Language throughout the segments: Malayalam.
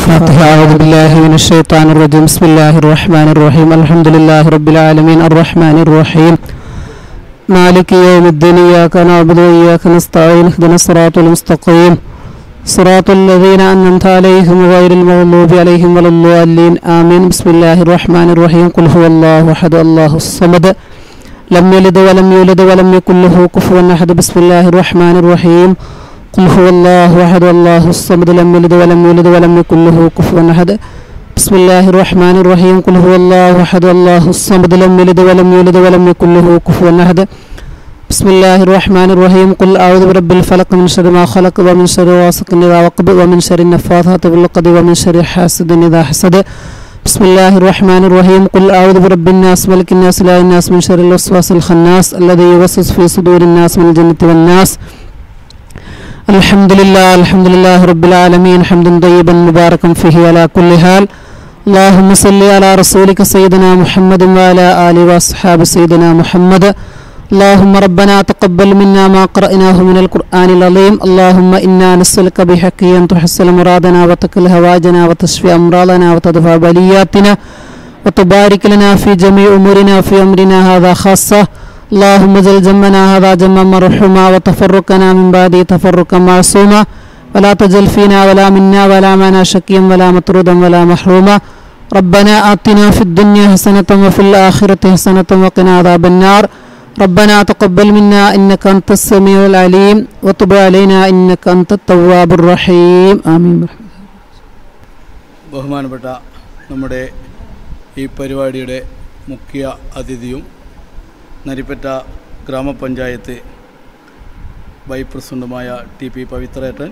الفاتحة أعوذ بالله من الشيطان الرجيم بسم الله الرحمن الرحيم الحمد لله رب العالمين الرحمن الرحيم مالك يوم الدين إياك نعبد وإياك نستعين اهدنا الصراط المستقيم صراط الذين أنعمت عليهم غير المغضوب عليهم ولا الضالين آمين بسم الله الرحمن الرحيم قل هو الله أحد الله الصمد لم يلد ولم يولد ولم يكن له كفوا أحد بسم الله الرحمن الرحيم قل هو الله أحد الله الصمد لم يلد ولم يولد ولم يكن له كفوا أحد بسم الله الرحمن الرحيم قل هو الله أحد الله الصمد لم يلد ولم يولد ولم يكن له كفوا أحد بسم الله الرحمن الرحيم قل أعوذ برب الفلق من شر ما خلق ومن شر غاسق إذا وقب ومن شر النفاثات في العقد ومن شر حاسد إذا حسد بسم الله الرحمن الرحيم قل أعوذ برب الناس ملك الناس لا الناس من شر الوسواس الخناس الذي يوسوس في صدور الناس من الجنة والناس الحمد لله الحمد لله رب العالمين حمدا طيبا مباركا فيه على كل حال اللهم صل على رسولك سيدنا محمد وعلى آله وأصحاب سيدنا محمد اللهم ربنا تقبل منا ما قرأناه من القرآن العظيم اللهم إنا نسألك بحقه أن تحصل مرادنا وتكل هواجنا وتشفي أمراضنا وتدفع بلياتنا وتبارك لنا في جميع أمورنا في أمرنا هذا خاصة اللهم اجعل جمعنا هذا جمعا مرحوما وتفرقنا من بعده تفرقا معصوما ولا تجل فينا ولا منا ولا معنا شكيا ولا مطرودا ولا محروما ربنا آتنا في الدنيا حسنة وفي الآخرة حسنة وقنا عذاب النار ربنا تقبل منا إنك أنت السميع العليم وتب علينا إنك أنت التواب الرحيم آمين ബഹുമാനപ്പെട്ട നമ്മുടെ ഈ പരിപാടിയുടെ മുഖ്യ അതിഥിയും നരിപ്പറ്റ ഗ്രാമപഞ്ചായത്ത് വൈസ് പ്രസിഡന്റുമായ ടി പി പവിത്രേട്ടൻ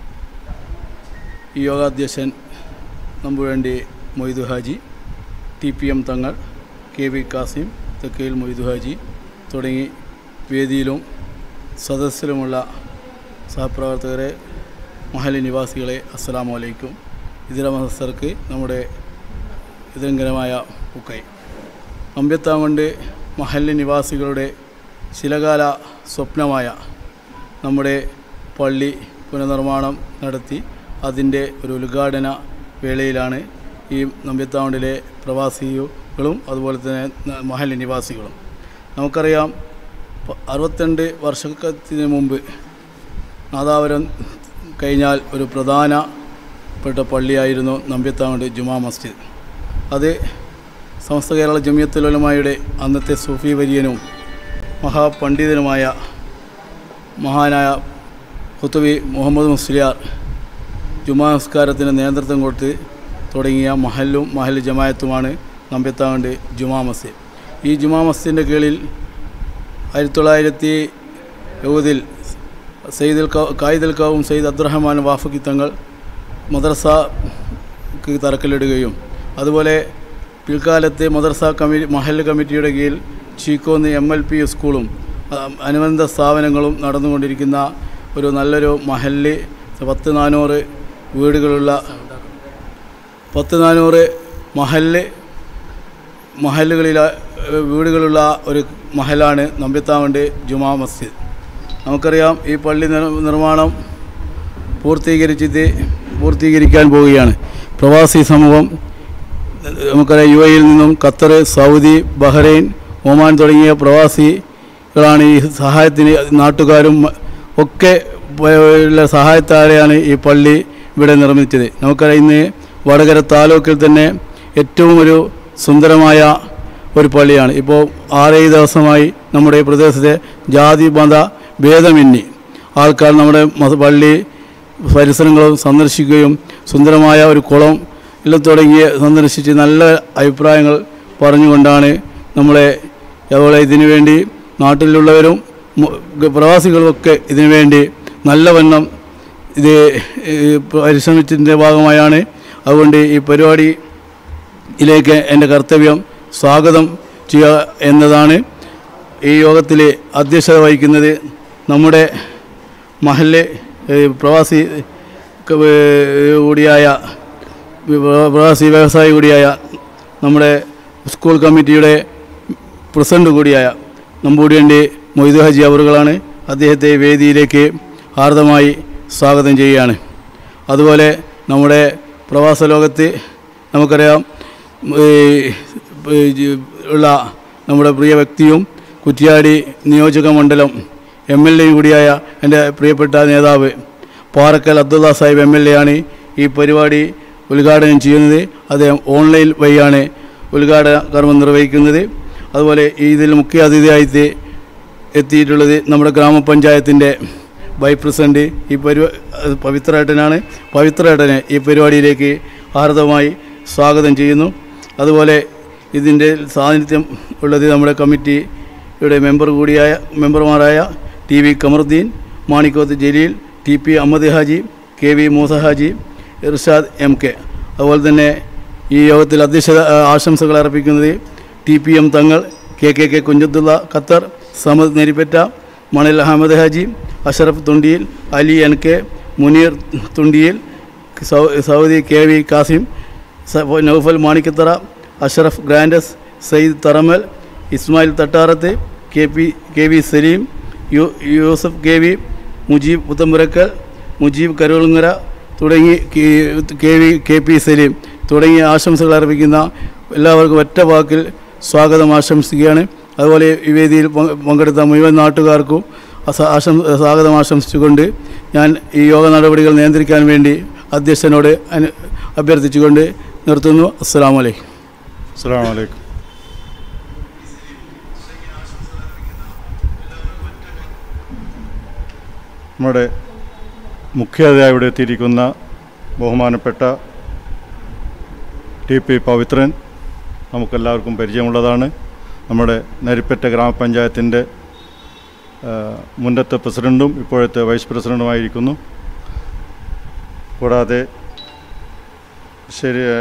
ഈ യോഗാധ്യക്ഷൻ നമ്പുവേണ്ടി Moidu Haji T P M Thangal K V Kasim Thekkayil Moidu Haji തുടങ്ങി വേദിയിലും സദസ്സിലുമുള്ള സഹപ്രവർത്തകരെ മഹലി നിവാസികളെ അസ്സലാമു അലൈക്കും ഇതര മതസ്ഥർക്ക് നമ്മുടെ ഇതങ്കരമായ ഉക്കൈ അമ്പ്യത്താമണ്ട് മഹല്ല് നിവാസികളുടെ ചിലകാല സ്വപ്നമായ നമ്മുടെ പള്ളി പുനർനിർമ്മാണം നടത്തി അതിൻ്റെ ഒരു ഉദ്ഘാടന വേളയിലാണ് ഈ നമ്പ്യത്താവണ്ടിലെ പ്രവാസികളും അതുപോലെ തന്നെ ന- മഹല്ല് നിവാസികളും നമുക്കറിയാം പ- അറുപത്തിരണ്ട് വർഷത്തിന് മുമ്പ് നാദാപുരം കഴിഞ്ഞാൽ ഒരു പ്രധാനപ്പെട്ട പള്ളിയായിരുന്നു നമ്പ്യത്താവണ്ട് ജുമാ മസ്ജിദ് അത് സമസ്ത കേരള ജമിയത്തുലമായുടെ അന്നത്തെ സൂഫി വര്യനും മഹാപണ്ഡിതനുമായ മഹാനായ ഹുത്തുബി മുഹമ്മദ് മുസ്ലിയാർ ജുമാ നമസ്കാരത്തിന് നേതൃത്വം കൊടുത്ത് തുടങ്ങിയ മഹല്ലും മഹൽ ജമായത്തുമാണ് നമ്പ്യത്താവണ്ട് ജുമാ മസ്ജിദ് ഈ ജുമാ മസ്ജിദിൻ്റെ കീഴിൽ ആയിരത്തി തൊള്ളായിരത്തി എഴുപതിൽ സെയ്ദുൽ കായിദുൽ കാവും സെയ്ദ് അബ്ദുറഹ്മാൻ വാഫക്കി തങ്ങൾ മദ്രസക്ക് തറക്കല്ലിടുകയും അതുപോലെ പിൽക്കാലത്ത് മദ്രസ കമ്മിറ്റി മഹല്ല് കമ്മിറ്റിയുടെ കീഴിൽ ചീക്കോന്ന് എം എൽ പി സ്കൂളും ആ, അനുബന്ധ സ്ഥാപനങ്ങളും നടന്നുകൊണ്ടിരിക്കുന്ന ഒരു നല്ലൊരു മഹല്ല് പത്ത് നാനൂറ് വീടുകളുള്ള പത്ത് നാനൂറ് മഹല്ല് മഹല്ലുകളിൽ വീടുകളുള്ള ഒരു മഹലാണ് നമ്പ്യത്താവണ്ട് ജുമാ മസ്ജിദ് നമുക്കറിയാം ഈ പള്ളി നിർ- നിർമ്മാണം പൂർത്തീകരിച്ചിട്ട് പൂർത്തീകരിക്കാൻ പോവുകയാണ് പ്രവാസി സമൂഹം നമുക്കറിയാം യു എയിൽ നിന്നും ഖത്തർ സൗദി ബഹ്റൈൻ ഒമാൻ തുടങ്ങിയ പ്രവാസികളാണ് ഈ സഹായത്തിന് നാട്ടുകാരും ഒക്കെ ഉള്ള സഹായത്താലെയാണ് ഈ പള്ളി ഇവിടെ നിർമ്മിച്ചത് നമുക്കറിയാം ഇന്ന് വടകര താലൂക്കിൽ തന്നെ ഏറ്റവും ഒരു സുന്ദരമായ ഒരു പള്ളിയാണ് ഇപ്പോൾ ആറേഴ് ദിവസമായി നമ്മുടെ ഈ പ്രദേശത്തെ ജാതി മത ഭേദമെന്നി ആൾക്കാർ നമ്മുടെ മത- പള്ളി പരിസരങ്ങളും സന്ദർശിക്കുകയും സുന്ദരമായ ഒരു കുളം എല്ലാം തുടങ്ങി സന്ദർശിച്ച് നല്ല അഭിപ്രായങ്ങൾ പറഞ്ഞുകൊണ്ടാണ് നമ്മളെ അതുപോലെ ഇതിനു വേണ്ടി നാട്ടിലുള്ളവരും മു- പ്രവാസികളുമൊക്കെ ഇതിനു വേണ്ടി നല്ലവണ്ണം ഇത് ഈ പരിശ്രമിച്ചതിൻ്റെ ഭാഗമായാണ് അതുകൊണ്ട് ഈ പരിപാടിയിലേക്ക് എൻ്റെ കർത്തവ്യം സ്വാഗതം ചെയ്യുക എന്നതാണ് ഈ യോഗത്തിൽ അധ്യക്ഷത വഹിക്കുന്നത് നമ്മുടെ മഹല്ല് ഏഹ്, പ്രവാസി ക- ഏഹ്, കൂടിയായ വി- പ്രവാസി വ്യവസായി കൂടിയായ നമ്മുടെ സ്കൂൾ കമ്മിറ്റിയുടെ പ്രസിഡന്റ് കൂടിയായ നമ്പൂടിയൻ്റെ മൊയ്തു ഹജി അവറുകളാണ് അദ്ദേഹത്തെ വേദിയിലേക്ക് ഹാർദമായി സ്വാഗതം ചെയ്യുകയാണ് അതുപോലെ നമ്മുടെ പ്രവാസ ലോകത്ത് നമുക്കറിയാം ഈ, ഈ, ജി- ഉള്ള നമ്മുടെ പ്രിയ വ്യക്തിയും കുറ്റിയാടി നിയോജക മണ്ഡലം എം എൽ എയും കൂടിയായ എൻ്റെ പ്രിയപ്പെട്ട നേതാവ് Parakkal Abdulla Sahib M L A ആണ് ഈ പരിപാടി ഉദ്ഘാടനം ചെയ്യുന്നത് അദ്ദേഹം ഓൺലൈൻ വഴിയാണ് ഉദ്ഘാടന കർമ്മം നിർവഹിക്കുന്നത് അതുപോലെ ഈ ഇതിൽ മുഖ്യ അതിഥിയായിട്ട് എത്തിയിട്ടുള്ളത് നമ്മുടെ ഗ്രാമപഞ്ചായത്തിൻ്റെ വൈസ് പ്രസിഡന്റ് ഈ പരിപാ പവിത്രേട്ടനാണ് പവിത്രേട്ടനെ ഈ പരിപാടിയിലേക്ക് ഹാർദമായി സ്വാഗതം ചെയ്യുന്നു അതുപോലെ ഇതിൻ്റെ സാന്നിധ്യം ഉള്ളത് നമ്മുടെ കമ്മിറ്റിയുടെ മെമ്പർ കൂടിയായ മെമ്പർമാരായ T V Kamaruddin Manikkoth Jaleel T P Ahmed Haji K V Moosa Haji Irshad M K അതുപോലെ തന്നെ ഈ യോഗത്തിൽ അധ്യക്ഷത ആ, ആശംസകൾ അർപ്പിക്കുന്നത് T P M Thangal K K K Kunjathulla Qatar Samad Nerippatta Manal Ahammed Haji Ashraf Thundiyil Ali N K Muneer Thundiyil സൗ സൗദി കെ വി കാസിം സ- നൗഫൽ മാണിക്കത്തറ അഷറഫ് ഗ്രാൻഡസ് Sayyid Tharamal Ismail Thattarath K P K V Saleem U Yusuf K V Mujeeb Puthampurakkal Mujeeb Karulungara തുടങ്ങി K- K V K P Saleem തുടങ്ങിയ ആശംസകൾ അർപ്പിക്കുന്ന എല്ലാവർക്കും ഒറ്റ വാക്കിൽ സ്വാഗതം ആശംസിക്കുകയാണ് അതുപോലെ ഈ വേദിയിൽ പങ്കെ- പങ്കെടുത്ത മുഴുവൻ നാട്ടുകാർക്കും അസ- ആശം സ്വാഗതം ആശംസിച്ചുകൊണ്ട് ഞാൻ ഈ യോഗ നടപടികൾ നിയന്ത്രിക്കാൻ വേണ്ടി അധ്യക്ഷനോട് അനു അഭ്യർത്ഥിച്ചുകൊണ്ട് നിർത്തുന്നു അസ്സാം വലൈക്കും അസ്സാം വലൈക്കും നമ്മുടെ മുഖ്യാതിഥിയായി ഇവിടെ എത്തിയിരിക്കുന്ന ബഹുമാനപ്പെട്ട ടി പി പവിത്രൻ നമുക്കെല്ലാവർക്കും പരിചയമുള്ളതാണ് നമ്മുടെ നരിപ്പറ്റ ഗ്രാമപഞ്ചായത്തിൻ്റെ ആ, മുന്നത്തെ പ്രസിഡൻറ്റും ഇപ്പോഴത്തെ വൈസ് പ്രസിഡൻറ്റുമായിരിക്കുന്നു കൂടാതെ ശരി ആ,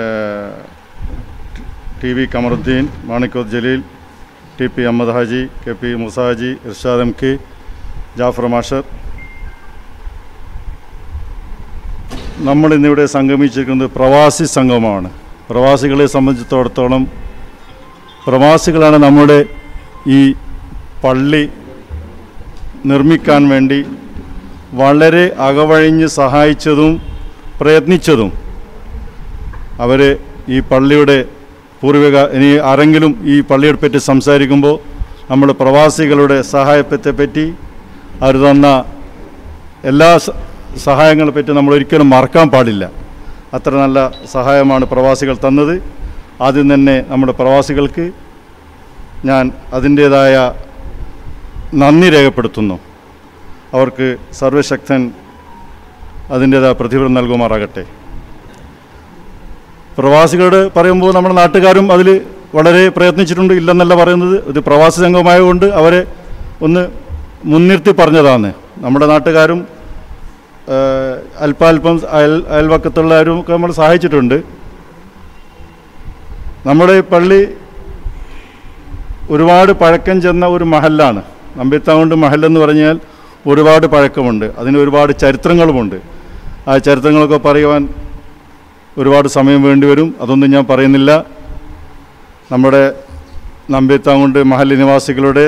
T V Kamaruddin Manikkoth Jaleel T P Ahmed Haji K P Musaji Irshad M K Jafar മാഷർ നമ്മൾ ഇന്നിവിടെ സംഗമിച്ചിരിക്കുന്നത് പ്രവാസി സംഗമമാണ് പ്രവാസികളെ സംബന്ധിച്ചിടത്തോളം പ്രവാസികളാണ് നമ്മുടെ ഈ പള്ളി നിർമ്മിക്കാൻ വേണ്ടി വളരെ അകവഴിഞ്ഞ് സഹായിച്ചതും പ്രയത്നിച്ചതും അവർ ഈ പള്ളിയുടെ പൂർവിക ഇനി ആരെങ്കിലും ഈ പള്ളിയെ പറ്റി സംസാരിക്കുമ്പോൾ നമ്മൾ പ്രവാസികളുടെ സഹായത്തെ പറ്റി അവർ തന്ന എല്ലാ സ- സഹായങ്ങളെ പറ്റി നമ്മൾ ഒരിക്കലും മറക്കാൻ പാടില്ല അത്ര നല്ല സഹായമാണ് പ്രവാസികൾ തന്നത് ആദ്യം തന്നെ നമ്മുടെ പ്രവാസികൾക്ക് ഞാൻ അതിൻ്റേതായ നന്ദി രേഖപ്പെടുത്തുന്നു അവർക്ക് സർവശക്തൻ അതിൻ്റേതായ പ്രതിഫലം നൽകുമാറാകട്ടെ പ്രവാസികളോട് പറയുമ്പോൾ നമ്മുടെ നാട്ടുകാരും അതിൽ വളരെ പ്രയത്നിച്ചിട്ടുണ്ട് ഇല്ലെന്നല്ല പറയുന്നത് ഇത് പ്രവാസി സംഘമായതുകൊണ്ട് അവരെ ഒന്ന് മുൻനിർത്തി പറഞ്ഞതാണ് നമ്മുടെ നാട്ടുകാരും ഏഹ്, അല്പാൽപ്പം അയൽ അയൽവക്കത്തുള്ളവരും ഒക്കെ നമ്മൾ സഹായിച്ചിട്ടുണ്ട് നമ്മുടെ ഈ പള്ളി ഒരുപാട് പഴക്കം ചെന്ന ഒരു മഹല്ലാണ് നമ്പിത്താവുണ്ട് മഹല്ലെന്ന് പറഞ്ഞാൽ ഒരുപാട് പഴക്കമുണ്ട് അതിന് ഒരുപാട് ചരിത്രങ്ങളുമുണ്ട് ആ ചരിത്രങ്ങളൊക്കെ പറയുവാൻ ഒരുപാട് സമയം വേണ്ടി വരും അതൊന്നും ഞാൻ പറയുന്നില്ല നമ്മുടെ നമ്പിത്താങ്കുണ്ട് മഹല്ല് നിവാസികളുടെ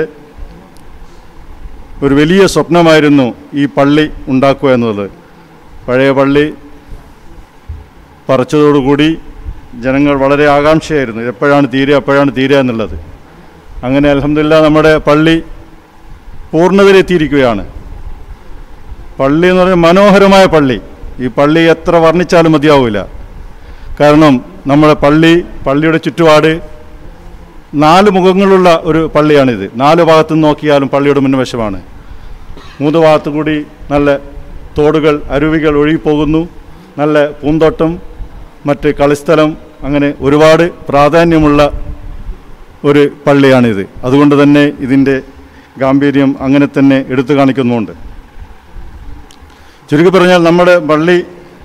ഒരു വലിയ സ്വപ്നമായിരുന്നു ഈ പള്ളി ഉണ്ടാക്കുക എന്നുള്ളത് പഴയ പള്ളി പറിച്ചതോടുകൂടി ജനങ്ങൾ വളരെ ആകാംക്ഷയായിരുന്നു എപ്പോഴാണ് തീരുക എപ്പോഴാണ് തീരുക എന്നുള്ളത് അങ്ങനെ അലഹമില്ല നമ്മുടെ പള്ളി പൂർണ്ണതയിലെത്തിയിരിക്കുകയാണ് പള്ളി എന്ന് പറഞ്ഞാൽ മനോഹരമായ പള്ളി ഈ പള്ളി എത്ര വർണ്ണിച്ചാലും മതിയാവില്ല കാരണം നമ്മുടെ പള്ളി പള്ളിയുടെ ചുറ്റുപാട് നാല് മുഖങ്ങളുള്ള ഒരു പള്ളിയാണിത് നാല് ഭാഗത്തു നിന്ന് നോക്കിയാലും പള്ളിയുടെ മുൻവശമാണ് മൂന്ന് ഭാഗത്തു കൂടി നല്ല തോടുകൾ അരുവികൾ ഒഴുകിപ്പോകുന്നു നല്ല പൂന്തോട്ടം മറ്റ് കളിസ്ഥലം അങ്ങനെ ഒരുപാട് പ്രാധാന്യമുള്ള ഒരു പള്ളിയാണിത് അതുകൊണ്ട് തന്നെ ഇതിൻ്റെ ഗാംഭീര്യം അങ്ങനെ തന്നെ എടുത്തു കാണിക്കുന്നുമുണ്ട് ചുരുക്കി പറഞ്ഞാൽ നമ്മുടെ പള്ളി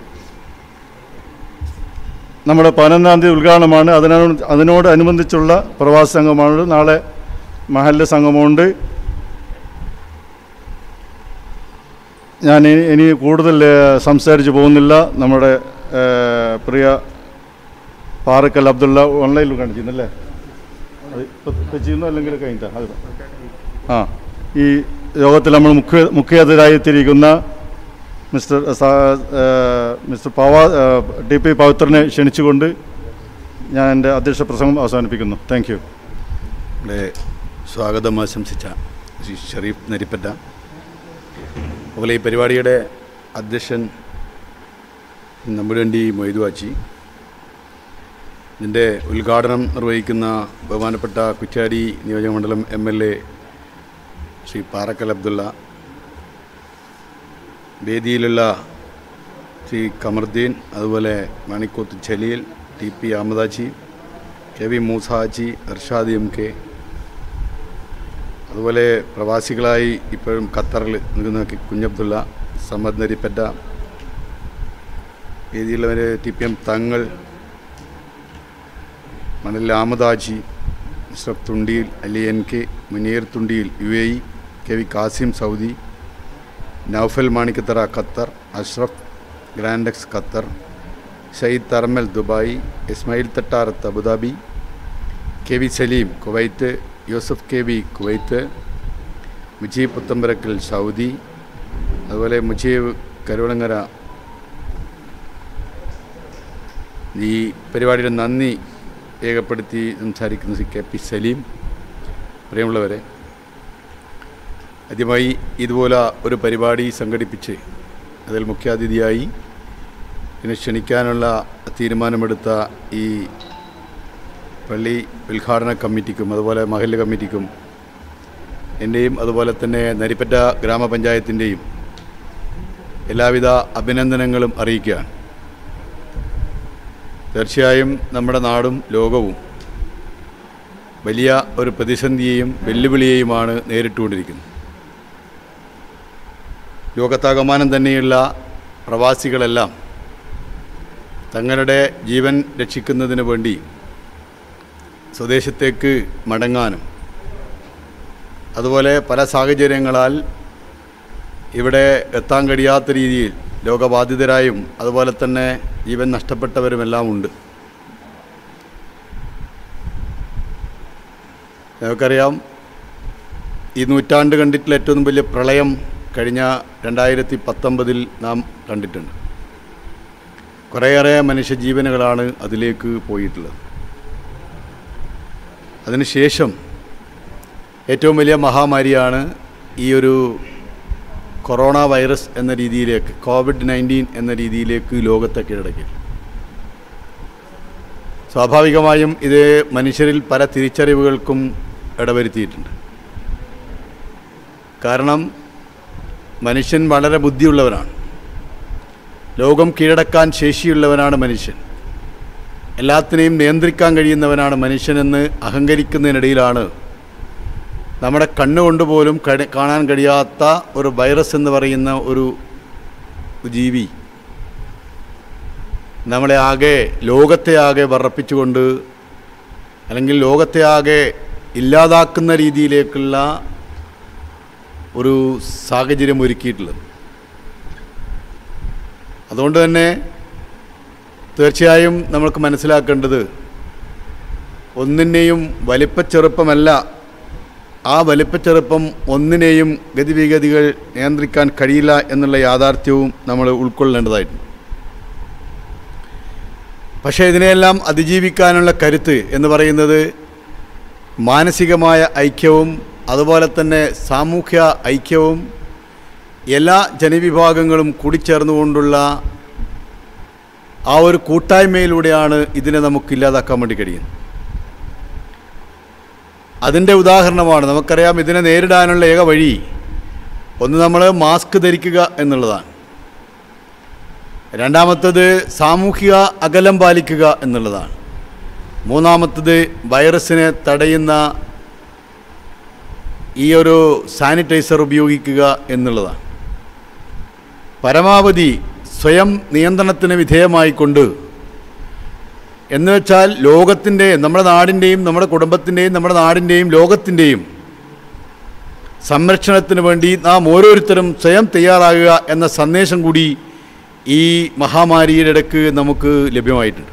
നമ്മുടെ പതിനൊന്നാം തീയതി ഉദ്ഘാടനമാണ് അതിനോട് അതിനോട് അനുബന്ധിച്ചുള്ള പ്രവാസി സംഘമാണ് നാളെ മഹല്ല് സംഘമുണ്ട് ഞാൻ ഇനി ഇനി കൂടുതൽ ഏഹ്, സംസാരിച്ച് പോകുന്നില്ല നമ്മുടെ ഏഹ്, പ്രിയ പാറക്കൽ അബ്ദുള്ള ഓൺലൈനിൽ കാണിച്ചിരുന്നല്ലേ അത് ഇപ്പൊ ഇപ്പൊ ചെയ്യുന്നു അല്ലെങ്കിൽ കഴിഞ്ഞിട്ടാ അത് ആ ഈ യോഗത്തിൽ നമ്മൾ മുഖ്യ മുഖ്യ അതിഥിയായിത്തിരിക്കുന്ന മിസ്റ്റർ സ- ഏഹ് മിസ്റ്റർ പവ ഏഹ് ടി പി പവിത്രനെ ക്ഷണിച്ചുകൊണ്ട് ഞാൻ എൻ്റെ അധ്യക്ഷ പ്രസംഗം അവസാനിപ്പിക്കുന്നു താങ്ക് യു ഇവിടെ സ്വാഗതം ആശംസിച്ച ശ്രീ ഷെറീഫ് നരിപ്പറ്റ അതുപോലെ ഈ പരിപാടിയുടെ അധ്യക്ഷൻ നമ്പുരണ്ടി മൊയ്തുവാച്ചി ഇതിൻ്റെ ഉദ്ഘാടനം നിർവഹിക്കുന്ന ബഹുമാനപ്പെട്ട കുറ്റ്യാടി നിയോജകമണ്ഡലം M L A Shri Parakkal Abdulla വേദിയിലുള്ള ശ്രീ കമറുദ്ദീൻ അതുപോലെ Manikkoth Jaleel T P Ahammadaji K V Musaji Irshad M K അതുപോലെ പ്രവാസികളായി ഇപ്പോഴും ഖത്തറിൽ നിൽക്കുന്ന കെ- കുഞ്ഞബ്ദുള്ള സമദ് നരിപ്പറ്റ വേദിയിലുള്ളവർ T P M Thangal Manal Ahammadaji Musraf Thundiyil Ali N K Muneer Thundiyil U A E K V Kasim Saudi Noufal Manikkathara Qatar Ashraf Grandex Qatar Shaheed Tharmal Dubai Ismail Thattarath Abu Dhabi K V Saleem Kuwait Yusuf K V Kuwait Mujeeb Puthamparakkal Saudi അതുപോലെ മുജീബ് കരുവളങ്ങര ഈ പരിപാടിയുടെ നന്ദി രേഖപ്പെടുത്തി സംസാരിക്കുന്ന ശ്രീ കെ പി സലീം പ്രിയമുള്ളവരെ ആദ്യമായി ഇതുപോലെ ഒരു പരിപാടി സംഘടിപ്പിച്ച് അതിൽ മുഖ്യാതിഥിയായി എന്നെ ക്ഷണിക്കാനുള്ള തീരുമാനമെടുത്ത ഈ പള്ളി ഉദ്ഘാടന കമ്മിറ്റിക്കും അതുപോലെ മഹല്ല് കമ്മിറ്റിക്കും എൻ്റെയും അതുപോലെ തന്നെ നരിപ്പറ്റ ഗ്രാമപഞ്ചായത്തിൻ്റെയും എല്ലാവിധ അഭിനന്ദനങ്ങളും അറിയിക്കുകയാണ് തീർച്ചയായും നമ്മുടെ നാടും ലോകവും വലിയ ഒരു പ്രതിസന്ധിയെയും വെല്ലുവിളിയെയുമാണ് നേരിട്ടുകൊണ്ടിരിക്കുന്നത് ലോകത്താകമാനം തന്നെയുള്ള പ്രവാസികളെല്ലാം തങ്ങളുടെ ജീവൻ രക്ഷിക്കുന്നതിന് വേണ്ടി സ്വദേശത്തേക്ക് മടങ്ങാനും അതുപോലെ പല സാഹചര്യങ്ങളാൽ ഇവിടെ എത്താൻ കഴിയാത്ത രീതിയിൽ രോഗബാധിതരായും അതുപോലെ തന്നെ ജീവൻ നഷ്ടപ്പെട്ടവരുമെല്ലാം ഉണ്ട് നമുക്കറിയാം ഈ നൂറ്റാണ്ട് കണ്ടിട്ടുള്ള ഏറ്റവും വലിയ പ്രളയം കഴിഞ്ഞ രണ്ടായിരത്തി പത്തൊമ്പതിൽ നാം കണ്ടിട്ടുണ്ട് കുറേയേറെ മനുഷ്യജീവനുകളാണ് അതിലേക്ക് പോയിട്ടുള്ളത് അതിനുശേഷം ഏറ്റവും വലിയ മഹാമാരിയാണ് ഈ ഒരു കൊറോണ വൈറസ് എന്ന രീതിയിലേക്ക് കോവിഡ് നയൻറ്റീൻ എന്ന രീതിയിലേക്ക് ലോകത്തെ കീഴടക്കി സ്വാഭാവികമായും ഇത് മനുഷ്യരിൽ പല തിരിച്ചറിവുകൾക്കും ഇടവരുത്തിയിട്ടുണ്ട് കാരണം മനുഷ്യൻ വളരെ ബുദ്ധിയുള്ളവനാണ് ലോകം കീഴടക്കാൻ ശേഷിയുള്ളവനാണ് മനുഷ്യൻ എല്ലാത്തിനെയും നിയന്ത്രിക്കാൻ കഴിയുന്നവനാണ് മനുഷ്യനെന്ന് അഹങ്കരിക്കുന്നതിനിടയിലാണ് നമ്മുടെ കണ്ണുകൊണ്ട് പോലും കണ- കാണാൻ കഴിയാത്ത ഒരു വൈറസ് എന്ന് പറയുന്ന ഒരു ജീവി നമ്മളെ ആകെ ലോകത്തെ ആകെ വറപ്പിച്ചുകൊണ്ട് അല്ലെങ്കിൽ ലോകത്തെ ആകെ ഇല്ലാതാക്കുന്ന രീതിയിലേക്കുള്ള ഒരു സാഹചര്യം ഒരുക്കിയിട്ടുള്ളത് അതുകൊണ്ട് തന്നെ തീർച്ചയായും നമ്മൾക്ക് മനസ്സിലാക്കേണ്ടത് ഒന്നിനെയും വലിപ്പച്ചെറുപ്പമല്ല ആ വലിപ്പച്ചെറുപ്പം ഒന്നിനെയും ഗതിവിഗതികൾ നിയന്ത്രിക്കാൻ കഴിയില്ല എന്നുള്ള യാഥാർത്ഥ്യവും നമ്മൾ ഉൾക്കൊള്ളേണ്ടതായിട്ടുണ്ട് പക്ഷേ ഇതിനെയെല്ലാം അതിജീവിക്കാനുള്ള കരുത്ത് എന്ന് പറയുന്നത് മാനസികമായ ഐക്യവും അതുപോലെ തന്നെ സാമൂഹ്യ ഐക്യവും എല്ലാ ജനവിഭാഗങ്ങളും കൂടിച്ചേർന്നുകൊണ്ടുള്ള ആ ഒരു കൂട്ടായ്മയിലൂടെയാണ് ഇതിനെ നമുക്ക് ഇല്ലാതാക്കാൻ വേണ്ടി കഴിയുന്നത് അതിൻ്റെ ഉദാഹരണമാണ് നമുക്കറിയാം ഇതിനെ നേരിടാനുള്ള ഏക വഴി ഒന്ന് നമ്മൾ മാസ്ക് ധരിക്കുക എന്നുള്ളതാണ് രണ്ടാമത്തത് സാമൂഹിക അകലം പാലിക്കുക എന്നുള്ളതാണ് മൂന്നാമത്തത് വൈറസിനെ തടയുന്ന ഈ ഒരു സാനിറ്റൈസർ ഉപയോഗിക്കുക എന്നുള്ളതാണ് പരമാവധി സ്വയം നിയന്ത്രണത്തിന് വിധേയമായിക്കൊണ്ട് എന്ന് വെച്ചാൽ ലോകത്തിൻ്റെ നമ്മുടെ നാടിൻ്റെയും നമ്മുടെ കുടുംബത്തിൻ്റെയും നമ്മുടെ നാടിൻ്റെയും ലോകത്തിൻ്റെയും സംരക്ഷണത്തിന് വേണ്ടി നാം ഓരോരുത്തരും സ്വയം തയ്യാറാകുക എന്ന സന്ദേശം കൂടി ഈ മഹാമാരിയുടെ ഇടയ്ക്ക് നമുക്ക് ലഭ്യമായിട്ടുണ്ട്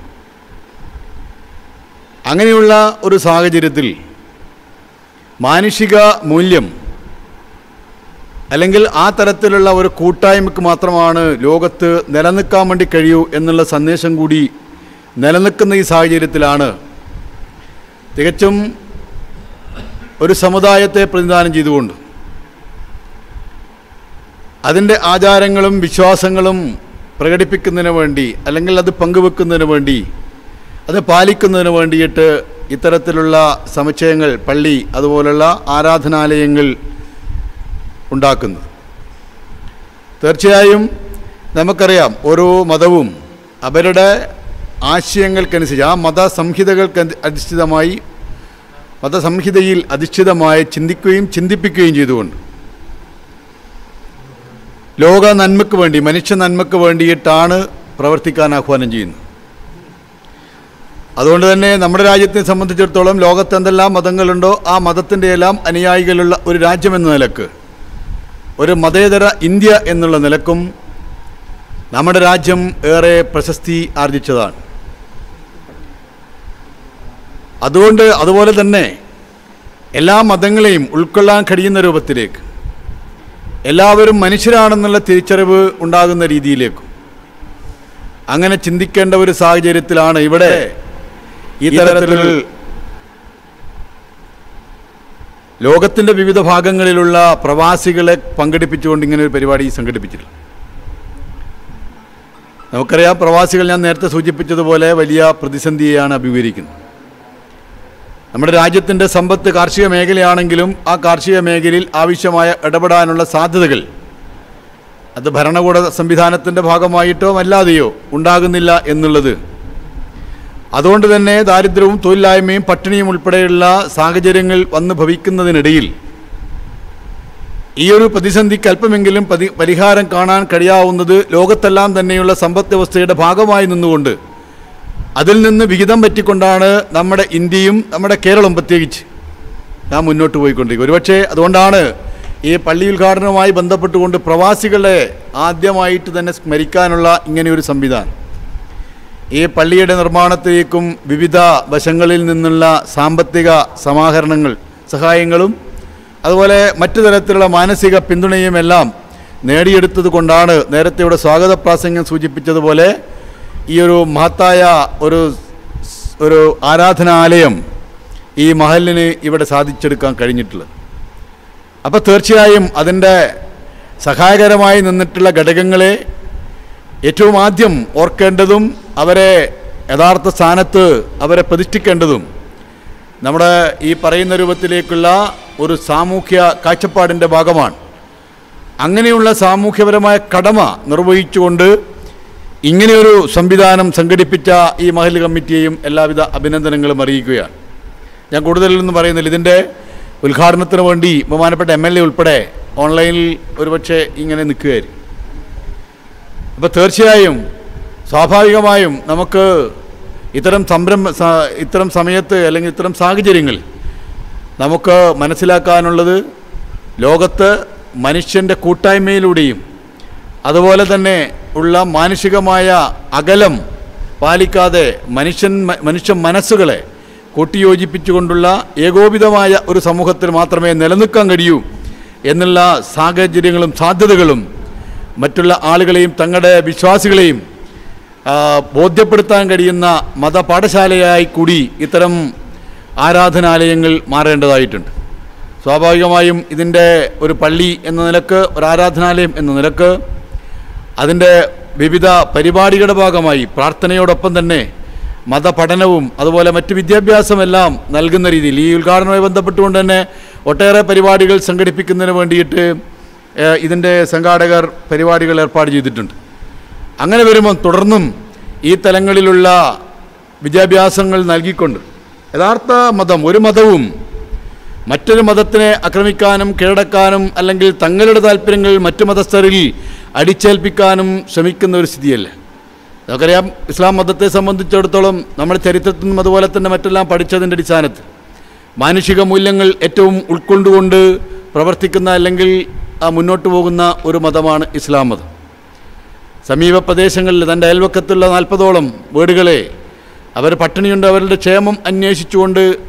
അങ്ങനെയുള്ള ഒരു സാഹചര്യത്തിൽ മാനുഷിക മൂല്യം അല്ലെങ്കിൽ ആ തരത്തിലുള്ള ഒരു കൂട്ടായ്മക്ക് മാത്രമാണ് ലോകത്ത് നിലനിൽക്കാൻ വേണ്ടി കഴിയൂ എന്നുള്ള സന്ദേശം കൂടി നിലനിൽക്കുന്ന ഈ സാഹചര്യത്തിലാണ് തികച്ചും ഒരു സമുദായത്തെ പ്രതിനിധാനം ചെയ്തുകൊണ്ട് അതിൻ്റെ ആചാരങ്ങളും വിശ്വാസങ്ങളും പ്രകടിപ്പിക്കുന്നതിന് വേണ്ടി അല്ലെങ്കിൽ അത് പങ്കുവെക്കുന്നതിന് വേണ്ടി അത് പാലിക്കുന്നതിന് വേണ്ടിയിട്ട് ഇത്തരത്തിലുള്ള സമുച്ചയങ്ങൾ പള്ളി അതുപോലുള്ള ആരാധനാലയങ്ങൾ ഉണ്ടാക്കുന്നത് തീർച്ചയായും നമുക്കറിയാം ഓരോ മതവും അവരുടെ ആശയങ്ങൾക്കനുസരിച്ച് ആ മതസംഹിതകൾക്ക് അധിഷ്ഠിതമായി മതസംഹിതയിൽ അധിഷ്ഠിതമായി ചിന്തിക്കുകയും ചിന്തിപ്പിക്കുകയും ചെയ്തുകൊണ്ട് ലോക നന്മയ്ക്ക് വേണ്ടി മനുഷ്യ നന്മയ്ക്ക് വേണ്ടിയിട്ടാണ് പ്രവർത്തിക്കാൻ ആഹ്വാനം ചെയ്യുന്നത് അതുകൊണ്ട് തന്നെ നമ്മുടെ രാജ്യത്തെ സംബന്ധിച്ചിടത്തോളം ലോകത്ത് എന്തെല്ലാം മതങ്ങളുണ്ടോ ആ മതത്തിൻ്റെ എല്ലാം അനുയായികളുള്ള ഒരു രാജ്യമെന്ന നിലക്ക് ഒരു മതേതര ഇന്ത്യ എന്നുള്ള നിലക്കും നമ്മുടെ രാജ്യം ഏറെ പ്രശസ്തി ആർജിച്ചതാണ് അതുകൊണ്ട് അതുപോലെ തന്നെ എല്ലാ മതങ്ങളെയും ഉൾക്കൊള്ളാൻ കഴിയുന്ന രൂപത്തിലേക്ക് എല്ലാവരും മനുഷ്യരാണെന്നുള്ള തിരിച്ചറിവ് ഉണ്ടാകുന്ന രീതിയിലേക്കും അങ്ങനെ ചിന്തിക്കേണ്ട ഒരു സാഹചര്യത്തിലാണ് ഇവിടെ ഈ തരത്തിൽ ലോകത്തിൻ്റെ വിവിധ ഭാഗങ്ങളിലുള്ള പ്രവാസികളെ പങ്കെടുപ്പിച്ചുകൊണ്ട് ഇങ്ങനെ ഒരു പരിപാടി സംഘടിപ്പിച്ചിട്ടുള്ളത് നമുക്കറിയാം പ്രവാസികൾ ഞാൻ നേരത്തെ സൂചിപ്പിച്ചതുപോലെ വലിയ പ്രതിസന്ധിയെയാണ് അഭിമുഖീകരിക്കുന്നത് നമ്മുടെ രാജ്യത്തിൻ്റെ സമ്പത്ത് കാർഷിക മേഖലയാണെങ്കിലും ആ കാർഷിക മേഖലയിൽ ആവശ്യമായ ഇടപെടാനുള്ള സാധ്യതകൾ അത് ഭരണകൂട സംവിധാനത്തിൻ്റെ ഭാഗമായിട്ടോ അല്ലാതെയോ ഉണ്ടാകുന്നില്ല എന്നുള്ളത് അതുകൊണ്ട് തന്നെ ദാരിദ്ര്യവും തൊഴിലില്ലായ്മയും പട്ടിണിയും ഉൾപ്പെടെയുള്ള സാഹചര്യങ്ങൾ വന്ന് ഭവിക്കുന്നതിനിടയിൽ ഈ ഒരു പ്രതിസന്ധിക്ക് അല്പമെങ്കിലും പതി പരിഹാരം കാണാൻ കഴിയാവുന്നത് ലോകത്തെല്ലാം തന്നെയുള്ള സമ്പദ് വ്യവസ്ഥയുടെ ഭാഗമായി നിന്നുകൊണ്ട് അതിൽ നിന്ന് വിഹിതം പറ്റിക്കൊണ്ടാണ് നമ്മുടെ ഇന്ത്യയും നമ്മുടെ കേരളം പ്രത്യേകിച്ച് ഞാൻ മുന്നോട്ട് പോയിക്കൊണ്ടിരിക്കും ഒരുപക്ഷെ അതുകൊണ്ടാണ് ഈ പള്ളി ഉദ്ഘാടനവുമായി ബന്ധപ്പെട്ടുകൊണ്ട് പ്രവാസികളെ ആദ്യമായിട്ട് തന്നെ സ്മരിക്കാനുള്ള ഇങ്ങനെയൊരു സംവിധാനം ഈ പള്ളിയുടെ നിർമ്മാണത്തിലേക്കും വിവിധ വശങ്ങളിൽ നിന്നുള്ള സാമ്പത്തിക സമാഹരണങ്ങൾ സഹായങ്ങളും അതുപോലെ മറ്റു തരത്തിലുള്ള മാനസിക പിന്തുണയും എല്ലാം നേടിയെടുത്തത് കൊണ്ടാണ് നേരത്തെ ഇവിടെ സ്വാഗത പ്രാസംഗം സൂചിപ്പിച്ചതുപോലെ ഈ ഒരു മഹത്തായ ഒരു സ്- ഒരു ആരാധനാലയം ഈ മഹലിന് ഇവിടെ സാധിച്ചെടുക്കാൻ കഴിഞ്ഞിട്ടുള്ളത് അപ്പോൾ തീർച്ചയായും അതിൻ്റെ സഹായകരമായി നിന്നിട്ടുള്ള ഘടകങ്ങളെ ഏറ്റവും ആദ്യം ഓർക്കേണ്ടതും അവരെ യഥാർത്ഥ സ്ഥാനത്ത് അവരെ പ്രതിഷ്ഠിക്കേണ്ടതും നമ്മുടെ ഈ പറയുന്ന രൂപത്തിലേക്കുള്ള ഒരു സാമൂഹ്യ കാഴ്ചപ്പാടിൻ്റെ ഭാഗമാണ് അങ്ങനെയുള്ള സാമൂഹ്യപരമായ കടമ നിർവഹിച്ചുകൊണ്ട് ഇങ്ങനെയൊരു സംവിധാനം സംഘടിപ്പിച്ച ഈ മഹൽ കമ്മിറ്റിയെയും എല്ലാവിധ അഭിനന്ദനങ്ങളും അറിയിക്കുകയാണ് ഞാൻ കൂടുതലൊന്നും പറയുന്നില്ല ഇതിൻ്റെ ഉദ്ഘാടനത്തിന് വേണ്ടി ബഹുമാനപ്പെട്ട എം എൽ എ ഉൾപ്പെടെ ഓൺലൈനിൽ ഒരുപക്ഷെ ഇങ്ങനെ നിൽക്കുകയായിരിക്കും അപ്പോൾ തീർച്ചയായും സ്വാഭാവികമായും നമുക്ക് ഇത്തരം സംരംഭ സ- ഇത്തരം സമയത്ത് അല്ലെങ്കിൽ ഇത്തരം സാഹചര്യങ്ങളിൽ നമുക്ക് മനസ്സിലാക്കാനുള്ളത് ലോകത്ത് മനുഷ്യൻ്റെ കൂട്ടായ്മയിലൂടെയും അതുപോലെ തന്നെ ഉള്ള മാനുഷികമായ അകലം പാലിക്കാതെ മനുഷ്യൻ മ- മനുഷ്യ മനസ്സുകളെ കൂട്ടിയോജിപ്പിച്ചുകൊണ്ടുള്ള ഏകോപിതമായ ഒരു സമൂഹത്തിൽ മാത്രമേ നിലനിൽക്കാൻ കഴിയൂ എന്നുള്ള സാഹചര്യങ്ങളും സാധ്യതകളും മറ്റുള്ള ആളുകളെയും തങ്ങളുടെ വിശ്വാസികളെയും ആ, ബോധ്യപ്പെടുത്താൻ കഴിയുന്ന മതപാഠശാലയായി കൂടി ഇത്തരം ആരാധനാലയങ്ങൾ മാറേണ്ടതായിട്ടുണ്ട് സ്വാഭാവികമായും ഇതിൻ്റെ ഒരു പള്ളി എന്ന നിലക്ക് ഒരു ആരാധനാലയം എന്ന നിലക്ക് അതിൻ്റെ വിവിധ പരിപാടികളുടെ ഭാഗമായി പ്രാർത്ഥനയോടൊപ്പം തന്നെ മതപഠനവും അതുപോലെ മറ്റ് വിദ്യാഭ്യാസമെല്ലാം നൽകുന്ന രീതിയിൽ ഈ ഉദ്ഘാടനവുമായി ബന്ധപ്പെട്ടുകൊണ്ട് തന്നെ ഒട്ടേറെ പരിപാടികൾ സംഘടിപ്പിക്കുന്നതിന് വേണ്ടിയിട്ട് ഏഹ്, ഇതിൻ്റെ സംഘാടകർ പരിപാടികൾ ഏർപ്പാട് ചെയ്തിട്ടുണ്ട് അങ്ങനെ വരുമ്പോൾ തുടർന്നും ഈ തലങ്ങളിലുള്ള വിദ്യാഭ്യാസങ്ങൾ നൽകിക്കൊണ്ട് യഥാർത്ഥ മതം ഒരു മതവും മറ്റൊരു മതത്തിനെ ആക്രമിക്കാനും കീഴടക്കാനും അല്ലെങ്കിൽ തങ്ങളുടെ താല്പര്യങ്ങൾ മറ്റു മതസ്ഥരിൽ അടിച്ചേൽപ്പിക്കാനും ശ്രമിക്കുന്ന ഒരു സ്ഥിതിയല്ല നമുക്കറിയാം ഇസ്ലാം മതത്തെ സംബന്ധിച്ചിടത്തോളം നമ്മുടെ ചരിത്രത്തിൽ നിന്നും അതുപോലെ തന്നെ മറ്റെല്ലാം പഠിച്ചതിൻ്റെ അടിസ്ഥാനത്തിൽ മാനുഷിക മൂല്യങ്ങൾ ഏറ്റവും ഉൾക്കൊണ്ടുകൊണ്ട് പ്രവർത്തിക്കുന്ന അല്ലെങ്കിൽ ആ മുന്നോട്ട് പോകുന്ന ഒരു മതമാണ് ഇസ്ലാം മതം സമീപ പ്രദേശങ്ങളിൽ തൻ്റെ അയൽവക്കത്തുള്ള നാൽപ്പതോളം വീടുകളെ അവർ പട്ടിണിയുണ്ട് അവരുടെ ക്ഷേമം അന്വേഷിച്ചുകൊണ്ട്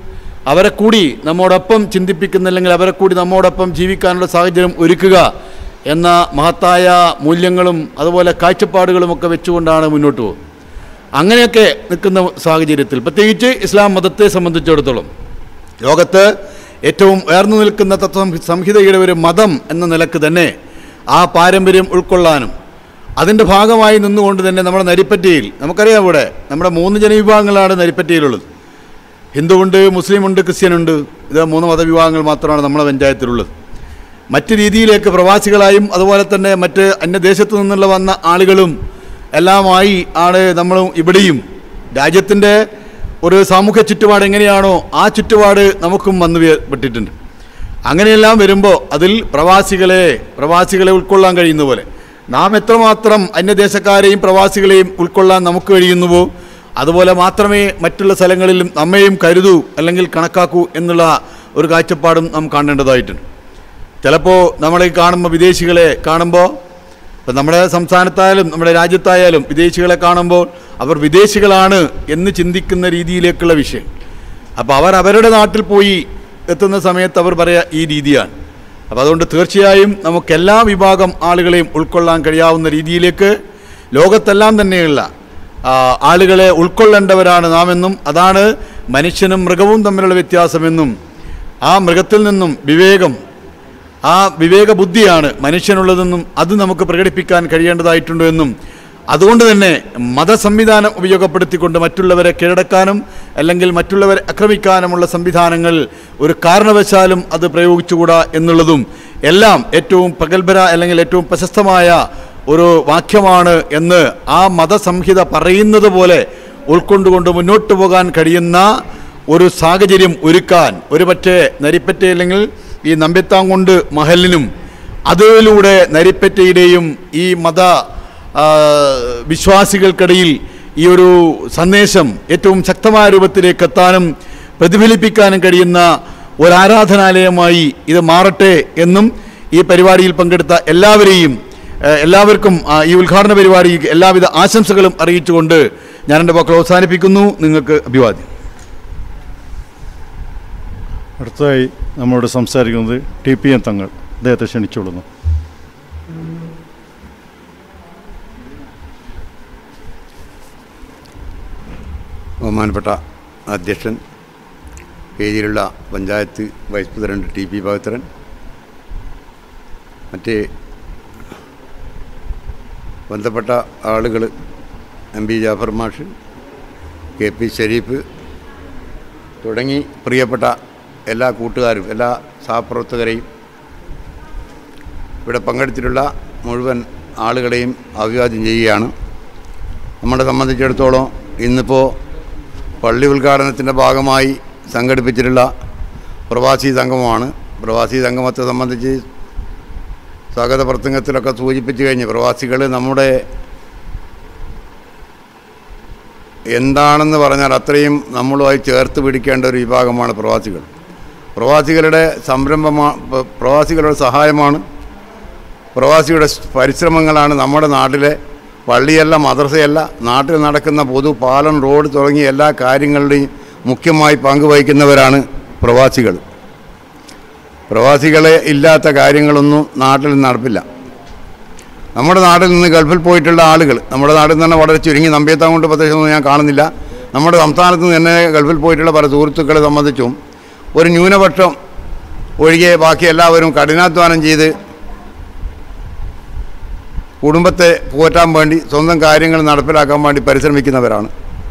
അവരെ കൂടി നമ്മോടൊപ്പം ചിന്തിപ്പിക്കുന്നില്ലെങ്കിൽ അവരെ കൂടി നമ്മോടൊപ്പം ജീവിക്കാനുള്ള സാഹചര്യം ഒരുക്കുക എന്ന മഹത്തായ മൂല്യങ്ങളും അതുപോലെ കാഴ്ചപ്പാടുകളും ഒക്കെ വെച്ചുകൊണ്ടാണ് മുന്നോട്ട് പോകുന്നത് അങ്ങനെയൊക്കെ നിൽക്കുന്ന സാഹചര്യത്തിൽ പ്രത്യേകിച്ച് ഇസ്ലാം മതത്തെ സംബന്ധിച്ചിടത്തോളം ലോകത്ത് ഏറ്റവും ഉയർന്നു നിൽക്കുന്ന തത്വ സംഹിതയുടെ ഒരു മതം എന്ന നിലക്ക് തന്നെ ആ പാരമ്പര്യം ഉൾക്കൊള്ളാനും അതിൻ്റെ ഭാഗമായി നിന്നുകൊണ്ട് തന്നെ നമ്മുടെ നരിപ്പറ്റയിൽ നമുക്കറിയാം ഇവിടെ നമ്മുടെ മൂന്ന് ജനവിഭാഗങ്ങളാണ് നരിപ്പറ്റയിലുള്ളത് ഹിന്ദുവുണ്ട് മുസ്ലിമുണ്ട് ക്രിസ്ത്യനുണ്ട് ഇത് മൂന്ന് മതവിഭാഗങ്ങൾ മാത്രമാണ് നമ്മുടെ പഞ്ചായത്തിലുള്ളത് മറ്റ് രീതിയിലേക്ക് പ്രവാസികളായും അതുപോലെ തന്നെ മറ്റ് അന്യദേശത്തു നിന്നുള്ള വന്ന ആളുകളും എല്ലാമായി ആണ് നമ്മളും ഇവിടെയും രാജ്യത്തിൻ്റെ ഒരു സാമൂഹ്യ ചുറ്റുപാട് എങ്ങനെയാണോ ആ ചുറ്റുപാട് നമുക്കും വന്നു വേ- പെട്ടിട്ടുണ്ട് അങ്ങനെയെല്ലാം വരുമ്പോൾ അതിൽ പ്രവാസികളെ പ്രവാസികളെ ഉൾക്കൊള്ളാൻ കഴിയുന്ന പോലെ നാം എത്രമാത്രം അന്യദേശക്കാരെയും പ്രവാസികളെയും ഉൾക്കൊള്ളാൻ നമുക്ക് കഴിയുന്നുവോ അതുപോലെ മാത്രമേ മറ്റുള്ള സ്ഥലങ്ങളിലും നമ്മയും കരുതൂ അല്ലെങ്കിൽ കണക്കാക്കൂ എന്നുള്ള ഒരു കാഴ്ചപ്പാടും നാം കാണേണ്ടതായിട്ടുണ്ട് ചിലപ്പോൾ നമ്മൾ ഈ കാണുമ്പോൾ വിദേശികളെ കാണുമ്പോൾ ഇപ്പം നമ്മുടെ സംസ്ഥാനത്തായാലും നമ്മുടെ രാജ്യത്തായാലും വിദേശികളെ കാണുമ്പോൾ അവർ വിദേശികളാണ് എന്ന് ചിന്തിക്കുന്ന രീതിയിലേക്കുള്ള വിഷയം അപ്പോൾ അവർ അവരുടെ നാട്ടിൽ പോയി എത്തുന്ന സമയത്ത് അവർ പറയാ ഈ രീതിയാണ് അപ്പോൾ അതുകൊണ്ട് തീർച്ചയായും നമുക്ക് എല്ലാ വിഭാഗം ആളുകളെയും ഉൾക്കൊള്ളാൻ കഴിയാവുന്ന രീതിയിലേക്ക് ലോകത്തെല്ലാം തന്നെയുള്ള ആ, ആളുകളെ ഉൾക്കൊള്ളേണ്ടവരാണ് നാം എന്നും അതാണ് മനുഷ്യനും മൃഗവും തമ്മിലുള്ള വ്യത്യാസമെന്നും ആ മൃഗത്തിൽ നിന്നും വിവേകം ആ വിവേക ബുദ്ധിയാണ് മനുഷ്യനുള്ളതെന്നും അത് നമുക്ക് പ്രകടിപ്പിക്കാൻ കഴിയേണ്ടതായിട്ടുണ്ട് എന്നും അതുകൊണ്ട് തന്നെ മതസംവിധാനം ഉപയോഗപ്പെടുത്തിക്കൊണ്ട് മറ്റുള്ളവരെ കീഴടക്കാനും അല്ലെങ്കിൽ മറ്റുള്ളവരെ ആക്രമിക്കാനുമുള്ള സംവിധാനങ്ങൾ ഒരു കാരണവശാലും അത് പ്രയോഗിച്ചുകൂടാ എന്നുള്ളതും എല്ലാം ഏറ്റവും പ്രഗത്ഭര അല്ലെങ്കിൽ ഏറ്റവും പ്രശസ്തമായ ഒരു വാക്യമാണ് എന്ന് ആ മതസംഹിത പറയുന്നത് പോലെ ഉൾക്കൊണ്ടുകൊണ്ട് മുന്നോട്ട് പോകാൻ കഴിയുന്ന ഒരു സാഹചര്യം ഒരുക്കാൻ ഒരു പക്ഷേ നരിപ്പറ്റ അല്ലെങ്കിൽ ഈ നമ്പ്യത്താങ്കൊണ്ട് മഹലിനും അതിലൂടെ നരിപ്പറ്റയുടെയും ഈ മത ആ, വിശ്വാസികൾക്കിടയിൽ ഈ ഒരു സന്ദേശം ഏറ്റവും ശക്തമായ രൂപത്തിലേക്ക് എത്താനും പ്രതിഫലിപ്പിക്കാനും കഴിയുന്ന ഒരു ആരാധനാലയമായി ഇത് മാറട്ടെ എന്നും ഈ പരിപാടിയിൽ പങ്കെടുത്ത എല്ലാവരെയും ഏഹ്, എല്ലാവർക്കും ആ, ഈ ഉദ്ഘാടന പരിപാടിക്ക് എല്ലാവിധ ആശംസകളും അറിയിച്ചുകൊണ്ട് ഞാൻ എൻ്റെ വാക്കുകൾ അവസാനിപ്പിക്കുന്നു നിങ്ങൾക്ക് അഭിവാദ്യം അടുത്തതായി നമ്മളോട് സംസാരിക്കുന്നത് ടി പി എം തങ്ങൾ അദ്ദേഹത്തെ ക്ഷണിച്ചുകൊള്ളുന്നു ബഹുമാനപ്പെട്ട അധ്യക്ഷൻ പേജിലുള്ള panchayat vice president T P Pavithran മറ്റ് ബന്ധപ്പെട്ട ആളുകൾ എം പി ജാഫർ മാഷ് കെ പി ഷരീഫ് തുടങ്ങി പ്രിയപ്പെട്ട എല്ലാ കൂട്ടുകാരും എല്ലാ സഹപ്രവർത്തകരെയും ഇവിടെ പങ്കെടുത്തിട്ടുള്ള മുഴുവൻ ആളുകളെയും അഭിവാദ്യം ചെയ്യുകയാണ് നമ്മളെ സംബന്ധിച്ചിടത്തോളം ഇന്നിപ്പോൾ പള്ളി ഉദ്ഘാടനത്തിൻ്റെ ഭാഗമായി സംഘടിപ്പിച്ചിട്ടുള്ള പ്രവാസി സംഗമമാണ് പ്രവാസി സംഗമത്തെ സംബന്ധിച്ച് സ്വാഗത പ്രസംഗത്തിലൊക്കെ സൂചിപ്പിച്ചു കഴിഞ്ഞ് പ്രവാസികൾ നമ്മുടെ എന്താണെന്ന് പറഞ്ഞാൽ അത്രയും നമ്മളുമായി ചേർത്ത് പിടിക്കേണ്ട ഒരു വിഭാഗമാണ് പ്രവാസികൾ പ്രവാസികളുടെ സംരംഭമാണ് പ്രവാസികളുടെ സഹായമാണ് പ്രവാസിയുടെ പരിശ്രമങ്ങളാണ് നമ്മുടെ നാട്ടിലെ പള്ളിയല്ല മദ്രസയല്ല നാട്ടിൽ നടക്കുന്ന പൊതു പാലം റോഡ് തുടങ്ങിയ എല്ലാ കാര്യങ്ങളുടെയും മുഖ്യമായി പങ്കുവഹിക്കുന്നവരാണ് പ്രവാസികൾ പ്രവാസികളെ ഇല്ലാത്ത കാര്യങ്ങളൊന്നും നാട്ടിൽ നടപ്പില്ല നമ്മുടെ നാട്ടിൽ നിന്ന് ഗൾഫിൽ പോയിട്ടുള്ള ആളുകൾ നമ്മുടെ നാട്ടിൽ നിന്ന് തന്നെ വളരെ ചുരുങ്ങി നമ്പിയത്താൻ കൊണ്ട് പ്രദേശമൊന്നും ഞാൻ കാണുന്നില്ല നമ്മുടെ സംസ്ഥാനത്ത് നിന്ന് തന്നെ ഗൾഫിൽ പോയിട്ടുള്ള പല സുഹൃത്തുക്കളെ സംബന്ധിച്ചും ഒരു ന്യൂനപക്ഷം ഒഴികെ ബാക്കി എല്ലാവരും കഠിനാധ്വാനം ചെയ്ത് കുടുംബത്തെ പോറ്റാൻ വേണ്ടി സ്വന്തം കാര്യങ്ങൾ നടപ്പിലാക്കാൻ വേണ്ടി പരിശ്രമിക്കുന്നവരാണ്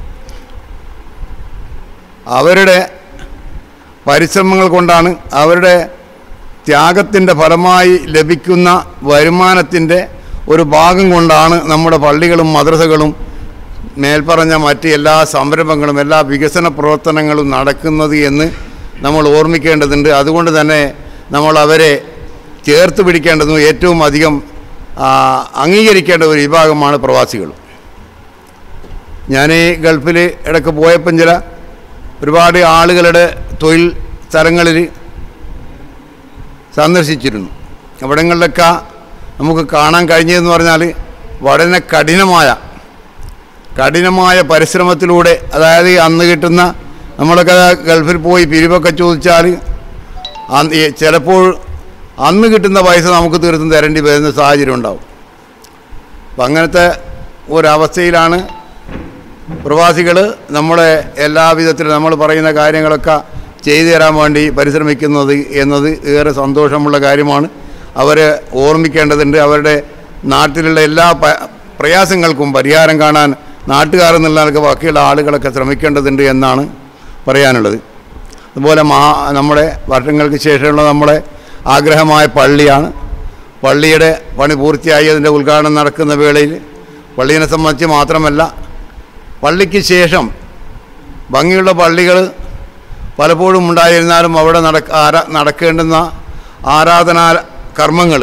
അവരുടെ പരിശ്രമങ്ങൾ കൊണ്ടാണ് അവരുടെ ത്യാഗത്തിൻ്റെ ഫലമായി ലഭിക്കുന്ന വരുമാനത്തിൻ്റെ ഒരു ഭാഗം കൊണ്ടാണ് നമ്മുടെ പള്ളികളും മദ്രസകളും മേൽപ്പറഞ്ഞ മറ്റ് എല്ലാ സംരംഭങ്ങളും എല്ലാ വികസന പ്രവർത്തനങ്ങളും നടക്കുന്നത് എന്ന് നമ്മൾ ഓർമ്മിക്കേണ്ടതുണ്ട് അതുകൊണ്ട് തന്നെ നമ്മൾ അവരെ ചേർത്ത് പിടിക്കേണ്ടതും ഏറ്റവും അധികം ആ, അംഗീകരിക്കേണ്ട ഒരു വിഭാഗമാണ് പ്രവാസികൾ ഞാൻ ഈ ഗൾഫിൽ ഇടയ്ക്ക് പോയപ്പം ചില ഒരുപാട് ആളുകളുടെ തൊഴിൽ സ്ഥലങ്ങളിൽ സന്ദർശിച്ചിരുന്നു അവിടങ്ങളിലൊക്കെ നമുക്ക് കാണാൻ കഴിഞ്ഞതെന്ന് പറഞ്ഞാൽ വളരെ കഠിനമായ കഠിനമായ പരിശ്രമത്തിലൂടെ അതായത് അന്ന് കിട്ടുന്ന നമ്മളൊക്കെ ഗൾഫിൽ പോയി പിരിവൊക്കെ ചോദിച്ചാൽ അന്ന് ഈ ചിലപ്പോൾ അന്ന് കിട്ടുന്ന പൈസ നമുക്ക് തീർത്തും തരേണ്ടി വരുന്ന സാഹചര്യം ഉണ്ടാവും അപ്പം അങ്ങനത്തെ ഒരവസ്ഥയിലാണ് പ്രവാസികൾ നമ്മളെ എല്ലാവിധത്തിലും നമ്മൾ പറയുന്ന കാര്യങ്ങളൊക്കെ ചെയ്തു തരാൻ വേണ്ടി പരിശ്രമിക്കുന്നത് എന്നത് ഏറെ സന്തോഷമുള്ള കാര്യമാണ് അവരെ ഓർമ്മിക്കേണ്ടതുണ്ട് അവരുടെ നാട്ടിലുള്ള എല്ലാ പ- പ്രയാസങ്ങൾക്കും പരിഹാരം കാണാൻ നാട്ടുകാർ എന്നുള്ള നിലക്ക് ബാക്കിയുള്ള ആളുകളൊക്കെ ശ്രമിക്കേണ്ടതുണ്ട് എന്നാണ് പറയാനുള്ളത് അതുപോലെ മാ നമ്മുടെ വർഷങ്ങൾക്ക് ശേഷമുള്ള നമ്മുടെ ആഗ്രഹമായ പള്ളിയാണ് പള്ളിയുടെ പണി പൂർത്തിയായി അതിൻ്റെ ഉദ്ഘാടനം നടക്കുന്ന വേളയിൽ പള്ളീനെ സംബന്ധിച്ച് മാത്രമല്ല പള്ളിക്ക് ശേഷം ഭംഗിയുള്ള പള്ളികൾ പലപ്പോഴും ഉണ്ടായിരുന്നാലും അവിടെ നടക്ക ആരാ നടക്കേണ്ടുന്ന ആരാധനാ കർമ്മങ്ങൾ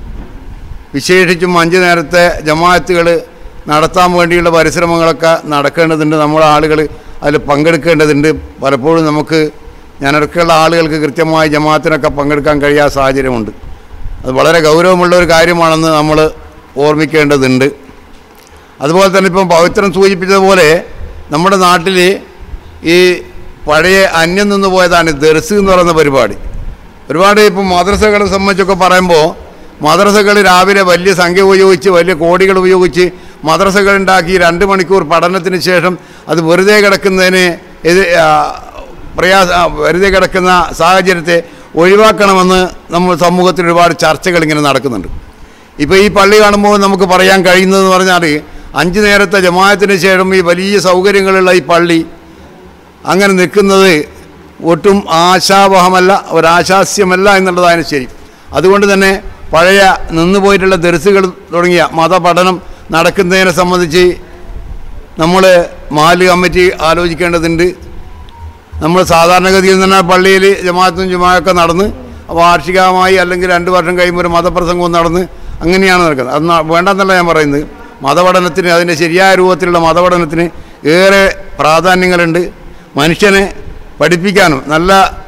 വിശേഷിച്ചും അഞ്ച് നേരത്തെ ജമാഅത്തുകൾ നടത്താൻ വേണ്ടിയുള്ള പരിശ്രമങ്ങളൊക്കെ നടക്കേണ്ടതുണ്ട് നമ്മുടെ ആളുകൾ അതിൽ പങ്കെടുക്കേണ്ടതുണ്ട് പലപ്പോഴും നമുക്ക് ഞാനൊക്കെയുള്ള ആളുകൾക്ക് കൃത്യമായി ജമാഅത്തിനൊക്കെ പങ്കെടുക്കാൻ കഴിയാത്ത സാഹചര്യമുണ്ട് അത് വളരെ ഗൗരവമുള്ള ഒരു കാര്യമാണെന്ന് നമ്മൾ ഓർമ്മിക്കേണ്ടതുണ്ട് അതുപോലെ തന്നെ ഇപ്പം പവിത്രം സൂചിപ്പിച്ചതുപോലെ നമ്മുടെ നാട്ടിൽ ഈ പഴയ അന്യം നിന്ന് പോയതാണ് ദർസ് എന്ന് പറയുന്ന പരിപാടി ഒരുപാട് ഇപ്പം മദ്രസകളെ സംബന്ധിച്ചൊക്കെ പറയുമ്പോൾ മദ്രസകൾ രാവിലെ വലിയ സംഖ്യ ഉപയോഗിച്ച് വലിയ കോടികൾ ഉപയോഗിച്ച് മദ്രസകൾ ഉണ്ടാക്കി രണ്ട് മണിക്കൂർ പഠനത്തിന് ശേഷം അത് വെറുതെ കിടക്കുന്നതിന് ഇത് ആ, പ്രയാസ ആ, വെറുതെ കിടക്കുന്ന സാഹചര്യത്തെ ഒഴിവാക്കണമെന്ന് നമ്മൾ സമൂഹത്തിൽ ഒരുപാട് ചർച്ചകൾ ഇങ്ങനെ നടക്കുന്നുണ്ട് ഇപ്പോൾ ഈ പള്ളി കാണുമ്പോൾ നമുക്ക് പറയാൻ കഴിയുന്നതെന്ന് പറഞ്ഞാൽ അഞ്ച് നേരത്തെ ജമാഅത്തിന് ശേഷം ഈ വലിയ സൗകര്യങ്ങളുള്ള ഈ പള്ളി അങ്ങനെ നിൽക്കുന്നത് ഒട്ടും ആശാവഹമല്ല ഒരാശാസ്യമല്ല എന്നുള്ളതാണ് ശരി അതുകൊണ്ട് തന്നെ പഴയ നിന്നുപോയിട്ടുള്ള ദർസുകൾ തുടങ്ങിയ മതപഠനം നടക്കുന്നതിനെ സംബന്ധിച്ച് നമ്മൾ മാല് കമ്മിറ്റി ആലോചിക്കേണ്ടതുണ്ട് നമ്മൾ സാധാരണഗതിയിൽ തന്നെ പള്ളിയിൽ ജമാഅത്തും ജുമായൊക്കെ നടന്ന് വാർഷികമായി അല്ലെങ്കിൽ രണ്ട് വർഷം കഴിയുമ്പോൾ ഒരു മതപ്രസംഗവും നടന്ന് അങ്ങനെയാണ് നടക്കുന്നത് അത് ന- വേണ്ടെന്നല്ല ഞാൻ പറയുന്നത് മതപഠനത്തിന് അതിൻ്റെ ശരിയായ രൂപത്തിലുള്ള മതപഠനത്തിന് ഏറെ പ്രാധാന്യങ്ങളുണ്ട് മനുഷ്യനെ പഠിപ്പിക്കാനും നല്ല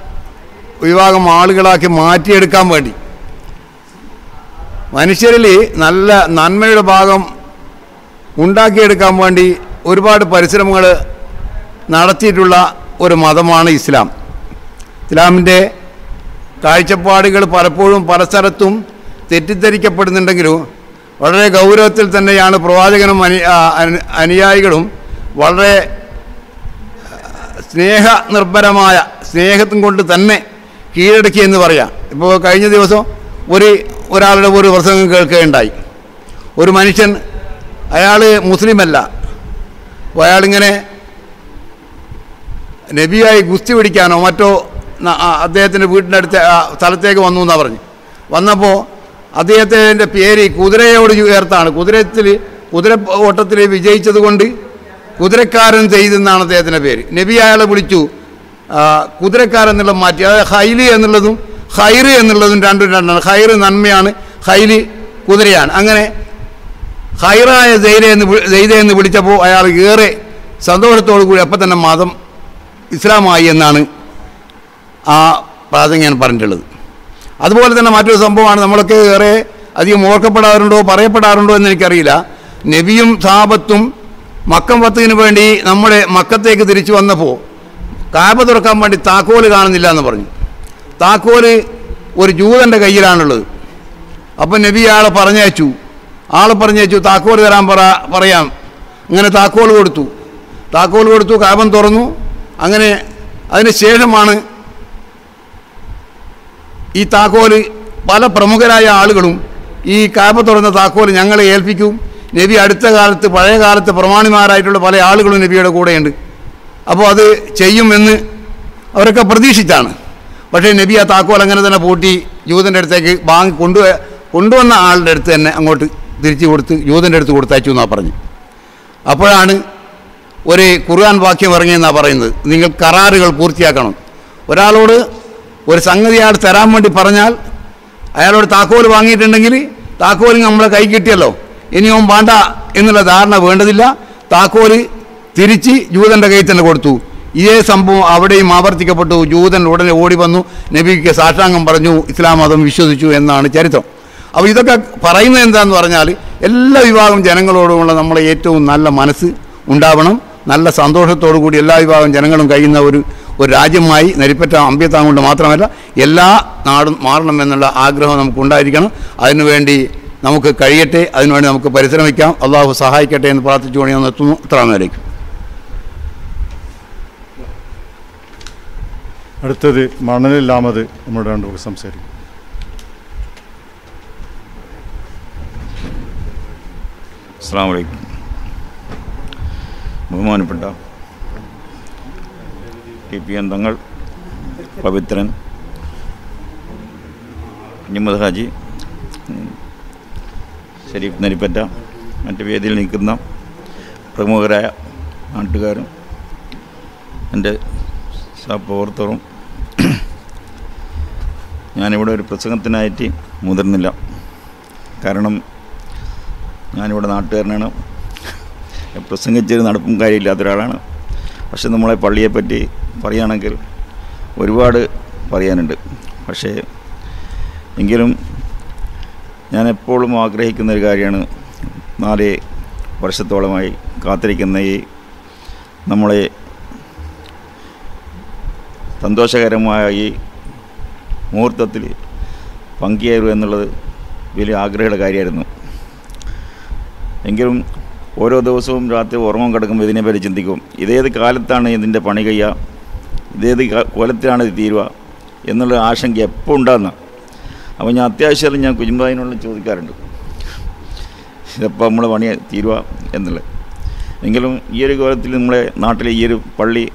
വിഭാഗം ആളുകളാക്കി മാറ്റിയെടുക്കാൻ വേണ്ടി മനുഷ്യരിൽ നല്ല നന്മയുടെ ഭാഗം ഉണ്ടാക്കിയെടുക്കാൻ വേണ്ടി ഒരുപാട് പരിശ്രമങ്ങൾ നടത്തിയിട്ടുള്ള ഒരു മതമാണ് ഇസ്ലാം ഇസ്ലാമിൻ്റെ കാഴ്ചപ്പാടുകൾ പലപ്പോഴും പല സ്ഥലത്തും തെറ്റിദ്ധരിക്കപ്പെടുന്നുണ്ടെങ്കിലും വളരെ ഗൗരവത്തിൽ തന്നെയാണ് പ്രവാചകനും അനു ആ, അനു- അനുയായികളും വളരെ സ്നേഹനിർഭരമായ സ്നേഹത്തും കൊണ്ട് തന്നെ കീഴടക്കി എന്ന് പറയാം ഇപ്പോൾ കഴിഞ്ഞ ദിവസം ഒരു ഒരാളുടെ ഒരു പ്രസംഗം കേൾക്കുകയുണ്ടായി ഒരു മനുഷ്യൻ അയാൾ മുസ്ലിമല്ല അപ്പോൾ അയാളിങ്ങനെ നബിയായി ഗുസ്തി പിടിക്കാനോ മറ്റോ ന- ആ അദ്ദേഹത്തിൻ്റെ വീടിൻ്റെ അടുത്ത ആ സ്ഥലത്തേക്ക് വന്നു എന്നാണ് പറഞ്ഞു വന്നപ്പോൾ അദ്ദേഹത്തിൻ്റെ പേര് കുതിരയോട് ഉയർത്താണ് കുതിരത്തിൽ കുതിര ഓട്ടത്തിൽ വിജയിച്ചത് കൊണ്ട് കുതിരക്കാരൻ ചെയ്തെന്നാണ് അദ്ദേഹത്തിൻ്റെ പേര് നബി അയാളെ വിളിച്ചു ആ, കുതിരക്കാരൻ എന്നുള്ളത് മാറ്റി അതായത് ഹൈല് എന്നുള്ളതും ഹൈറ് എന്നുള്ളതും രണ്ടും രണ്ടാണ് ഹൈറ് നന്മയാണ് ഹൈല് കുതിരയാണ് അങ്ങനെ ഹൈറായ ജൈര എന്ന് വി- ജൈത എന്ന് വിളിച്ചപ്പോൾ അയാൾ ഏറെ സന്തോഷത്തോടു കൂടി അപ്പം തന്നെ മതം ഇസ്ലാമായി എന്നാണ് ആ പ്രാഥമിക ഞാൻ പറഞ്ഞിട്ടുള്ളത് അതുപോലെ തന്നെ മറ്റൊരു സംഭവമാണ് നമ്മളൊക്കെ ഏറെ അധികം ഓർക്കപ്പെടാറുണ്ടോ പറയപ്പെടാറുണ്ടോ എന്ന് എനിക്കറിയില്ല നബിയും സാപത്തും മക്കം പത്തിന് വേണ്ടി നമ്മുടെ മക്കത്തേക്ക് തിരിച്ചു വന്നപ്പോൾ കാബ തുറക്കാൻ വേണ്ടി താക്കോല് കാണുന്നില്ല എന്ന് പറഞ്ഞു താക്കോല് ഒരു ജൂതൻ്റെ കയ്യിലാണുള്ളത് അപ്പം നബി ആളെ പറഞ്ഞയച്ചു ആളെ പറഞ്ഞയച്ചു താക്കോൽ തരാൻ പറ പറയാം അങ്ങനെ താക്കോൽ കൊടുത്തു താക്കോൽ കൊടുത്തു കാബം തുറന്നു അങ്ങനെ അതിന് ശേഷമാണ് ഈ താക്കോല് പല പ്രമുഖരായ ആളുകളും ഈ കാബ തുറന്ന താക്കോൽ ഞങ്ങളെ ഏൽപ്പിക്കും നബി അടുത്ത കാലത്ത് പഴയ കാലത്ത് പ്രമാണിമാരായിട്ടുള്ള പല ആളുകളും നബിയുടെ കൂടെയുണ്ട് അപ്പോൾ അത് ചെയ്യുമെന്ന് അവരൊക്കെ പ്രതീക്ഷിച്ചാണ് പക്ഷേ നബി ആ താക്കോൽ അങ്ങനെ തന്നെ പൂട്ടി യൂതൻ്റെ അടുത്തേക്ക് വാങ്ങി കൊണ്ടു കൊണ്ടുവന്ന ആളുടെ അടുത്ത് തന്നെ അങ്ങോട്ട് തിരിച്ചു കൊടുത്ത് യൂതൻ്റെ അടുത്ത് കൊടുത്തയച്ചു എന്നാണ് പറഞ്ഞു അപ്പോഴാണ് ഒരു ഖുർആൻ വാക്യം ഇറങ്ങിയെന്നാണ് പറയുന്നത് നിങ്ങൾ കരാറുകൾ പൂർത്തിയാക്കണം ഒരാളോട് ഒരു സംഗതി അയാൾ തരാൻ വേണ്ടി പറഞ്ഞാൽ അയാളോട് താക്കോൽ വാങ്ങിയിട്ടുണ്ടെങ്കിൽ താക്കോൽ നമ്മളെ കൈ കിട്ടിയല്ലോ ഇനി അവൻ വേണ്ട എന്നുള്ള ധാരണ വേണ്ടതില്ല താക്കോല് തിരിച്ച് ജൂതൻ്റെ കയ്യിൽ തന്നെ കൊടുത്തു ഇതേ സംഭവം അവിടെയും ആവർത്തിക്കപ്പെട്ടു ജൂതൻ ഉടനെ ഓടി വന്നു നബിക്ക് സാഷ്ടാംഗം പറഞ്ഞു ഇസ്ലാം മതം വിശ്വസിച്ചു എന്നാണ് ചരിത്രം അപ്പോൾ ഇതൊക്കെ പറയുന്നത് എന്താന്ന് പറഞ്ഞാൽ എല്ലാ വിഭാഗം ജനങ്ങളോടുമുള്ള നമ്മളെ ഏറ്റവും നല്ല മനസ്സ് ഉണ്ടാവണം നല്ല സന്തോഷത്തോടു കൂടി എല്ലാ വിഭാഗം ജനങ്ങളും കഴിയുന്ന ഒരു ഒരു രാജ്യമായി നരിപ്പറ്റ അമ്പ്യത്താൻ കൊണ്ട് മാത്രമല്ല എല്ലാ നാടും മാറണം എന്നുള്ള ആഗ്രഹം നമുക്കുണ്ടായിരിക്കണം അതിനുവേണ്ടി നമുക്ക് കഴിയട്ടെ അതിനുവേണ്ടി നമുക്ക് പരിശ്രമിക്കാം അള്ളാഹു സഹായിക്കട്ടെ എന്ന് പ്രാർത്ഥിച്ചുകൊണ്ട് ഞാൻ നിർത്തുന്നു അത്രമേലേക്ക് അടുത്തത് മണലില്ലാമത് നമ്മുടെ രണ്ട് പേർക്ക് സംസാരിക്കും അസ്സാം വലൈക്കും ബഹുമാനപ്പെട്ട ടി പി എൻ തങ്ങൾ പവിത്രൻ കുഞ്ഞിമദ് ഹാജി ഉം, ഷരീഫ് നരിപ്പറ്റ മറ്റ് വേദിയിൽ നിൽക്കുന്ന പ്രമുഖരായ നാട്ടുകാരും എൻ്റെ സഹപ്രവർത്തകരും ഞാനിവിടെ ഒരു പ്രസംഗത്തിനായിട്ട് മുതിർന്നില്ല കാരണം ഞാനിവിടെ നാട്ടുകാരനാണ് പ്രസംഗിച്ചൊരു നടപ്പും കാര്യമില്ലാത്ത ഒരാളാണ് പക്ഷെ നമ്മളെ പള്ളിയെപ്പറ്റി പറയുകയാണെങ്കിൽ ഒരുപാട് പറയാനുണ്ട് പക്ഷേ എങ്കിലും ഞാൻ എപ്പോഴും ആഗ്രഹിക്കുന്ന ഒരു കാര്യമാണ് നാല് വർഷത്തോളമായി കാത്തിരിക്കുന്ന ഈ നമ്മളെ സന്തോഷകരമായ ഈ മുഹൂർത്തത്തിൽ പങ്കുചേരുക എന്നുള്ളത് വലിയ ആഗ്രഹമുള്ള കാര്യമായിരുന്നു എങ്കിലും ഓരോ ദിവസവും രാത്രി ഉറങ്ങും കിടക്കുമ്പോൾ ഇതിനെപ്പറ്റി ചിന്തിക്കും ഇതേത് കാലത്താണ് ഇതിൻ്റെ പണി കഴിയുക ഇതേത് കാ- കോലത്തിലാണ് ഇത് തീരുക എന്നുള്ള ആശങ്ക എപ്പോൾ ഉണ്ടാകുന്ന അപ്പോൾ ഞാൻ അത്യാവശ്യം ഞാൻ കുഞ്ഞുമ്പാതിനോട് ചോദിക്കാറുണ്ട് ഇതെപ്പോൾ നമ്മൾ പണി തീരുക എന്നുള്ളത് എങ്കിലും ഈ ഒരു കോലത്തിൽ നമ്മളെ നാട്ടിലെ ഈ ഒരു പള്ളി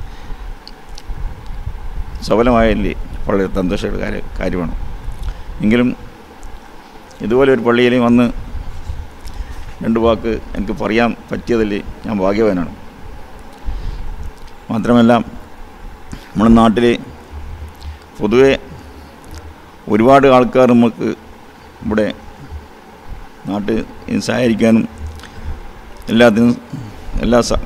സഫലമായല്ലേ വളരെ സന്തോഷമുള്ള കാര്യ കാര്യമാണ് എങ്കിലും ഇതുപോലെ ഒരു പള്ളിയിൽ വന്ന് രണ്ട് വാക്ക് എനിക്ക് പറയാൻ പറ്റിയതിൽ ഞാൻ ഭാഗ്യവാനാണ് മാത്രമല്ല നമ്മുടെ നാട്ടിൽ പൊതുവെ ഒരുപാട് ആൾക്കാർ നമുക്ക് ഇവിടെ നാട്ടിൽ സഹായിക്കാനും എല്ലാത്തിനും എല്ലാ സ-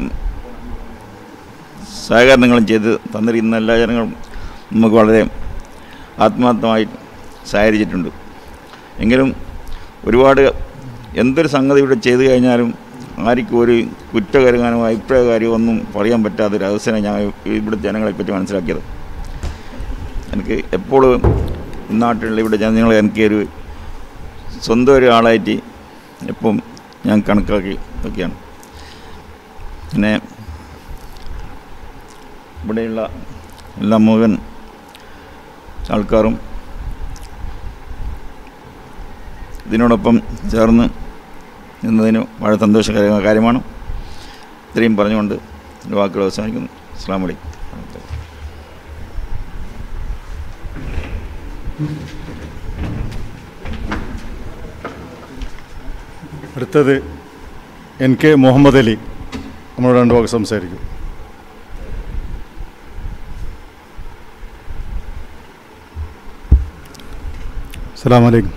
സഹകരണങ്ങളും ചെയ്ത് തന്നിരിക്കുന്ന എല്ലാ ജനങ്ങളും നമുക്ക് വളരെ ആത്മാർത്ഥമായി സഹകരിച്ചിട്ടുണ്ട് എങ്കിലും ഒരുപാട് എന്തൊരു സംഗതി ഇവിടെ ചെയ്തു കഴിഞ്ഞാലും ആർക്കും ഒരു കുറ്റകരമാനോ അഭിപ്രായകാര്യമോ ഒന്നും പറയാൻ പറ്റാത്തൊരു അവസരം ഞാൻ ഇവിടെ ജനങ്ങളെ പറ്റി മനസ്സിലാക്കിയത് എനിക്ക് എപ്പോഴും ഈ നാട്ടിലുള്ള ഇവിടെ ജനങ്ങളെ എനിക്ക് ഒരു സ്വന്തം ഒരു ആളായിട്ട് എപ്പം ഞാൻ കണക്കാക്കി ഒക്കെയാണ് പിന്നെ ഇവിടെയുള്ള എല്ലാ മുഴുവൻ ആൾക്കാരും ഇതിനോടൊപ്പം ചേർന്ന് നിന്നതിന് വളരെ സന്തോഷകരമായ കാര്യമാണ് ഇത്രയും പറഞ്ഞുകൊണ്ട് എൻ്റെ വാക്കുകൾ അവസാനിക്കുന്നു അസ്സാം വലൈക്കും അടുത്തത് എൻ കെ മുഹമ്മദ് അലി നമ്മളോട് രണ്ട് വാക്ക് സംസാരിക്കും അസ്സാം വലൈക്കും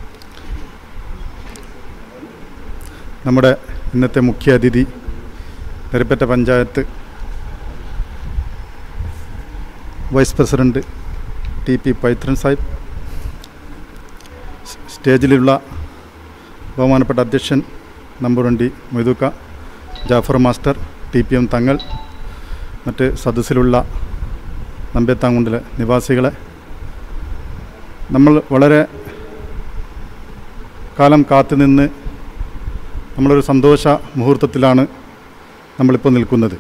നമ്മുടെ ഇന്നത്തെ മുഖ്യ അതിഥി Narippatta panchayat vice president T P Pavithran Sahib സ് സ്റ്റേജിലുള്ള ബഹുമാനപ്പെട്ട അധ്യക്ഷൻ Namburandi Moidukka Jafar master T P M Thangal മറ്റ് സദസ്സിലുള്ള നമ്പ്യത്താങ്കുണ്ടിലെ നിവാസികളെ നമ്മൾ വളരെ കാലം കാത്തുനിന്ന് നമ്മളൊരു സന്തോഷ മുഹൂർത്തത്തിലാണ് നമ്മളിപ്പോൾ നിൽക്കുന്നത്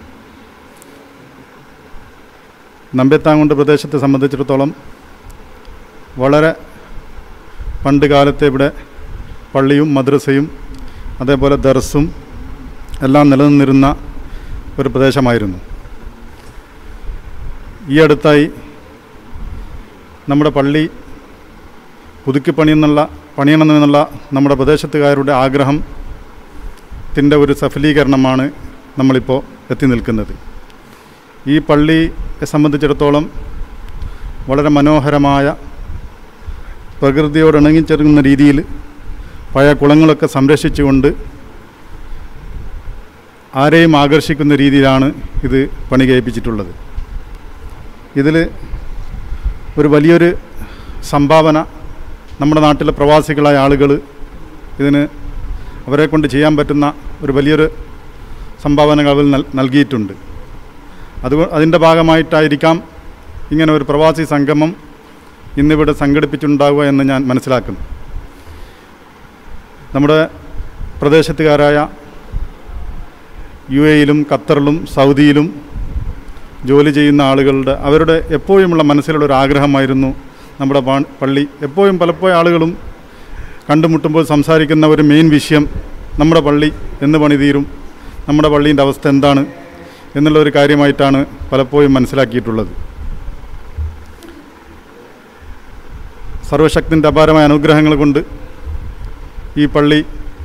നമ്പ്യത്താങ്കുണ്ട് പ്രദേശത്തെ സംബന്ധിച്ചിടത്തോളം വളരെ പണ്ട് കാലത്തെ ഇവിടെ പള്ളിയും മദ്രസയും അതേപോലെ ദർസും എല്ലാം നിലനിന്നിരുന്ന ഒരു പ്രദേശമായിരുന്നു ഈ അടുത്തായി നമ്മുടെ പള്ളി പുതുക്കി പണിയെന്നുള്ള പണിയണമെന്നുള്ള നമ്മുടെ പ്രദേശത്തുകാരുടെ ആഗ്രഹത്തിൻ്റെ ഒരു സഫലീകരണമാണ് നമ്മളിപ്പോൾ എത്തി നിൽക്കുന്നത് ഈ പള്ളിയെ സംബന്ധിച്ചിടത്തോളം വളരെ മനോഹരമായ പ്രകൃതിയോട് ഇണങ്ങിച്ചേർന്ന രീതിയിൽ പഴയ കുളങ്ങളൊക്കെ സംരക്ഷിച്ചുകൊണ്ട് ആരെയും ആകർഷിക്കുന്ന രീതിയിലാണ് ഇത് പണി കഴിപ്പിച്ചിട്ടുള്ളത് ഇതിൽ ഒരു വലിയൊരു സംഭാവന നമ്മുടെ നാട്ടിലെ പ്രവാസികളായ ആളുകൾ ഇതിന് അവരെ കൊണ്ട് ചെയ്യാൻ പറ്റുന്ന ഒരു വലിയൊരു സംഭാവനകൾ അവർ നൽ നൽകിയിട്ടുണ്ട് അത് അതിൻ്റെ ഭാഗമായിട്ടായിരിക്കാം ഇങ്ങനെ ഒരു പ്രവാസി സംഗമം ഇന്നിവിടെ സംഘടിപ്പിച്ചിട്ടുണ്ടാവുക എന്ന് ഞാൻ മനസ്സിലാക്കുന്നു നമ്മുടെ പ്രദേശത്തുകാരായ യു എയിലും ഖത്തറിലും സൗദിയിലും ജോലി ചെയ്യുന്ന ആളുകളുടെ അവരുടെ എപ്പോഴുമുള്ള മനസ്സിലുള്ള ഒരു ആഗ്രഹമായിരുന്നു നമ്മുടെ പാ- പള്ളി എപ്പോഴും പലപ്പോഴും ആളുകളും കണ്ടുമുട്ടുമ്പോൾ സംസാരിക്കുന്ന ഒരു മെയിൻ വിഷയം നമ്മുടെ പള്ളി എന്ന് പണി തീരും നമ്മുടെ പള്ളീൻ്റെ അവസ്ഥ എന്താണ് എന്നുള്ള ഒരു കാര്യമായിട്ടാണ് പലപ്പോഴും മനസ്സിലാക്കിയിട്ടുള്ളത് സർവശക്തിൻ്റെ അപാരമായ അനുഗ്രഹങ്ങൾ കൊണ്ട് ഈ പള്ളി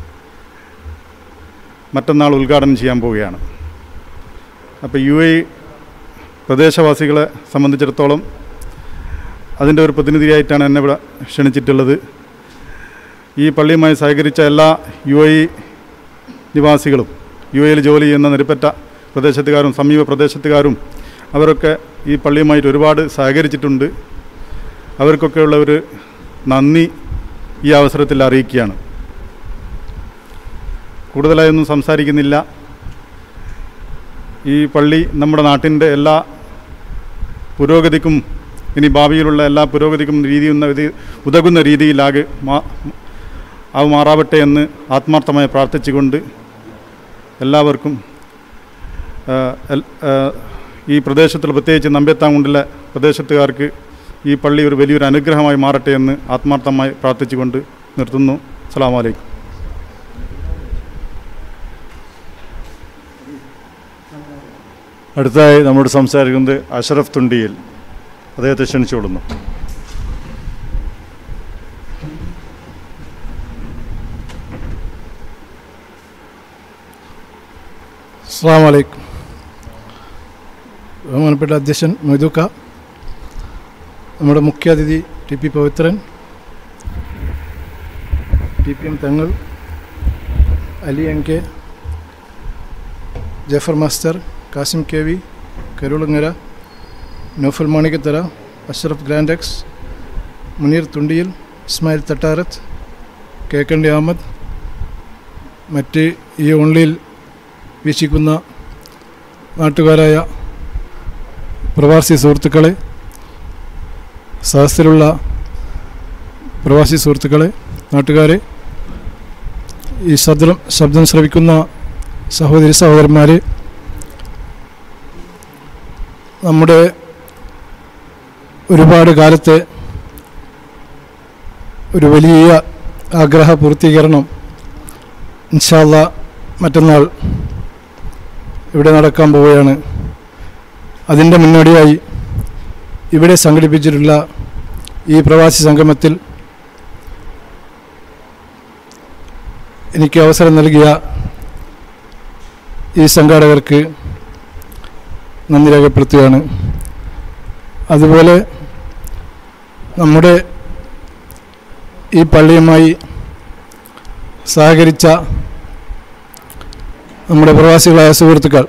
മറ്റന്നാൾ ഉദ്ഘാടനം ചെയ്യാൻ പോവുകയാണ് അപ്പോൾ യു എ പ്രദേശവാസികളെ സംബന്ധിച്ചിടത്തോളം അതിൻ്റെ ഒരു പ്രതിനിധിയായിട്ടാണ് എന്നെ ഇവിടെ ക്ഷണിച്ചിട്ടുള്ളത് ഈ പള്ളിയുമായി സഹകരിച്ച എല്ലാ യു എ നിവാസികളും യു എയിൽ ജോലി ചെയ്യുന്ന നിരപ്പറ്റ പ്രദേശത്തുകാരും സമീപ പ്രദേശത്തുകാരും അവരൊക്കെ ഈ പള്ളിയുമായിട്ട് ഒരുപാട് സഹകരിച്ചിട്ടുണ്ട് അവർക്കൊക്കെയുള്ള ഒരു നന്ദി ഈ അവസരത്തിൽ അറിയിക്കുകയാണ് കൂടുതലായൊന്നും സംസാരിക്കുന്നില്ല ഈ പള്ളി നമ്മുടെ നാട്ടിൻ്റെ എല്ലാ പുരോഗതിക്കും ഇനി ഭാവിയിലുള്ള എല്ലാ പുരോഗതിക്കും രീതിയുന്ന വിധി- ഉതകുന്ന രീതിയിലാകെ മാ അത് മാറാവട്ടെ എന്ന് ആത്മാർത്ഥമായി പ്രാർത്ഥിച്ചുകൊണ്ട് എല്ലാവർക്കും ആ, എൽ- ആ, ഈ പ്രദേശത്തിൽ പ്രത്യേകിച്ച് നമ്പ്യത്താങ്കുണ്ടിലെ പ്രദേശത്തുകാർക്ക് ഈ പള്ളി ഒരു വലിയൊരു അനുഗ്രഹമായി മാറട്ടെ എന്ന് ആത്മാർത്ഥമായി പ്രാർത്ഥിച്ചുകൊണ്ട് നിർത്തുന്നു അസ്സാം വലൈക്കും അടുത്തതായി നമ്മോട് സംസാരിക്കുന്നത് അഷറഫ് തുണ്ടിയിൽ അദ്ദേഹത്തെ ക്ഷണിച്ചുകൊള്ളുന്നു അസ്സാം വലൈക്കും ബഹുമാനപ്പെട്ട അധ്യക്ഷൻ മൊയ്തുക്ക നമ്മുടെ മുഖ്യാതിഥി T P Pavithran T P M Thangal Ali N K Jafar master Kasim K V Karulangara Noufal Manikkathara Ashraf Grandex Muneer Thundiyil Ismail Thattarath Kekkandi Ahmed മറ്റ് ഈ ഓൺലൈനിൽ വീക്ഷിക്കുന്ന നാട്ടുകാരായ പ്രവാസി സുഹൃത്തുക്കളെ സഹസിലുള്ള പ്രവാസി സുഹൃത്തുക്കളെ നാട്ടുകാരെ ഈ ശബ്ദം ശബ്ദം ശ്രവിക്കുന്ന സഹോദരി സഹോദരന്മാരെ നമ്മുടെ ഒരുപാട് കാലത്തെ ഒരു വലിയ ആഗ്രഹ പൂർത്തീകരണം ഇൻഷാല്ല മറ്റന്നാൾ ഇവിടെ നടക്കാൻ പോവുകയാണ് അതിൻ്റെ മുന്നോടിയായി ഇവിടെ സംഘടിപ്പിച്ചിട്ടുള്ള ഈ പ്രവാസി സംഗമത്തിൽ എനിക്ക് അവസരം നൽകിയ ഈ സംഘാടകർക്ക് നന്ദി രേഖപ്പെടുത്തുകയാണ് അതുപോലെ നമ്മുടെ ഈ പള്ളിയുമായി സഹകരിച്ച നമ്മുടെ പ്രവാസികളായ സുഹൃത്തുക്കൾ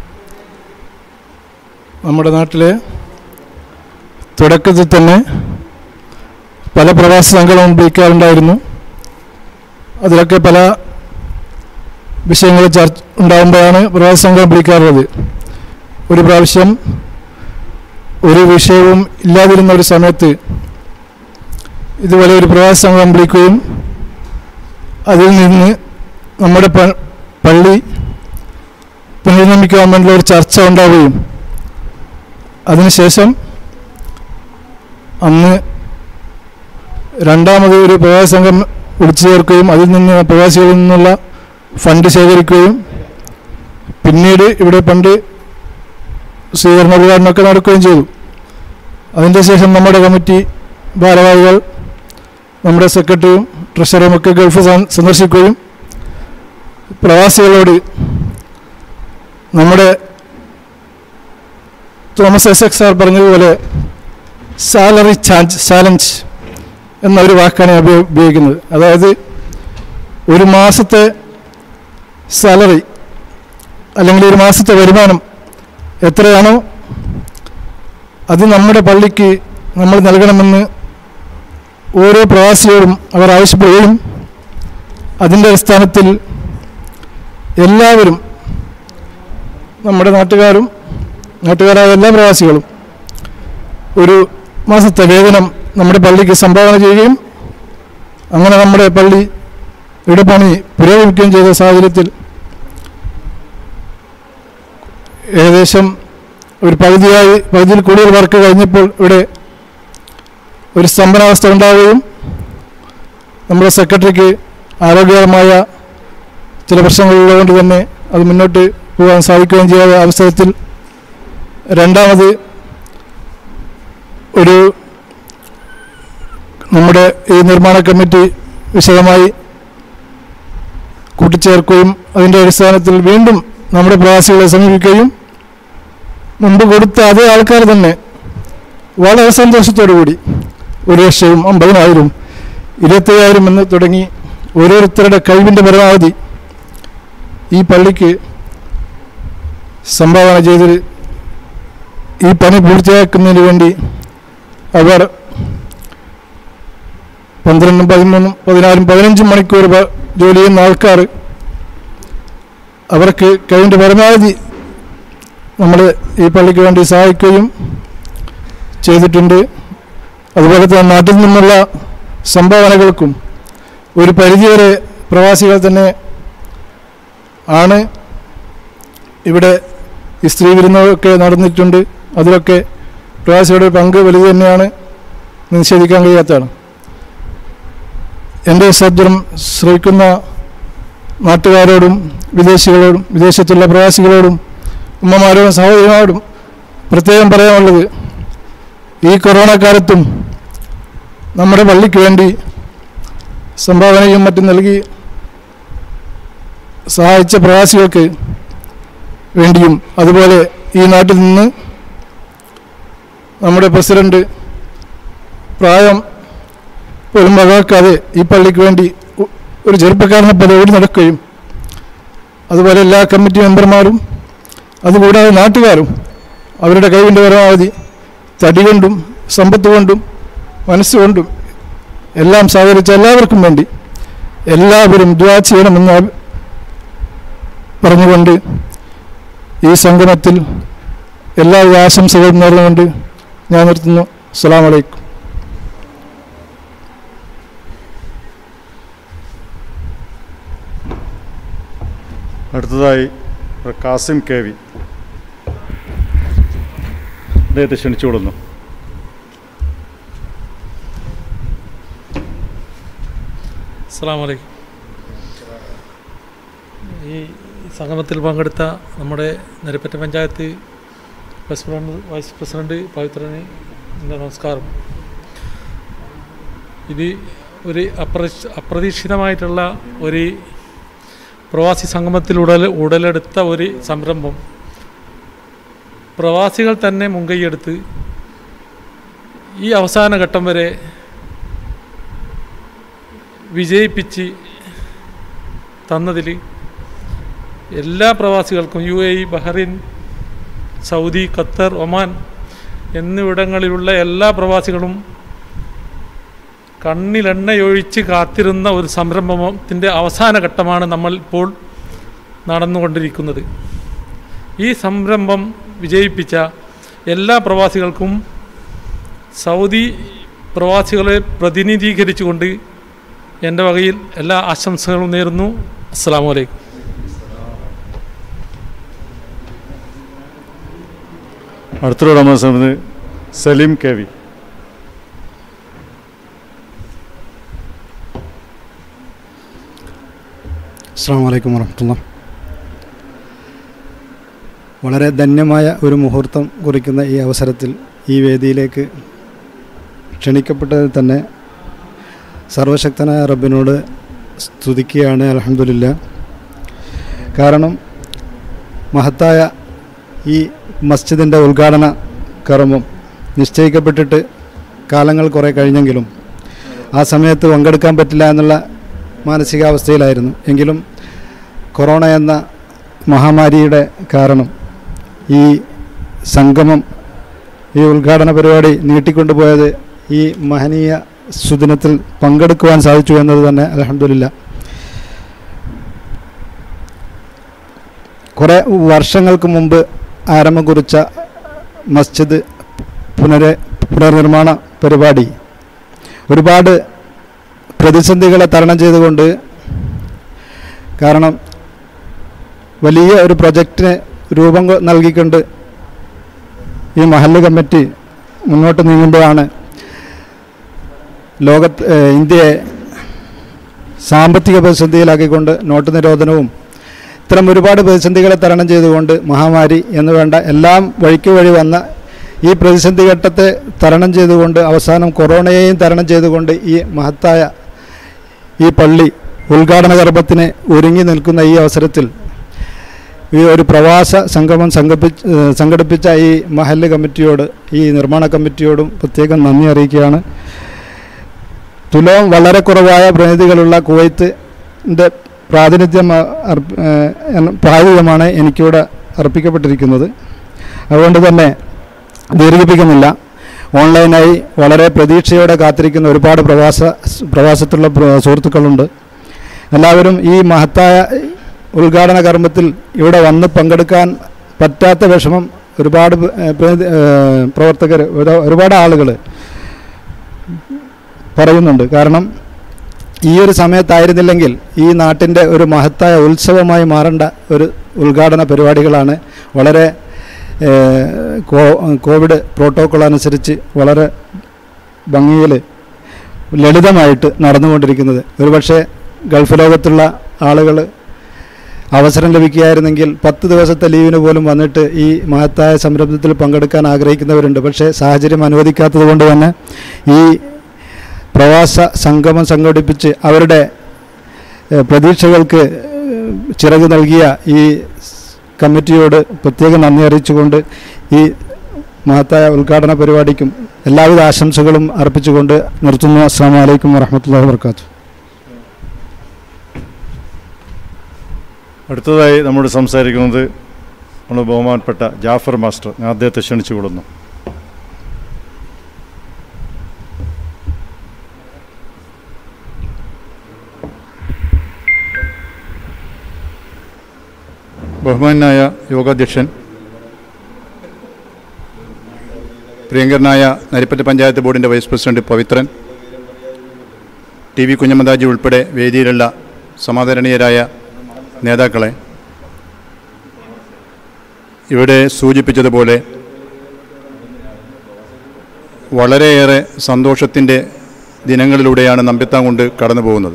നമ്മുടെ നാട്ടിലെ തുടക്കത്തിൽ തന്നെ പല പ്രവാസി സംഘങ്ങളും ഉപയോഗിക്കാറുണ്ടായിരുന്നു അതിലൊക്കെ പല വിഷയങ്ങൾ ചർച്ച ഉണ്ടാകുമ്പോഴാണ് പ്രവാസി സംഘം ഉപയോഗിക്കാറുള്ളത് ഒരു പ്രാവശ്യം ഒരു വിഷയവും ഇല്ലാതിരുന്ന ഒരു സമയത്ത് ഇതുപോലെ ഒരു പ്രവാസി സംഘം വിളിക്കുകയും അതിൽ നിന്ന് നമ്മുടെ പ- പള്ളി പുനർനിർമ്മിക്കാൻ വേണ്ടിയുള്ള ഒരു ചർച്ച ഉണ്ടാവുകയും അതിനുശേഷം അന്ന് രണ്ടാമത് ഒരു പ്രവാസി സംഘം വിളിച്ചു ചേർക്കുകയും അതിൽ നിന്ന് പ്രവാസികളിൽ നിന്നുള്ള ഫണ്ട് ശേഖരിക്കുകയും പിന്നീട് ഇവിടെ പണ്ട് സ്വീകരണ ഉദ്ഘാടനമൊക്കെ നടക്കുകയും ചെയ്തു അതിൻ്റെ ശേഷം നമ്മുടെ കമ്മിറ്റി ഭാരവാഹികൾ നമ്മുടെ സെക്രട്ടറിയും ട്രഷററും ഒക്കെ ഗൾഫ് സ- സന്ദർശിക്കുകയും പ്രവാസികളോട് നമ്മുടെ തോമസ് എസ് എക്സ് സാർ പറഞ്ഞതുപോലെ സാലറി ചാർജ് ചാലഞ്ച് എന്ന ഒരു വാക്കാണ് ഞാൻ ഉപയോ- ഉപയോഗിക്കുന്നത് അതായത് ഒരു മാസത്തെ സാലറി അല്ലെങ്കിൽ ഒരു മാസത്തെ വരുമാനം എത്രയാണോ അത് നമ്മുടെ പള്ളിക്ക് നമ്മൾ നൽകണമെന്ന് ഓരോ പ്രവാസിയോടും അവർ ആവശ്യപ്പെടുകയും അതിൻ്റെ അടിസ്ഥാനത്തിൽ എല്ലാവരും നമ്മുടെ നാട്ടുകാരും നാട്ടുകാരായ എല്ലാ പ്രവാസികളും ഒരു മാസത്തെ വേതനം നമ്മുടെ പള്ളിക്ക് സംഭാവന ചെയ്യുകയും അങ്ങനെ നമ്മുടെ പള്ളി ഇവിടെ പണി പുരോഗമിക്കുകയും ചെയ്ത സാഹചര്യത്തിൽ ഏകദേശം ഒരു പകുതിയായി പകുതിയിൽ കൂടുതൽ വർക്ക് കഴിഞ്ഞപ്പോൾ ഇവിടെ ഒരു സ്തംഭനാവസ്ഥ ഉണ്ടാവുകയും നമ്മുടെ സെക്രട്ടറിക്ക് ആരോഗ്യകരമായ ചില പ്രശ്നങ്ങളുള്ളതുകൊണ്ട് തന്നെ അത് മുന്നോട്ട് പോകാൻ സാധിക്കുകയും ചെയ്യാത്ത അവസരത്തിൽ രണ്ടാമത് ഒരു നമ്മുടെ ഈ നിർമ്മാണ കമ്മിറ്റി വിശദമായി കൂട്ടിച്ചേർക്കുകയും അതിൻ്റെ അടിസ്ഥാനത്തിൽ വീണ്ടും നമ്മുടെ പ്രവാസികളെ സമീപിക്കുകയും മുമ്പ് കൊടുത്ത അതേ ആൾക്കാർ തന്നെ വളരെ സന്തോഷത്തോടു കൂടി ഒരു ലക്ഷവും അമ്പതിനായിരം ഇരുപത്തയ്യായിരം എന്ന് തുടങ്ങി ഓരോരുത്തരുടെ കഴിവിൻ്റെ പരമാവധി ഈ പള്ളിക്ക് സംഭാവന ചെയ്ത് ഈ പണി പൂർത്തിയാക്കുന്നതിന് വേണ്ടി അവർ പന്ത്രണ്ടും പതിമൂന്നും പതിനാലും പതിനഞ്ചും മണിക്കൂർ പ- ജോലി ചെയ്യുന്ന ആൾക്കാർ അവർക്ക് കഴിവിൻ്റെ പരമാവധി നമ്മൾ ഈ പള്ളിക്ക് വേണ്ടി സഹായിക്കുകയും ചെയ്തിട്ടുണ്ട് അതുപോലെ തന്നെ നാട്ടിൽ നിന്നുള്ള സംഭാവനകൾക്കും ഒരു പരിധിവരെ പ്രവാസികൾ തന്നെ ആണ് ഇവിടെ ഈ സ്ത്രീ വിരുന്നൊക്കെ നടന്നിട്ടുണ്ട് അതിലൊക്കെ പ്രവാസികളുടെ പങ്ക് വലുത് തന്നെയാണ് നിഷേധിക്കാൻ കഴിയാത്തതാണ് എൻ്റെ സദ്രം ശ്രമിക്കുന്ന നാട്ടുകാരോടും വിദേശികളോടും വിദേശത്തുള്ള പ്രവാസികളോടും ഉമ്മമാരോടും സഹോദരിമാരോടും പ്രത്യേകം പറയാനുള്ളത് ഈ കൊറോണ കാലത്തും നമ്മുടെ പള്ളിക്ക് വേണ്ടി സംഭാവനയും മറ്റും നൽകി സഹായിച്ച പ്രവാസികൾക്ക് വേണ്ടിയും അതുപോലെ ഈ നാട്ടിൽ നിന്ന് നമ്മുടെ പ്രസിഡന്റ് പ്രായം പോലും വകവെക്കാതെ ഈ പള്ളിക്ക് വേണ്ടി ഒ- ഒരു ചെറുപ്പക്കാരനെ പോലെ ഓടി നടക്കുകയും അതുപോലെ എല്ലാ കമ്മിറ്റി മെമ്പർമാരും അതുകൂടാതെ നാട്ടുകാരും അവരുടെ കഴിവിൻ്റെ പരമാവധി തടി കൊണ്ടും സമ്പത്ത് കൊണ്ടും മനസ്സുകൊണ്ടും എല്ലാം സഹകരിച്ച എല്ലാവർക്കും വേണ്ടി എല്ലാവരും ദ്വാ ചെയ്യണമെന്ന് അഭി- പറഞ്ഞുകൊണ്ട് ഈ സംഗമത്തിൽ എല്ലാവിധ ആശംസകളും നേർന്നുകൊണ്ട് ഞാൻ നിർത്തുന്നു അസ്സാം വലൈക്കും അടുത്തതായി ഡോക്ടർ കാസിം കെ വി അദ്ദേഹത്തെ ക്ഷണിച്ചുകൊള്ളുന്നു അസ്സാം വലൈക്കും ഈ സംഗമത്തിൽ പങ്കെടുത്ത നമ്മുടെ Narippatta panchayat president vice president പവിത്രന് എൻ്റെ നമസ്കാരം ഇത് ഒരു അപ്രതീക്ഷ അപ്രതീക്ഷിതമായിട്ടുള്ള ഒരു പ്രവാസി സംഗമത്തിൽ ഉടൽ ഉടലെടുത്ത ഒരു സംരംഭം പ്രവാസികൾ തന്നെ മുൻകൈയെടുത്ത് ഈ അവസാന ഘട്ടം വരെ വിജയിപ്പിച്ച് തന്നതിൽ എല്ലാ പ്രവാസികൾക്കും U A E Bahrain Saudi Qatar Oman എന്നിവിടങ്ങളിലുള്ള എല്ലാ പ്രവാസികളും കണ്ണിലെണ്ണയൊഴിച്ച് കാത്തിരുന്ന ഒരു സംരംഭത്തിൻ്റെ അവസാന ഘട്ടമാണ് നമ്മൾ ഇപ്പോൾ നടന്നുകൊണ്ടിരിക്കുന്നത് ഈ സംരംഭം വിജയിപ്പിച്ച എല്ലാ പ്രവാസികൾക്കും സൗദി പ്രവാസികളെ പ്രതിനിധീകരിച്ചുകൊണ്ട് എൻ്റെ വകയിൽ എല്ലാ ആശംസകളും നേരുന്നു അസ്സാം വലൈക്കും അടുത്തൊരു നമ്മൾ സലീം കെ വി അസ്സാം വലൈക്കും വറഹമത്തുള്ള വളരെ ധന്യമായ ഒരു മുഹൂർത്തം കുറിക്കുന്ന ഈ അവസരത്തിൽ ഈ വേദിയിലേക്ക് ക്ഷണിക്കപ്പെട്ടതിൽ തന്നെ സർവശക്തനായ റബ്ബിനോട് സ്തുതിക്കുകയാണ് അലഹമില്ല കാരണം മഹത്തായ ഈ മസ്ജിദിൻ്റെ ഉദ്ഘാടന കർമ്മം നിശ്ചയിക്കപ്പെട്ടിട്ട് കാലങ്ങൾ കുറേ കഴിഞ്ഞെങ്കിലും ആ സമയത്ത് പങ്കെടുക്കാൻ പറ്റില്ല എന്നുള്ള മാനസികാവസ്ഥയിലായിരുന്നു എങ്കിലും കൊറോണ എന്ന മഹാമാരിയുടെ കാരണം ഈ സംഗമം ഈ ഉദ്ഘാടന പരിപാടി നീട്ടിക്കൊണ്ടുപോയത് ഈ മഹനീയ സുദിനത്തിൽ പങ്കെടുക്കുവാൻ സാധിച്ചു എന്നത് തന്നെ അലഹമില്ല കുറേ വർഷങ്ങൾക്ക് മുമ്പ് ആരംഭം കുറിച്ച മസ്ജിദ് പുനര പുനർനിർമ്മാണ പരിപാടി ഒരുപാട് പ്രതിസന്ധികളെ തരണം ചെയ്തുകൊണ്ട് കാരണം വലിയ ഒരു പ്രൊജക്റ്റിന് രൂപം കൊ- നൽകിക്കൊണ്ട് ഈ മഹല്ല് കമ്മിറ്റി മുന്നോട്ട് നീങ്ങുമ്പോഴാണ് ലോകത്ത് ഏഹ് ഇന്ത്യയെ സാമ്പത്തിക പ്രതിസന്ധിയിലാക്കിക്കൊണ്ട് നോട്ട് നിരോധനവും ഇത്തരം ഒരുപാട് പ്രതിസന്ധികളെ തരണം ചെയ്തുകൊണ്ട് മഹാമാരി എന്ന് വേണ്ട എല്ലാം വഴിക്ക് വഴി വന്ന ഈ പ്രതിസന്ധി ഘട്ടത്തെ തരണം ചെയ്തുകൊണ്ട് അവസാനം കൊറോണയെയും തരണം ചെയ്തുകൊണ്ട് ഈ മഹത്തായ ഈ പള്ളി ഉദ്ഘാടന കർമ്മത്തിന് ഒരുങ്ങി നിൽക്കുന്ന ഈ അവസരത്തിൽ ഈ ഒരു പ്രവാസ സംഗമം സംഘടിപ്പിച്ച് ഏഹ് സംഘടിപ്പിച്ച ഈ മഹല്ല് കമ്മിറ്റിയോട് ഈ നിർമ്മാണ കമ്മിറ്റിയോടും പ്രത്യേകം നന്ദി അറിയിക്കുകയാണ് തുലവും വളരെ കുറവായ പ്രതിനിധികളുള്ള കുവൈത്തിൻ്റെ പ്രാതിനിധ്യം അ- അർപ്പ- ഏഹ് എന്ന- പ്രാതിനിധ്യമാണ് എനിക്കിവിടെ അർപ്പിക്കപ്പെട്ടിരിക്കുന്നത് അതുകൊണ്ട് തന്നെ ദീർഘിപ്പിക്കുന്നില്ല ഓൺലൈനായി വളരെ പ്രതീക്ഷയോടെ കാത്തിരിക്കുന്ന ഒരുപാട് പ്രവാസ പ്രവാസത്തിലുള്ള പ്ര- സുഹൃത്തുക്കളുണ്ട് എല്ലാവരും ഈ മഹത്തായ ഉദ്ഘാടന കർമ്മത്തിൽ ഇവിടെ വന്ന് പങ്കെടുക്കാൻ പറ്റാത്ത വിഷമം ഒരുപാട് പ- ഏഹ് പ്രതിനിധി- ഏഹ് പ്രവർത്തകർ ഒരു- ഒരുപാട് ആളുകൾ പറയുന്നുണ്ട് കാരണം ഈ ഒരു സമയത്തായിരുന്നില്ലെങ്കിൽ ഈ നാട്ടിൻ്റെ ഒരു മഹത്തായ ഉത്സവമായി മാറേണ്ട ഒരു ഉദ്ഘാടന പരിപാടികളാണ് വളരെ ഏഹ്, കോ- കോവിഡ് പ്രോട്ടോക്കോൾ അനുസരിച്ച് വളരെ ഭംഗിയിൽ ലളിതമായിട്ട് നടന്നുകൊണ്ടിരിക്കുന്നത് ഒരുപക്ഷെ ഗൾഫ് ലോകത്തുള്ള ആളുകൾ അവസരം ലഭിക്കുകയായിരുന്നെങ്കിൽ പത്ത് ദിവസത്തെ ലീവിന് പോലും വന്നിട്ട് ഈ മഹത്തായ സംരംഭത്തിൽ പങ്കെടുക്കാൻ ആഗ്രഹിക്കുന്നവരുണ്ട് പക്ഷേ സാഹചര്യം അനുവദിക്കാത്തത് കൊണ്ട് തന്നെ ഈ പ്രവാസ സംഗമം സംഘടിപ്പിച്ച് അവരുടെ ഏഹ്, പ്രതീക്ഷകൾക്ക് ഏഹ്, ചിറക് നൽകിയ ഈ കമ്മിറ്റിയോട് പ്രത്യേകം നന്ദി അറിയിച്ചുകൊണ്ട് ഈ മഹത്തായ ഉദ്ഘാടന പരിപാടിക്കും എല്ലാവിധ ആശംസകളും അർപ്പിച്ചുകൊണ്ട് നിർത്തുന്നു അസ്സാം വലൈക്കും വാഹമത്തല്ലാ വർക്കാത്തു അടുത്തതായി നമ്മോട് സംസാരിക്കുന്നത് നമ്മൾ ബഹുമാനപ്പെട്ട ജാഫർ മാസ്റ്റർ ഞാൻ അദ്ദേഹത്തെ ക്ഷണിച്ചു കൊള്ളുന്നു ബഹുമാനായ യോഗാധ്യക്ഷൻ പ്രിയങ്കരനായ നരിപ്പറ്റ പഞ്ചായത്ത് ബോർഡിൻ്റെ vice president Pavithran T V Kunhammadaji ഉൾപ്പെടെ വേദിയിലുള്ള സമാദരണീയരായ നേതാക്കളെ ഇവിടെ സൂചിപ്പിച്ചതുപോലെ വളരെയേറെ സന്തോഷത്തിൻ്റെ ദിനങ്ങളിലൂടെയാണ് നമ്പിത്താങ്കുണ്ട് കടന്നു പോകുന്നത്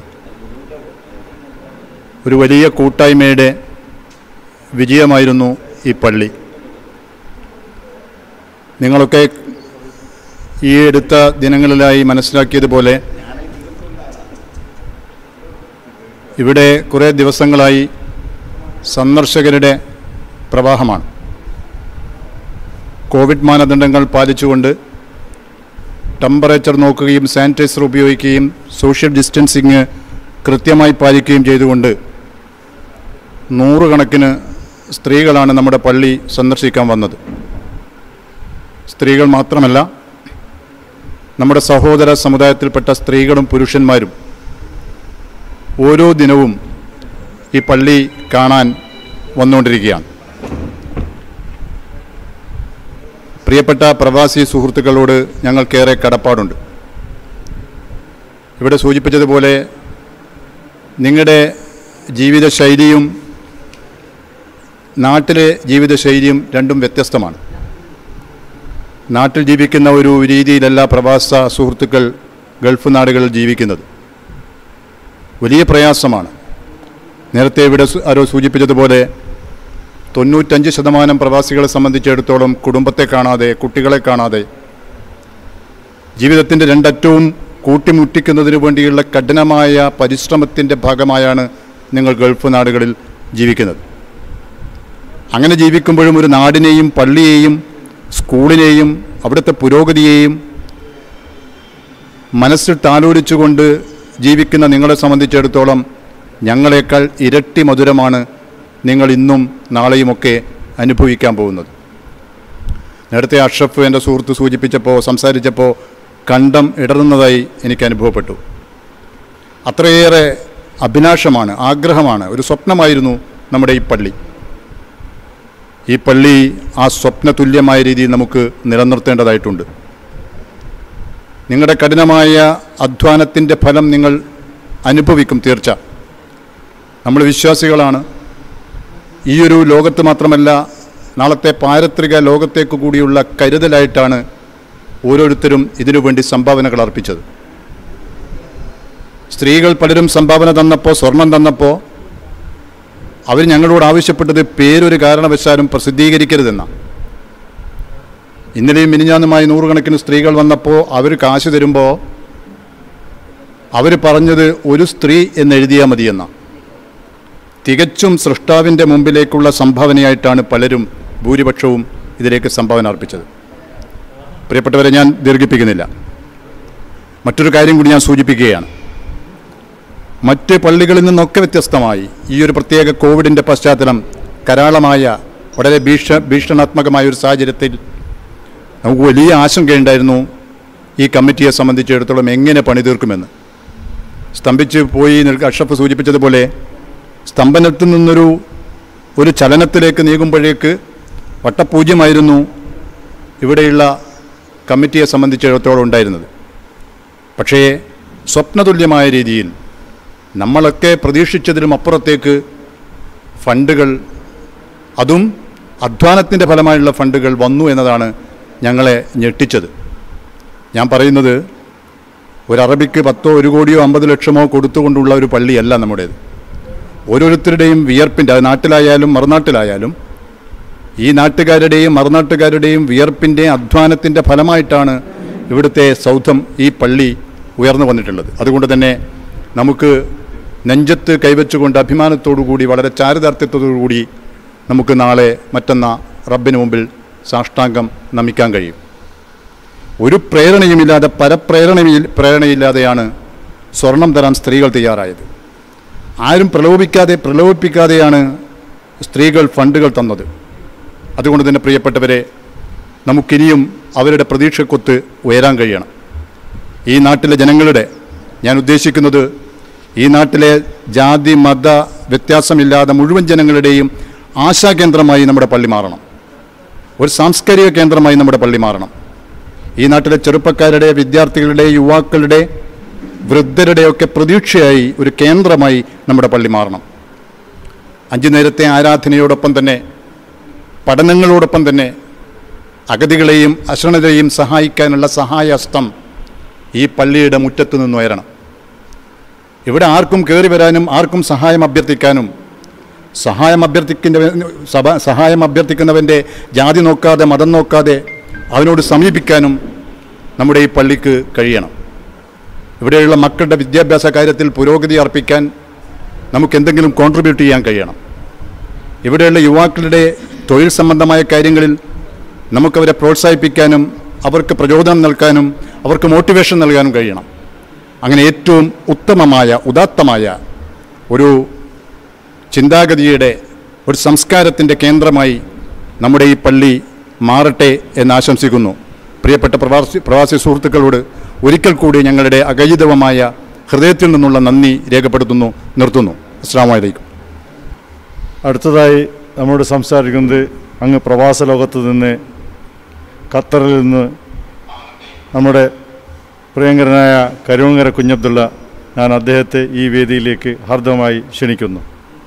ഒരു വലിയ കൂട്ടായ്മയുടെ വിജയമായിരുന്നു ഈ പള്ളി നിങ്ങളൊക്കെ ഈ അടുത്ത ദിനങ്ങളിലായി മനസ്സിലാക്കിയതുപോലെ ഇവിടെ കുറേ ദിവസങ്ങളായി സന്ദർശകരുടെ പ്രവാഹമാണ് കോവിഡ് മാനദണ്ഡങ്ങൾ പാലിച്ചുകൊണ്ട് ടെമ്പറേച്ചർ നോക്കുകയും സാനിറ്റൈസർ ഉപയോഗിക്കുകയും സോഷ്യൽ ഡിസ്റ്റൻസിങ് കൃത്യമായി പാലിക്കുകയും ചെയ്തുകൊണ്ട് നൂറുകണക്കിന് സ്ത്രീകളാണ് നമ്മുടെ പള്ളി സന്ദർശിക്കാൻ വന്നത് സ്ത്രീകൾ മാത്രമല്ല നമ്മുടെ സഹോദര സമുദായത്തിൽപ്പെട്ട സ്ത്രീകളും പുരുഷന്മാരും ഓരോ ദിനവും ഈ പള്ളി കാണാൻ വന്നുകൊണ്ടിരിക്കുകയാണ് പ്രിയപ്പെട്ട പ്രവാസി സുഹൃത്തുക്കളോട് ഞങ്ങൾക്കേറെ കടപ്പാടുണ്ട് ഇവിടെ സൂചിപ്പിച്ചതുപോലെ നിങ്ങളുടെ ജീവിതശൈലിയും നാട്ടിലെ ജീവിതശൈലിയും രണ്ടും വ്യത്യസ്തമാണ് നാട്ടിൽ ജീവിക്കുന്ന ഒരു രീതിയിലല്ല പ്രവാസ സുഹൃത്തുക്കൾ ഗൾഫ് നാടുകളിൽ ജീവിക്കുന്നത് വലിയ പ്രയാസമാണ് നേരത്തെ ഇവിടെ സു- ആരോ സൂചിപ്പിച്ചതുപോലെ തൊണ്ണൂറ്റഞ്ച് ശതമാനം പ്രവാസികളെ സംബന്ധിച്ചിടത്തോളം കുടുംബത്തെ കാണാതെ കുട്ടികളെ കാണാതെ ജീവിതത്തിൻ്റെ രണ്ടറ്റവും കൂട്ടിമുട്ടിക്കുന്നതിന് വേണ്ടിയുള്ള കഠിനമായ പരിശ്രമത്തിൻ്റെ ഭാഗമായാണ് നിങ്ങൾ ഗൾഫ് നാടുകളിൽ ജീവിക്കുന്നത് അങ്ങനെ ജീവിക്കുമ്പോഴും ഒരു നാടിനെയും പള്ളിയെയും സ്കൂളിനെയും അവിടുത്തെ പുരോഗതിയെയും മനസ്സിൽ താലോലിച്ചുകൊണ്ട് ജീവിക്കുന്ന നിങ്ങളെ സംബന്ധിച്ചിടത്തോളം ഞങ്ങളെക്കാൾ ഇരട്ടി മധുരമാണ് നിങ്ങൾ ഇന്നും നാളെയുമൊക്കെ അനുഭവിക്കാൻ പോകുന്നത് നേരത്തെ അഷ്റഫ് എൻ്റെ സുഹൃത്ത് സൂചിപ്പിച്ചപ്പോൾ സംസാരിച്ചപ്പോൾ കണ്ടം ഇടറുന്നതായി എനിക്ക് അനുഭവപ്പെട്ടു അത്രയേറെ അഭിലാഷമാണ് ആഗ്രഹമാണ് ഒരു സ്വപ്നമായിരുന്നു നമ്മുടെ ഈ പള്ളി ഈ പള്ളി ആ സ്വപ്ന തുല്യമായ രീതിയിൽ നമുക്ക് നിലനിർത്തേണ്ടതായിട്ടുണ്ട് നിങ്ങളുടെ കഠിനമായ അധ്വാനത്തിൻ്റെ ഫലം നിങ്ങൾ അനുഭവിക്കും തീർച്ച നമ്മൾ വിശ്വാസികളാണ് ഈ ഒരു ലോകത്ത് മാത്രമല്ല നാളത്തെ പാരത്രിക ലോകത്തേക്ക് കൂടിയുള്ള കരുതലായിട്ടാണ് ഓരോരുത്തരും ഇതിനു വേണ്ടി സംഭാവനകൾ അർപ്പിച്ചത് സ്ത്രീകൾ പലരും സംഭാവന തന്നപ്പോൾ സ്വർണം തന്നപ്പോൾ അവർ ഞങ്ങളോട് ആവശ്യപ്പെട്ടത് പേരൊരു കാരണവശാലും പ്രസിദ്ധീകരിക്കരുതെന്നാണ് ഇന്നലെയും മിനിഞ്ഞാന്നുമായി നൂറുകണക്കിന് സ്ത്രീകൾ വന്നപ്പോൾ അവർ കാശ് തരുമ്പോൾ അവർ പറഞ്ഞത് ഒരു സ്ത്രീ എന്നെഴുതിയാൽ മതിയെന്ന തികച്ചും സൃഷ്ടാവിൻ്റെ മുമ്പിലേക്കുള്ള സംഭാവനയായിട്ടാണ് പലരും ഭൂരിപക്ഷവും ഇതിലേക്ക് സംഭാവന അർപ്പിച്ചത് പ്രിയപ്പെട്ടവരെ ഞാൻ ദീർഘിപ്പിക്കുന്നില്ല മറ്റൊരു കാര്യം കൂടി ഞാൻ സൂചിപ്പിക്കുകയാണ് മറ്റ് പള്ളികളിൽ നിന്നൊക്കെ വ്യത്യസ്തമായി ഈ ഒരു പ്രത്യേക കോവിഡിൻ്റെ പശ്ചാത്തലം കരാളമായ വളരെ ഭീഷ ഭീഷണാത്മകമായ ഒരു സാഹചര്യത്തിൽ നമുക്ക് വലിയ ആശങ്കയുണ്ടായിരുന്നു ഈ കമ്മിറ്റിയെ സംബന്ധിച്ചിടത്തോളം എങ്ങനെ പണി തീർക്കുമെന്ന് സ്തംഭിച്ച് പോയി നിൽക്ക അഷഫ് സൂചിപ്പിച്ചതുപോലെ സ്തംഭനത്തിൽ നിന്നൊരു ഒരു ചലനത്തിലേക്ക് നീങ്ങുമ്പോഴേക്ക് വട്ടപൂജ്യമായിരുന്നു ഇവിടെയുള്ള കമ്മിറ്റിയെ സംബന്ധിച്ചിടത്തോളം ഉണ്ടായിരുന്നത് പക്ഷേ സ്വപ്നതുല്യമായ രീതിയിൽ നമ്മളൊക്കെ പ്രതീക്ഷിച്ചതിലും അപ്പുറത്തേക്ക് ഫണ്ടുകൾ അതും അധ്വാനത്തിൻ്റെ ഫലമായുള്ള ഫണ്ടുകൾ വന്നു എന്നതാണ് ഞങ്ങളെ ഞെട്ടിച്ചത് ഞാൻ പറയുന്നത് ഒരു അറബിക്ക് പത്തോ ഒരു കോടിയോ അമ്പത് ലക്ഷമോ കൊടുത്തുകൊണ്ടുള്ള ഒരു പള്ളിയല്ല നമ്മുടേത് ഓരോരുത്തരുടെയും വിയർപ്പിൻ്റെ അത് നാട്ടിലായാലും മറുനാട്ടിലായാലും ഈ നാട്ടുകാരുടെയും മറുനാട്ടുകാരുടെയും വിയർപ്പിൻ്റെ അധ്വാനത്തിൻ്റെ ഫലമായിട്ടാണ് ഇവിടുത്തെ സൗധം ഈ പള്ളി ഉയർന്നു വന്നിട്ടുള്ളത് അതുകൊണ്ട് തന്നെ നമുക്ക് നെഞ്ചത്ത് കൈവച്ചുകൊണ്ട് അഭിമാനത്തോടു കൂടി വളരെ ചാരിതാർത്ഥ്യത്തോടു കൂടി നമുക്ക് നാളെ മറ്റന്നാ റബ്ബിന് മുമ്പിൽ സാഷ്ടാംഗം നമിക്കാൻ കഴിയും ഒരു പ്രേരണയുമില്ലാതെ പരപ്രേരണയിൽ പ്രേരണയില്ലാതെയാണ് സ്വർണം തരാൻ സ്ത്രീകൾ തയ്യാറായത് ആരും പ്രലോഭിക്കാതെ പ്രലോഭിപ്പിക്കാതെയാണ് സ്ത്രീകൾ ഫണ്ടുകൾ തന്നത് അതുകൊണ്ട് തന്നെ പ്രിയപ്പെട്ടവരെ നമുക്കിനിയും അവരുടെ പ്രതീക്ഷക്കൊത്ത് ഉയരാൻ കഴിയണം ഈ നാട്ടിലെ ജനങ്ങളുടെ ഞാൻ ഉദ്ദേശിക്കുന്നത് ഈ നാട്ടിലെ ജാതി മത വ്യത്യാസമില്ലാതെ മുഴുവൻ ജനങ്ങളുടെയും ആശാകേന്ദ്രമായി നമ്മുടെ പള്ളി മാറണം ഒരു സാംസ്കാരിക കേന്ദ്രമായി നമ്മുടെ പള്ളി മാറണം ഈ നാട്ടിലെ ചെറുപ്പക്കാരുടെ വിദ്യാർത്ഥികളുടെ യുവാക്കളുടെ വൃദ്ധരുടെയൊക്കെ പ്രതീക്ഷയായി ഒരു കേന്ദ്രമായി നമ്മുടെ പള്ളി മാറണം അഞ്ചു നേരത്തെ ആരാധനയോടൊപ്പം തന്നെ പഠനങ്ങളോടൊപ്പം തന്നെ അഗതികളെയും അശരണരെയും സഹായിക്കാനുള്ള സഹായഹസ്തം ഈ പള്ളിയുടെ മുറ്റത്തു നിന്ന് ഉയരണം ഇവിടെ ആർക്കും കയറി വരാനും ആർക്കും സഹായം അഭ്യർത്ഥിക്കാനും സഹായം അഭ്യർത്ഥിക്കുന്ന സഭ സഹായം അഭ്യർത്ഥിക്കുന്നവൻ്റെ ജാതി നോക്കാതെ മതം നോക്കാതെ അവനോട് സമീപിക്കാനും നമ്മുടെ ഈ പള്ളിക്ക് കഴിയണം ഇവിടെയുള്ള മക്കളുടെ വിദ്യാഭ്യാസ കാര്യത്തിൽ പുരോഗതി അർപ്പിക്കാൻ നമുക്ക് എന്തെങ്കിലും കോൺട്രിബ്യൂട്ട് ചെയ്യാൻ കഴിയണം ഇവിടെയുള്ള യുവാക്കളുടെ തൊഴിൽ സംബന്ധമായ കാര്യങ്ങളിൽ നമുക്കവരെ പ്രോത്സാഹിപ്പിക്കാനും അവർക്ക് പ്രചോദനം നൽകാനും അവർക്ക് മോട്ടിവേഷൻ നൽകാനും കഴിയണം അങ്ങനെ ഏറ്റവും ഉത്തമമായ ഉദാത്തമായ ഒരു ചിന്താഗതിയുടെ ഒരു സംസ്കാരത്തിൻ്റെ കേന്ദ്രമായി നമ്മുടെ ഈ പള്ളി മാറട്ടെ എന്ന് ആശംസിക്കുന്നു പ്രിയപ്പെട്ട പ്രവാസി പ്രവാസി സുഹൃത്തുക്കളോട് ഒരിക്കൽ കൂടി ഞങ്ങളുടെ അകൈതവമായ ഹൃദയത്തിൽ നിന്നുള്ള നന്ദി രേഖപ്പെടുത്തുന്നു നിർത്തുന്നു അസ്സാം വലൈക്കും അടുത്തതായി നമ്മോട് സംസാരിക്കുന്നത് അങ്ങ് പ്രവാസ ലോകത്ത് നിന്ന് ഖത്തറിൽ നിന്ന് നമ്മുടെ പ്രിയങ്കരനായ കരുവങ്ങര കുഞ്ഞബ്ദുള്ള ഞാൻ അദ്ദേഹത്തെ ഈ വേദിയിലേക്ക് ഹാർദവമായി ക്ഷണിക്കുന്നു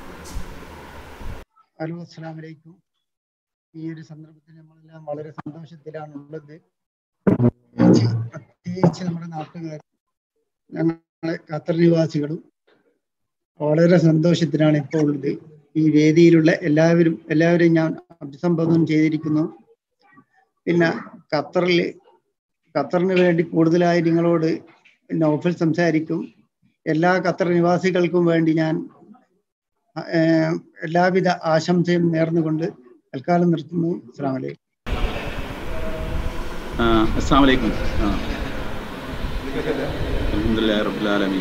ഹലോ അസ്സാം വലൈക്കും ഈ ഒരു സന്ദർഭത്തിൽ നമ്മളെല്ലാം വളരെ സന്തോഷത്തിലാണ് ഉള്ളത് പ്രത്യേകിച്ച് പ്രത്യേകിച്ച് നമ്മുടെ നാട്ടുകാർ ഞങ്ങളെ ഖത്തർ നിവാസികളും വളരെ സന്തോഷത്തിലാണ് ഇപ്പോൾ ഉള്ളത് ഈ വേദിയിലുള്ള എല്ലാവരും എല്ലാവരെയും ഞാൻ അഭിസംബോധന ചെയ്തിരിക്കുന്നു പിന്നെ ഖത്തറിൽ ഖത്തറിന് വേണ്ടി കൂടുതലായി നിങ്ങളോട് നൗഫൽ സംസാരിക്കും എല്ലാ ഖത്തർ നിവാസികൾക്കും വേണ്ടി ഞാൻ ഏഹ്, എല്ലാവിധ ആശംസയും നേർന്നുകൊണ്ട് തൽക്കാലം നിർത്തുന്നു അസ്സാം വലൈക്കും അസ്സാം വലൈക്കും അലഹമുല്ലാ റബുലാലമീൻ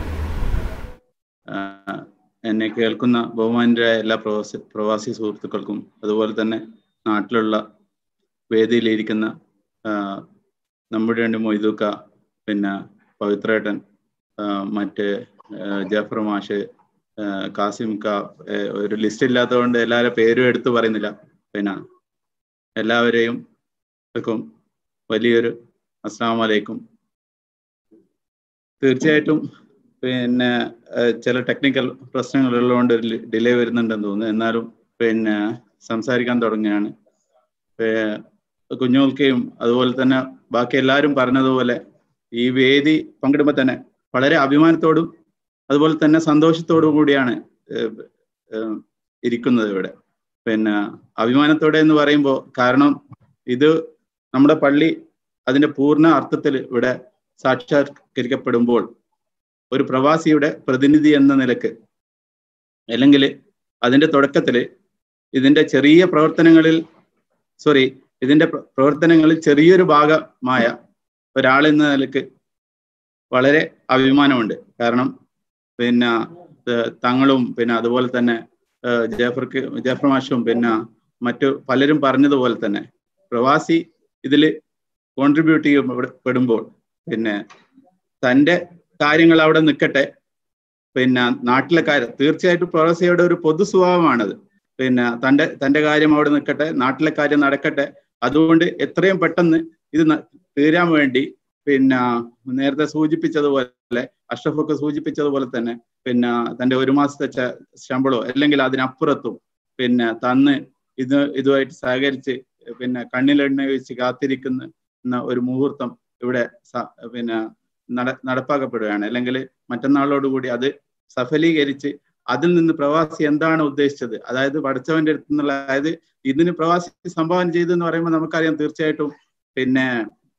എന്നെ കേൾക്കുന്ന ബഹുമാനരായ എല്ലാ പ്രവാസി പ്രവാസി സുഹൃത്തുക്കൾക്കും അതുപോലെ തന്നെ നാട്ടിലുള്ള വേദിയിലിരിക്കുന്ന ആ, നമ്മുടെ രണ്ട് മൊയ്തൂക്ക പിന്നെ പവിത്രേട്ടൻ ആ, മറ്റ് ആ, ജാഫർ മാഷ് ആ, കാസിം ക ഏ, ഒരു ലിസ്റ്റ് ഇല്ലാത്തതുകൊണ്ട് എല്ലാവരുടെ പേരും എടുത്തു പറയുന്നില്ല പിന്നെ എല്ലാവരെയും ക്കും വലിയൊരു അസ്സാം വലൈക്കും തീർച്ചയായിട്ടും പിന്നെ ഏഹ്, ചില ടെക്നിക്കൽ പ്രശ്നങ്ങൾ ഉള്ളതുകൊണ്ട് ഒരു ഡിലേ വരുന്നുണ്ടെന്ന് തോന്നുന്നു എന്നാലും പിന്നെ സംസാരിക്കാൻ തുടങ്ങുകയാണ് ഏഹ്, കുഞ്ഞുങ്ങൾക്കെയും അതുപോലെ തന്നെ ബാക്കി എല്ലാവരും പറഞ്ഞതുപോലെ ഈ വേദി പങ്കിടുമ്പോൾ തന്നെ വളരെ അഭിമാനത്തോടും അതുപോലെ തന്നെ സന്തോഷത്തോടു കൂടിയാണ് ഏഹ്, ഏഹ്, ഇരിക്കുന്നത് ഇവിടെ പിന്നെ അഭിമാനത്തോടെ എന്ന് പറയുമ്പോൾ കാരണം ഇത് നമ്മുടെ പള്ളി അതിന്റെ പൂർണ്ണ അർത്ഥത്തിൽ ഇവിടെ സാക്ഷാത്കരിക്കപ്പെടുമ്പോൾ ഒരു പ്രവാസിയുടെ പ്രതിനിധി എന്ന നിലക്ക് അല്ലെങ്കിൽ അതിന്റെ തുടക്കത്തിൽ ഇതിന്റെ ചെറിയ പ്രവർത്തനങ്ങളിൽ സോറി ഇതിന്റെ പ്ര- പ്രവർത്തനങ്ങളിൽ ചെറിയൊരു ഭാഗമായ ഒരാളെന്ന നിലക്ക് വളരെ അഭിമാനമുണ്ട് കാരണം പിന്നെ ഏഹ്, തങ്ങളും പിന്നെ അതുപോലെ തന്നെ ഏഹ്, ജാഫർക്ക് ജാഫർ മാഷും പിന്നെ മറ്റു പലരും പറഞ്ഞതുപോലെ തന്നെ പ്രവാസി ഇതിൽ കോൺട്രിബ്യൂട്ട് ചെയ്യപ്പെടുമ്പോൾ പിന്നെ തൻ്റെ കാര്യങ്ങൾ അവിടെ നിൽക്കട്ടെ പിന്നെ നാട്ടിലെ കാര്യം തീർച്ചയായിട്ടും പ്രവാസിയുടെ ഒരു പൊതു സ്വഭാവമാണത് പിന്നെ തൻ്റെ തൻ്റെ കാര്യം അവിടെ നിൽക്കട്ടെ നാട്ടിലെ കാര്യം നടക്കട്ടെ അതുകൊണ്ട് എത്രയും പെട്ടെന്ന് ഇത് ന- തീരാൻ വേണ്ടി പിന്നെ നേരത്തെ സൂചിപ്പിച്ചതുപോലെ അഷ്റഫൊക്കെ സൂചിപ്പിച്ചതുപോലെ തന്നെ പിന്നെ തൻ്റെ ഒരു മാസത്തെ ച- ശമ്പളമോ അല്ലെങ്കിൽ അതിനപ്പുറത്തും പിന്നെ തന്ന് ഇത് ഇതുമായിട്ട് സഹകരിച്ച് പിന്നെ കണ്ണിലെണ്ണ വെച്ച് കാത്തിരിക്കുന്ന ന്ന ഒരു മുഹൂർത്തം ഇവിടെ സ- പിന്നെ നട നടപ്പാക്കപ്പെടുകയാണ് അല്ലെങ്കിൽ മറ്റന്നാളോടുകൂടി അത് സഫലീകരിച്ച് അതിൽ നിന്ന് പ്രവാസി എന്താണ് ഉദ്ദേശിച്ചത് അതായത് പഠിച്ചവന്റെ അടുത്ത് നിന്നുള്ള അതായത് ഇതിന് പ്രവാസി സംഭാവന ചെയ്തു എന്ന് പറയുമ്പോൾ നമുക്കറിയാം തീർച്ചയായിട്ടും പിന്നെ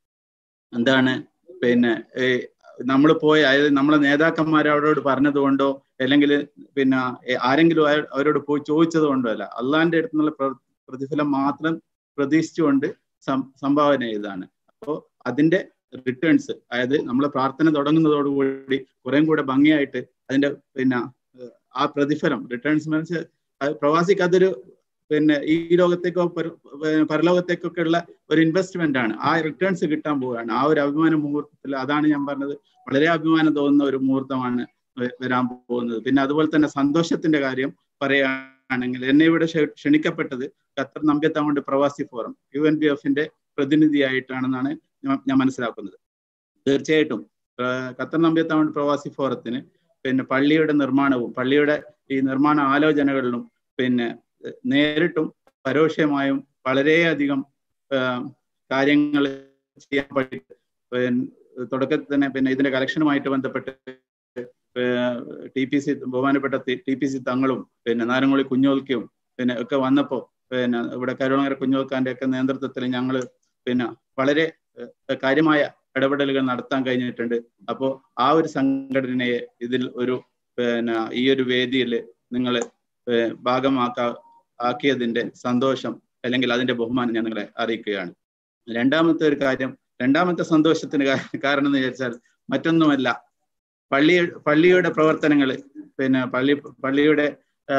എന്താണ് പിന്നെ നമ്മൾ പോയി അതായത് നമ്മളെ നേതാക്കന്മാർ അവരോട് പറഞ്ഞത് കൊണ്ടോ അല്ലെങ്കിൽ പിന്നെ ഏ, ആരെങ്കിലും അയ- അവരോട് പോയി ചോദിച്ചത് കൊണ്ടോ അല്ല അള്ളാന്റെ അടുത്ത് നിന്നുള്ള പ്ര- പ്രതിഫലം മാത്രം പ്രതീക്ഷിച്ചുകൊണ്ട് സം- സംഭാവന ചെയ്തതാണ് അപ്പോൾ അതിന്റെ റിട്ടേൺസ് അതായത് നമ്മൾ പ്രാർത്ഥന തുടങ്ങുന്നതോടുകൂടി കുറേം കൂടെ ഭംഗിയായിട്ട് അതിന്റെ പിന്നെ ഏഹ്, ആ പ്രതിഫലം റിട്ടേൺസ് മീൻസ് പ്രവാസിക്ക് അതൊരു പിന്നെ ഈ ലോകത്തേക്കോ പര- ഏഹ് പരലോകത്തേക്കൊക്കെ ഉള്ള ഒരു ഇൻവെസ്റ്റ്മെന്റ് ആണ് ആ റിട്ടേൺസ് കിട്ടാൻ പോവുകയാണ് ആ ഒരു അഭിമാന മുഹൂർത്തത്തിൽ അതാണ് ഞാൻ പറഞ്ഞത് വളരെ അഭിമാനം തോന്നുന്ന ഒരു മുഹൂർത്തമാണ് വ- വരാൻ പോകുന്നത് പിന്നെ അതുപോലെ തന്നെ സന്തോഷത്തിന്റെ കാര്യം പറയുകയാണെങ്കിൽ എന്നെ ഇവിടെ ക്ഷ- ക്ഷണിക്കപ്പെട്ടത് ഖത്തർ നമ്പ്യത്താമണ്ട് പ്രവാസി ഫോറം യു എൻ ബി എഫിന്റെ പ്രതിനിധിയായിട്ടാണെന്നാണ് ഞാൻ- ഞാൻ മനസ്സിലാക്കുന്നത് തീർച്ചയായിട്ടും ഏഹ് ഖത്തർ നമ്പ്യത്താമണ്ട് പ്രവാസി ഫോറത്തിന് പിന്നെ പള്ളിയുടെ നിർമ്മാണവും പള്ളിയുടെ ഈ നിർമ്മാണ ആലോചനകളിലും പിന്നെ ഏഹ് നേരിട്ടും പരോക്ഷമായും വളരെയധികം കാര്യങ്ങൾ ചെയ്യാൻ പറ്റി പിന്നെ തുടക്കത്തിൽ തന്നെ പിന്നെ ഇതിന്റെ കലക്ഷനുമായിട്ട് ബന്ധപ്പെട്ട് ടി പി സി ബഹുമാനപ്പെട്ട ടി പി സി തങ്ങളും പിന്നെ നാരങ്ങോളി കുഞ്ഞോൽക്കയും പിന്നെ ഒക്കെ വന്നപ്പോൾ പിന്നെ ഇവിടെ കരുണകര കുഞ്ഞോൽക്കാന്റെ ഒക്കെ നേതൃത്വത്തിൽ ഞങ്ങൾ പിന്നെ വളരെ ഏഹ് കാര്യമായ ഇടപെടലുകൾ നടത്താൻ കഴിഞ്ഞിട്ടുണ്ട് അപ്പോൾ ആ ഒരു സംഘടനയെ ഇതിൽ ഒരു പിന്നെ ഈ ഒരു വേദിയിൽ നിങ്ങൾ ഭാഗമാക്കാ ആക്കിയതിന്റെ സന്തോഷം അല്ലെങ്കിൽ അതിന്റെ ബഹുമാനം ഞാൻ നിങ്ങളെ അറിയിക്കുകയാണ് രണ്ടാമത്തെ ഒരു കാര്യം രണ്ടാമത്തെ സന്തോഷത്തിന് കാ- കാരണം എന്ന് വിചാരിച്ചാൽ മറ്റൊന്നുമല്ല പള്ളി പള്ളിയുടെ പ്രവർത്തനങ്ങൾ പിന്നെ പള്ളി പള്ളിയുടെ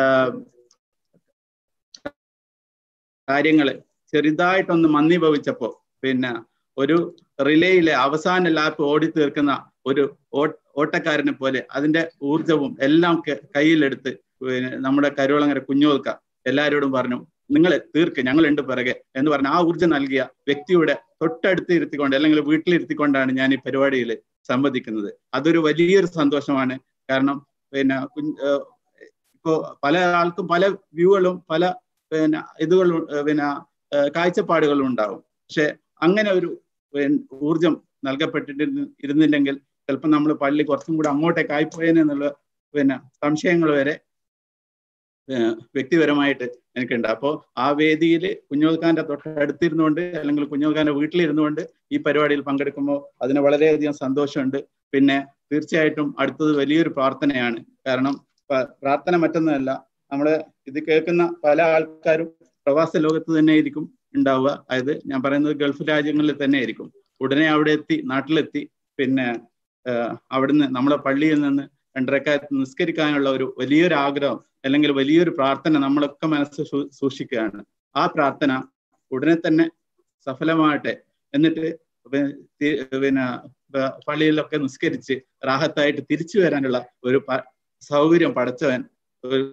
കാര്യങ്ങൾ ചെറുതായിട്ടൊന്ന് മന്ദീഭവിച്ചപ്പോ പിന്നെ ഒരു റിലേയിലെ അവസാന ലാപ്പ് ഓടി തീർക്കുന്ന ഒരു ഓ- ഓട്ടക്കാരനെ പോലെ അതിന്റെ ഊർജവും എല്ലാം ക- കയ്യിലെടുത്ത് പിന്നെ നമ്മുടെ കരുവളങ്ങര കുഞ്ഞോൽക്ക എല്ലാവരോടും പറഞ്ഞു നിങ്ങൾ തീർക്ക് ഞങ്ങളുണ്ട് പിറകെ എന്ന് പറഞ്ഞ ആ ഊർജ്ജം നൽകിയ വ്യക്തിയുടെ തൊട്ടടുത്ത് ഇരുത്തിക്കൊണ്ട് അല്ലെങ്കിൽ വീട്ടിലിരുത്തിക്കൊണ്ടാണ് ഞാൻ ഈ പരിപാടിയിൽ സംവദിക്കുന്നത് അതൊരു വലിയൊരു സന്തോഷമാണ് കാരണം പിന്നെ കുഞ്ഞ് ഏഹ് ഇപ്പോ പല ആൾക്കും പല വ്യൂകളും പല പിന്നെ ഇതുകളും ഏഹ് പിന്നെ ഏഹ് കാഴ്ചപ്പാടുകളും ഉണ്ടാവും പക്ഷെ അങ്ങനെ ഒരു പിന്നെ ഊർജം നൽകപ്പെട്ടിട്ട് ഇരുന്നില്ലെങ്കിൽ ചിലപ്പോൾ നമ്മൾ പള്ളി കുറച്ചും കൂടെ അങ്ങോട്ടേക്ക് ആയിപ്പോയെന്നുള്ള പിന്നെ സംശയങ്ങൾ വരെ ഏഹ് വ്യക്തിപരമായിട്ട് എനിക്കുണ്ട് അപ്പോൾ ആ വേദിയിൽ കുഞ്ഞോൽഖാന്റെ തൊട്ടടുത്തിരുന്നുകൊണ്ട് അല്ലെങ്കിൽ കുഞ്ഞോൽഖാന്റെ വീട്ടിലിരുന്നുകൊണ്ട് ഈ പരിപാടിയിൽ പങ്കെടുക്കുമ്പോൾ അതിന് വളരെയധികം സന്തോഷമുണ്ട് പിന്നെ തീർച്ചയായിട്ടും അടുത്തത് വലിയൊരു പ്രാർത്ഥനയാണ് കാരണം പ- പ്രാർത്ഥന മറ്റൊന്നുമല്ല നമ്മള് ഇത് കേൾക്കുന്ന പല ആൾക്കാരും പ്രവാസ ലോകത്ത് തന്നെ ആയിരിക്കും ഉണ്ടാവുക അതായത് ഞാൻ പറയുന്നത് ഗൾഫ് രാജ്യങ്ങളിൽ തന്നെ ആയിരിക്കും ഉടനെ അവിടെ എത്തി നാട്ടിലെത്തി പിന്നെ ആഹ് അവിടുന്ന് നമ്മളെ പള്ളിയിൽ നിന്ന് രണ്ടരക്കാലത്ത് നിസ്കരിക്കാനുള്ള ഒരു വലിയൊരു ആഗ്രഹം അല്ലെങ്കിൽ വലിയൊരു പ്രാർത്ഥന നമ്മളൊക്കെ മനസ്സ് സൂ- സൂക്ഷിക്കുകയാണ് ആ പ്രാർത്ഥന ഉടനെ തന്നെ സഫലമാകട്ടെ എന്നിട്ട് പി- തി- പിന്നെ പ- പള്ളിയിലൊക്കെ നിസ്കരിച്ച് റാഹത്തായിട്ട് തിരിച്ചു വരാനുള്ള ഒരു പ- സൗകര്യം പടച്ചവൻ ഒരു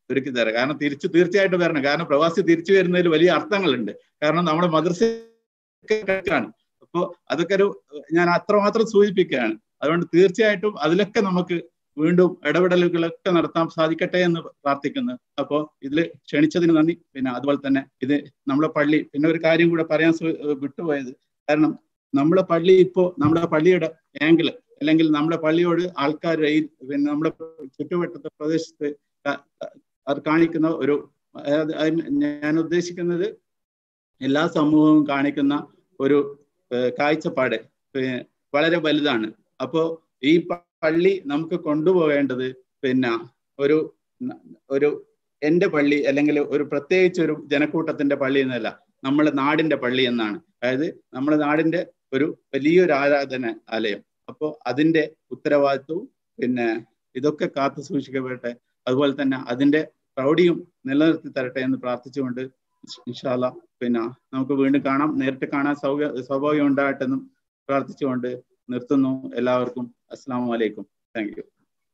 ഒരുക്കി തരാം കാരണം തിരിച്ചു തീർച്ചയായിട്ടും വരണം കാരണം പ്രവാസി തിരിച്ചു വരുന്നതിൽ വലിയ അർത്ഥങ്ങളുണ്ട് കാരണം നമ്മുടെ മദ്രസയാണ് അപ്പോൾ അതൊക്കെ ഒരു ഞാൻ അത്രമാത്രം സൂചിപ്പിക്കുകയാണ് അതുകൊണ്ട് തീർച്ചയായിട്ടും അതിലൊക്കെ നമുക്ക് വീണ്ടും ഇടപെടലുകളൊക്കെ നടത്താൻ സാധിക്കട്ടെ എന്ന് പ്രാർത്ഥിക്കുന്നു അപ്പോൾ ഇതിൽ ക്ഷണിച്ചതിന് നന്ദി പിന്നെ അതുപോലെ തന്നെ ഇത് നമ്മളെ പള്ളി പിന്നെ ഒരു കാര്യം കൂടെ പറയാൻ സു- വിട്ടുപോയത് കാരണം നമ്മളെ പള്ളി ഇപ്പോ നമ്മുടെ പള്ളിയുടെ ആംഗിൾ അല്ലെങ്കിൽ നമ്മുടെ പള്ളിയോട് ആൾക്കാർ പിന്നെ നമ്മുടെ ചുറ്റുവട്ടത്തെ പ്രദേശത്ത് ക- ക- അത് കാണിക്കുന്ന ഒരു അതായത് അതിന് ഞാൻ ഉദ്ദേശിക്കുന്നത് എല്ലാ സമൂഹവും കാണിക്കുന്ന ഒരു ഏഹ്, കാഴ്ചപ്പാട് ഏഹ്, വളരെ വലുതാണ് അപ്പോ ഈ പ- പള്ളി നമുക്ക് കൊണ്ടുപോകേണ്ടത് പിന്നെ ഒരു ന- ഒരു എന്റെ പള്ളി അല്ലെങ്കിൽ ഒരു പ്രത്യേകിച്ച് ഒരു ജനക്കൂട്ടത്തിന്റെ പള്ളി എന്നല്ല നമ്മളെ നാടിന്റെ പള്ളി എന്നാണ് അതായത് നമ്മുടെ നാടിന്റെ ഒരു വലിയൊരു ആരാധന ആലയം അപ്പോൾ അതിന്റെ ഉത്തരവാദിത്വവും പിന്നെ ഇതൊക്കെ കാത്തു സൂക്ഷിക്കപ്പെടട്ടെ അതുപോലെ തന്നെ അതിന്റെ പ്രൗഢിയും നിലനിർത്തി തരട്ടെ എന്ന് പ്രാർത്ഥിച്ചുകൊണ്ട് ഇൻഷാല്ല പിന്നെ നമുക്ക് വീണ്ടും കാണാം നേരിട്ട് കാണാൻ സൗക സൗഭാഗ്യം ഉണ്ടാകട്ടെ എന്നും പ്രാർത്ഥിച്ചുകൊണ്ട് നിർത്തുന്നു എല്ലാവർക്കും അസ്സാം വലൈക്കും താങ്ക് യു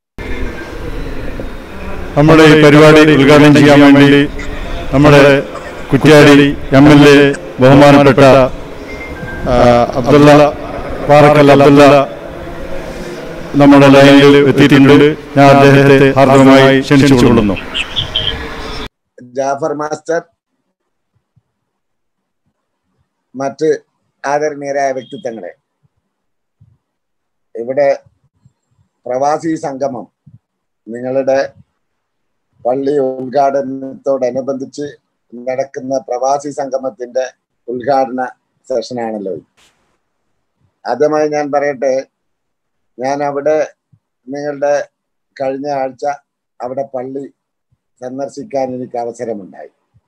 നമ്മുടെ ഈ പരിപാടി ഉദ്ഘാടനം ചെയ്യാൻ വേണ്ടി നമ്മുടെ കുറ്റ്യാടി എം എൽ എ ബഹുമാനപ്പെട്ട ആ, അബ്ദുള്ള പാറക്കൽ അബ്ദുള്ള നമ്മുടെ ലൈനിൽ എത്തിയിട്ടുണ്ട് ഞാൻ അദ്ദേഹത്തെ ഹാർദവമായി ക്ഷണിച്ചുകൊള്ളുന്നു ജാഫർ മാസ്റ്റർ മറ്റ് ആദരണീയരായ വ്യക്തിത്വങ്ങളെ ഇവിടെ പ്രവാസി സംഗമം നിങ്ങളുടെ പള്ളി ഉദ്ഘാടനത്തോടനുബന്ധിച്ച് നടക്കുന്ന പ്രവാസി സംഗമത്തിന്റെ ഉദ്ഘാടന സെഷനാണല്ലോ ഇത്. ആദ്യമായി ഞാൻ പറയട്ടെ ഞാൻ അവിടെ നിങ്ങളുടെ കഴിഞ്ഞ ആഴ്ച അവിടെ പള്ളി സന്ദർശിക്കാൻ എനിക്ക് അവസരമുണ്ടായി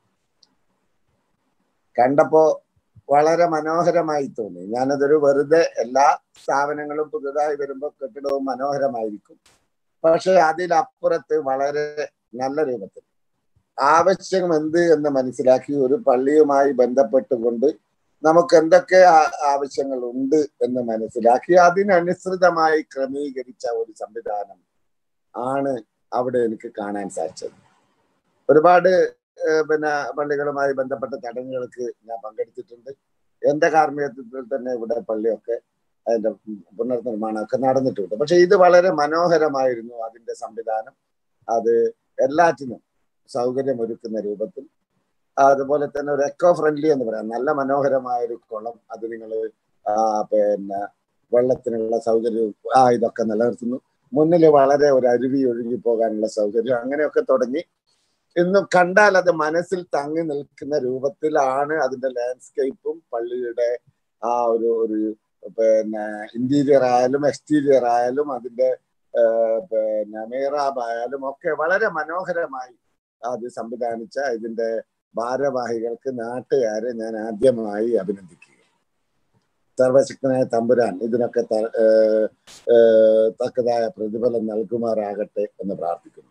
കണ്ടപ്പോ വളരെ മനോഹരമായി തോന്നി ഞാനതൊരു വെറുതെ എല്ലാ സ്ഥാപനങ്ങളും പുതുതായി വരുമ്പോൾ കെട്ടിടവും മനോഹരമായിരിക്കും പക്ഷെ അതിലപ്പുറത്ത് വളരെ നല്ല രൂപത്തിൽ ആവശ്യം എന്ത് എന്ന് മനസ്സിലാക്കി ഒരു പള്ളിയുമായി ബന്ധപ്പെട്ടുകൊണ്ട് നമുക്ക് എന്തൊക്കെ ആ- ആവശ്യങ്ങൾ ഉണ്ട് എന്ന് മനസ്സിലാക്കി അതിനനുസൃതമായി ക്രമീകരിച്ച ഒരു സംവിധാനം ആണ് അവിടെ എനിക്ക് കാണാൻ സാധിച്ചത് ഒരുപാട് ഏഹ് പിന്നെ പള്ളികളുമായി ബന്ധപ്പെട്ട ചടങ്ങുകൾക്ക് ഞാൻ പങ്കെടുത്തിട്ടുണ്ട് എന്റെ കാർമ്മികത്വത്തിൽ തന്നെ ഇവിടെ പള്ളിയൊക്കെ അതിന്റെ പുനർനിർമ്മാണമൊക്കെ നടന്നിട്ടുണ്ട് പക്ഷെ ഇത് വളരെ മനോഹരമായിരുന്നു അതിന്റെ സംവിധാനം അത് എല്ലാറ്റിനും സൗകര്യമൊരുക്കുന്ന രൂപത്തിൽ അതുപോലെ തന്നെ ഒരു എക്കോ ഫ്രണ്ട്ലി എന്ന് പറയാം നല്ല മനോഹരമായ ഒരു കുളം അത് നിങ്ങൾ പിന്നെ വെള്ളത്തിനുള്ള സൗകര്യവും ആ ഇതൊക്കെ നിലനിർത്തുന്നു മുന്നിൽ വളരെ ഒരു അരുവി ഒഴുകി പോകാനുള്ള സൗകര്യം അങ്ങനെയൊക്കെ തുടങ്ങി ഇന്ന് കണ്ടാൽ അത് മനസ്സിൽ തങ്ങി നിൽക്കുന്ന രൂപത്തിലാണ് അതിന്റെ ലാൻഡ്സ്കേപ്പും പള്ളിയുടെ ആ ഒരു ഒരു പിന്നെ ഇന്റീരിയർ ആയാലും എക്സ്റ്റീരിയർ ആയാലും അതിന്റെ ആ, പിന്നെ മേറാബ് ആയാലും ഒക്കെ വളരെ മനോഹരമായി അത് സംവിധാനിച്ച ഇതിന്റെ ഭാരവാഹികൾക്ക് നാട്ടുകാരെ ഞാൻ ആദ്യമായി അഭിനന്ദിക്കുക സർവശക്തനായ തമ്പുരാൻ ഇതിനൊക്കെ ത- ഏഹ് ഏഹ് തക്കതായ പ്രതിഫലം നൽകുമാറാകട്ടെ എന്ന് പ്രാർത്ഥിക്കുന്നു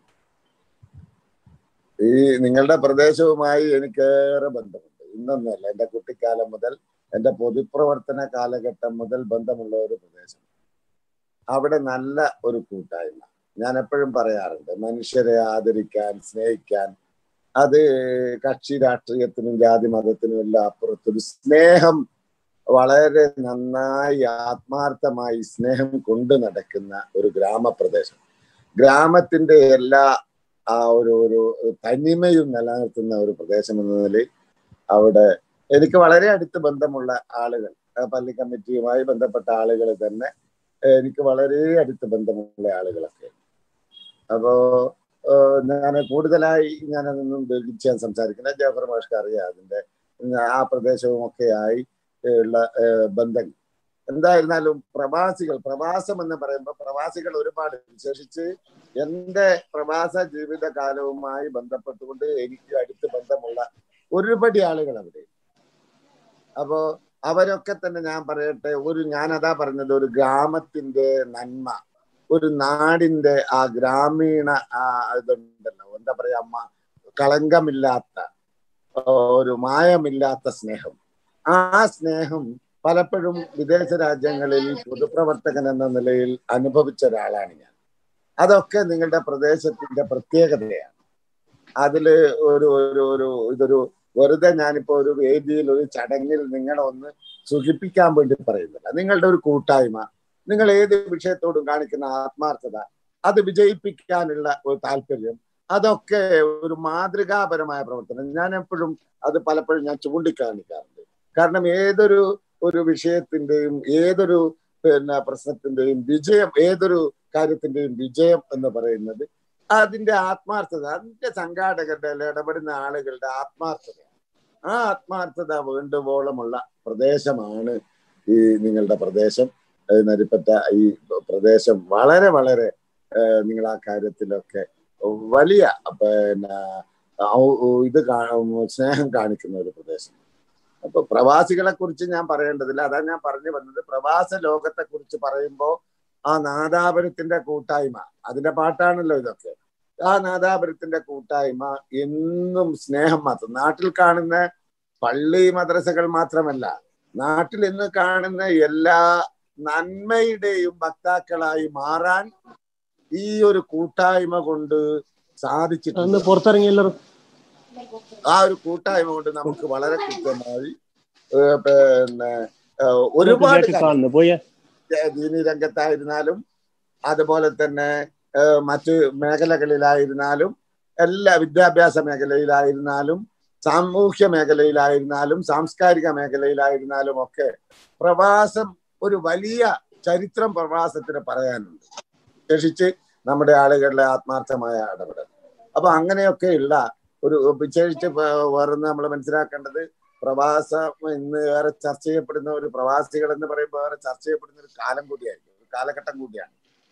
ഈ നിങ്ങളുടെ പ്രദേശവുമായി എനിക്കേറെ ബന്ധമുണ്ട് ഇന്നൊന്നുമല്ല എൻ്റെ കുട്ടിക്കാലം മുതൽ എൻ്റെ പൊതുപ്രവർത്തന കാലഘട്ടം മുതൽ ബന്ധമുള്ള ഒരു പ്രദേശം അവിടെ നല്ല ഒരു കൂട്ടായ്മ ഞാൻ എപ്പോഴും പറയാറുണ്ട് മനുഷ്യരെ ആദരിക്കാൻ സ്നേഹിക്കാൻ അത് കക്ഷി രാഷ്ട്രീയത്തിനും ജാതി മതത്തിനും എല്ലാം അപ്പുറത്തൊരു സ്നേഹം വളരെ നന്നായി ആത്മാർത്ഥമായി സ്നേഹം കൊണ്ട് നടക്കുന്ന ഒരു ഗ്രാമപ്രദേശം ഗ്രാമത്തിന്റെ എല്ലാ ആ ഒരു ഒരു തനിമയും നിലനിർത്തുന്ന ഒരു പ്രദേശം എന്ന നിലയിൽ അവിടെ എനിക്ക് വളരെ അടുത്ത് ബന്ധമുള്ള ആളുകൾ ആ പള്ളി കമ്മിറ്റിയുമായി ബന്ധപ്പെട്ട ആളുകൾ തന്നെ എനിക്ക് വളരെ അടുത്ത് ബന്ധമുള്ള ആളുകളൊക്കെ അപ്പോ ഞാൻ കൂടുതലായി ഞാനതൊന്നും ദീർഘിച്ച് ഞാൻ സംസാരിക്കുന്ന ജാഫർ മാഷ്ക്ക് അറിയാം അതിന്റെ ആ പ്രദേശവും ഒക്കെ ആയി ഉള്ള ഏഹ് ബന്ധങ്ങൾ എന്തായിരുന്നാലും പ്രവാസികൾ പ്രവാസം എന്ന് പറയുമ്പോൾ പ്രവാസികൾ ഒരുപാട് വിശേഷിച്ച് എന്റെ പ്രവാസ ജീവിത കാലവുമായി ബന്ധപ്പെട്ടുകൊണ്ട് എനിക്ക് അടുത്ത് ബന്ധമുള്ള ഒരുപടി ആളുകൾ അവിടെ അപ്പോ അവരൊക്കെ തന്നെ ഞാൻ പറയട്ടെ ഒരു ഞാനതാ പറഞ്ഞത് ഒരു ഗ്രാമത്തിന്റെ നന്മ ഒരു നാടിന്റെ ആ ഗ്രാമീണ ആ ഇതുണ്ടല്ലോ എന്താ പറയാ അമ്മ കളങ്കമില്ലാത്ത ഒരു മായമില്ലാത്ത സ്നേഹം ആ സ്നേഹം പലപ്പോഴും വിദേശ രാജ്യങ്ങളിൽ പൊതുപ്രവർത്തകൻ എന്ന നിലയിൽ അനുഭവിച്ച ഒരാളാണ് ഞാൻ അതൊക്കെ നിങ്ങളുടെ പ്രദേശത്തിന്റെ പ്രത്യേകതയാണ് അതിൽ ഒരു ഒരു ഒരു ഇതൊരു വെറുതെ ഞാനിപ്പോ ഒരു വേദിയിൽ ഒരു ചടങ്ങിൽ നിങ്ങളെ ഒന്ന് സുഖിപ്പിക്കാൻ വേണ്ടി പറയുന്നില്ല നിങ്ങളുടെ ഒരു കൂട്ടായ്മ നിങ്ങൾ ഏത് വിഷയത്തോടും കാണിക്കുന്ന ആത്മാർത്ഥത അത് വിജയിപ്പിക്കാനുള്ള ഒരു താല്പര്യം അതൊക്കെ ഒരു മാതൃകാപരമായ പ്രവർത്തനം ഞാൻ എപ്പോഴും അത് പലപ്പോഴും ഞാൻ ചൂണ്ടിക്കാണിക്കാറുണ്ട് കാരണം ഏതൊരു ഒരു വിഷയത്തിന്റെയും ഏതൊരു പിന്നെ പ്രശ്നത്തിന്റെയും വിജയം ഏതൊരു കാര്യത്തിന്റെയും വിജയം എന്ന് പറയുന്നത് അതിന്റെ ആത്മാർത്ഥത അതിന്റെ സംഘാടകരുടെ അല്ലെ ഇടപെടുന്ന ആളുകളുടെ ആത്മാർത്ഥത ആ ആത്മാർത്ഥത വേണ്ടുവോളമുള്ള പ്രദേശമാണ് ഈ നിങ്ങളുടെ പ്രദേശം ഏഹ് നരിപ്പറ്റ ഈ പ്രദേശം വളരെ വളരെ ഏഹ് നിങ്ങൾ ആ കാര്യത്തിലൊക്കെ വലിയ പിന്നെ ഔ- ഇത് കാ- സ്നേഹം കാണിക്കുന്ന ഒരു പ്രദേശം അപ്പൊ പ്രവാസികളെ കുറിച്ച് ഞാൻ പറയേണ്ടതില്ല അതാ ഞാൻ പറഞ്ഞു വന്നത് പ്രവാസ ലോകത്തെ കുറിച്ച് പറയുമ്പോൾ ആ നാദാപുരത്തിന്റെ കൂട്ടായ്മ അതിന്റെ പാട്ടാണല്ലോ ഇതൊക്കെ ആ നാദാപുരത്തിന്റെ കൂട്ടായ്മ എന്നും സ്നേഹം മാത്രം നാട്ടിൽ കാണുന്ന പള്ളി മദ്രസകൾ മാത്രമല്ല നാട്ടിൽ ഇന്ന് കാണുന്ന എല്ലാ നന്മയുടെയും ഭക്താക്കളായി മാറാൻ ഈ ഒരു കൂട്ടായ്മ കൊണ്ട് സാധിച്ചിട്ടുണ്ട് പുറത്തിറങ്ങി എല്ലാവരും ആ ഒരു കൂട്ടായ്മ കൊണ്ട് നമുക്ക് വളരെ കൃത്യമായി ഏഹ് പിന്നെ ഏഹ് ഒരുപാട് ബാക്കി കാണുന്നു പോയ കാര്യം ദീനി രംഗത്തായിരുന്നാലും അതുപോലെ തന്നെ ഏഹ് മറ്റ് മേഖലകളിലായിരുന്നാലും എല്ലാ വിദ്യാഭ്യാസ മേഖലയിലായിരുന്നാലും സാമൂഹ്യ മേഖലയിലായിരുന്നാലും സാംസ്കാരിക മേഖലയിലായിരുന്നാലും ഒക്കെ പ്രവാസം ഒരു വലിയ ചരിത്രം പ്രവാസത്തിന് പറയാനുണ്ട് വിശേഷിച്ച് നമ്മുടെ ആളുകളുടെ ആത്മാർത്ഥമായ ഇടപെടൽ അപ്പൊ അങ്ങനെയൊക്കെയുള്ള ഒരു വിശേഷിച്ച് വേറെ നമ്മൾ മനസ്സിലാക്കേണ്ടത് പ്രവാസം ഇന്ന് ഏറെ ചർച്ച ചെയ്യപ്പെടുന്ന ഒരു പ്രവാസികൾ എന്ന് പറയുമ്പോൾ ഏറെ ചർച്ച ചെയ്യപ്പെടുന്ന ഒരു കാലം കൂടിയായിരിക്കും ഒരു കാലഘട്ടം കൂടിയാണ്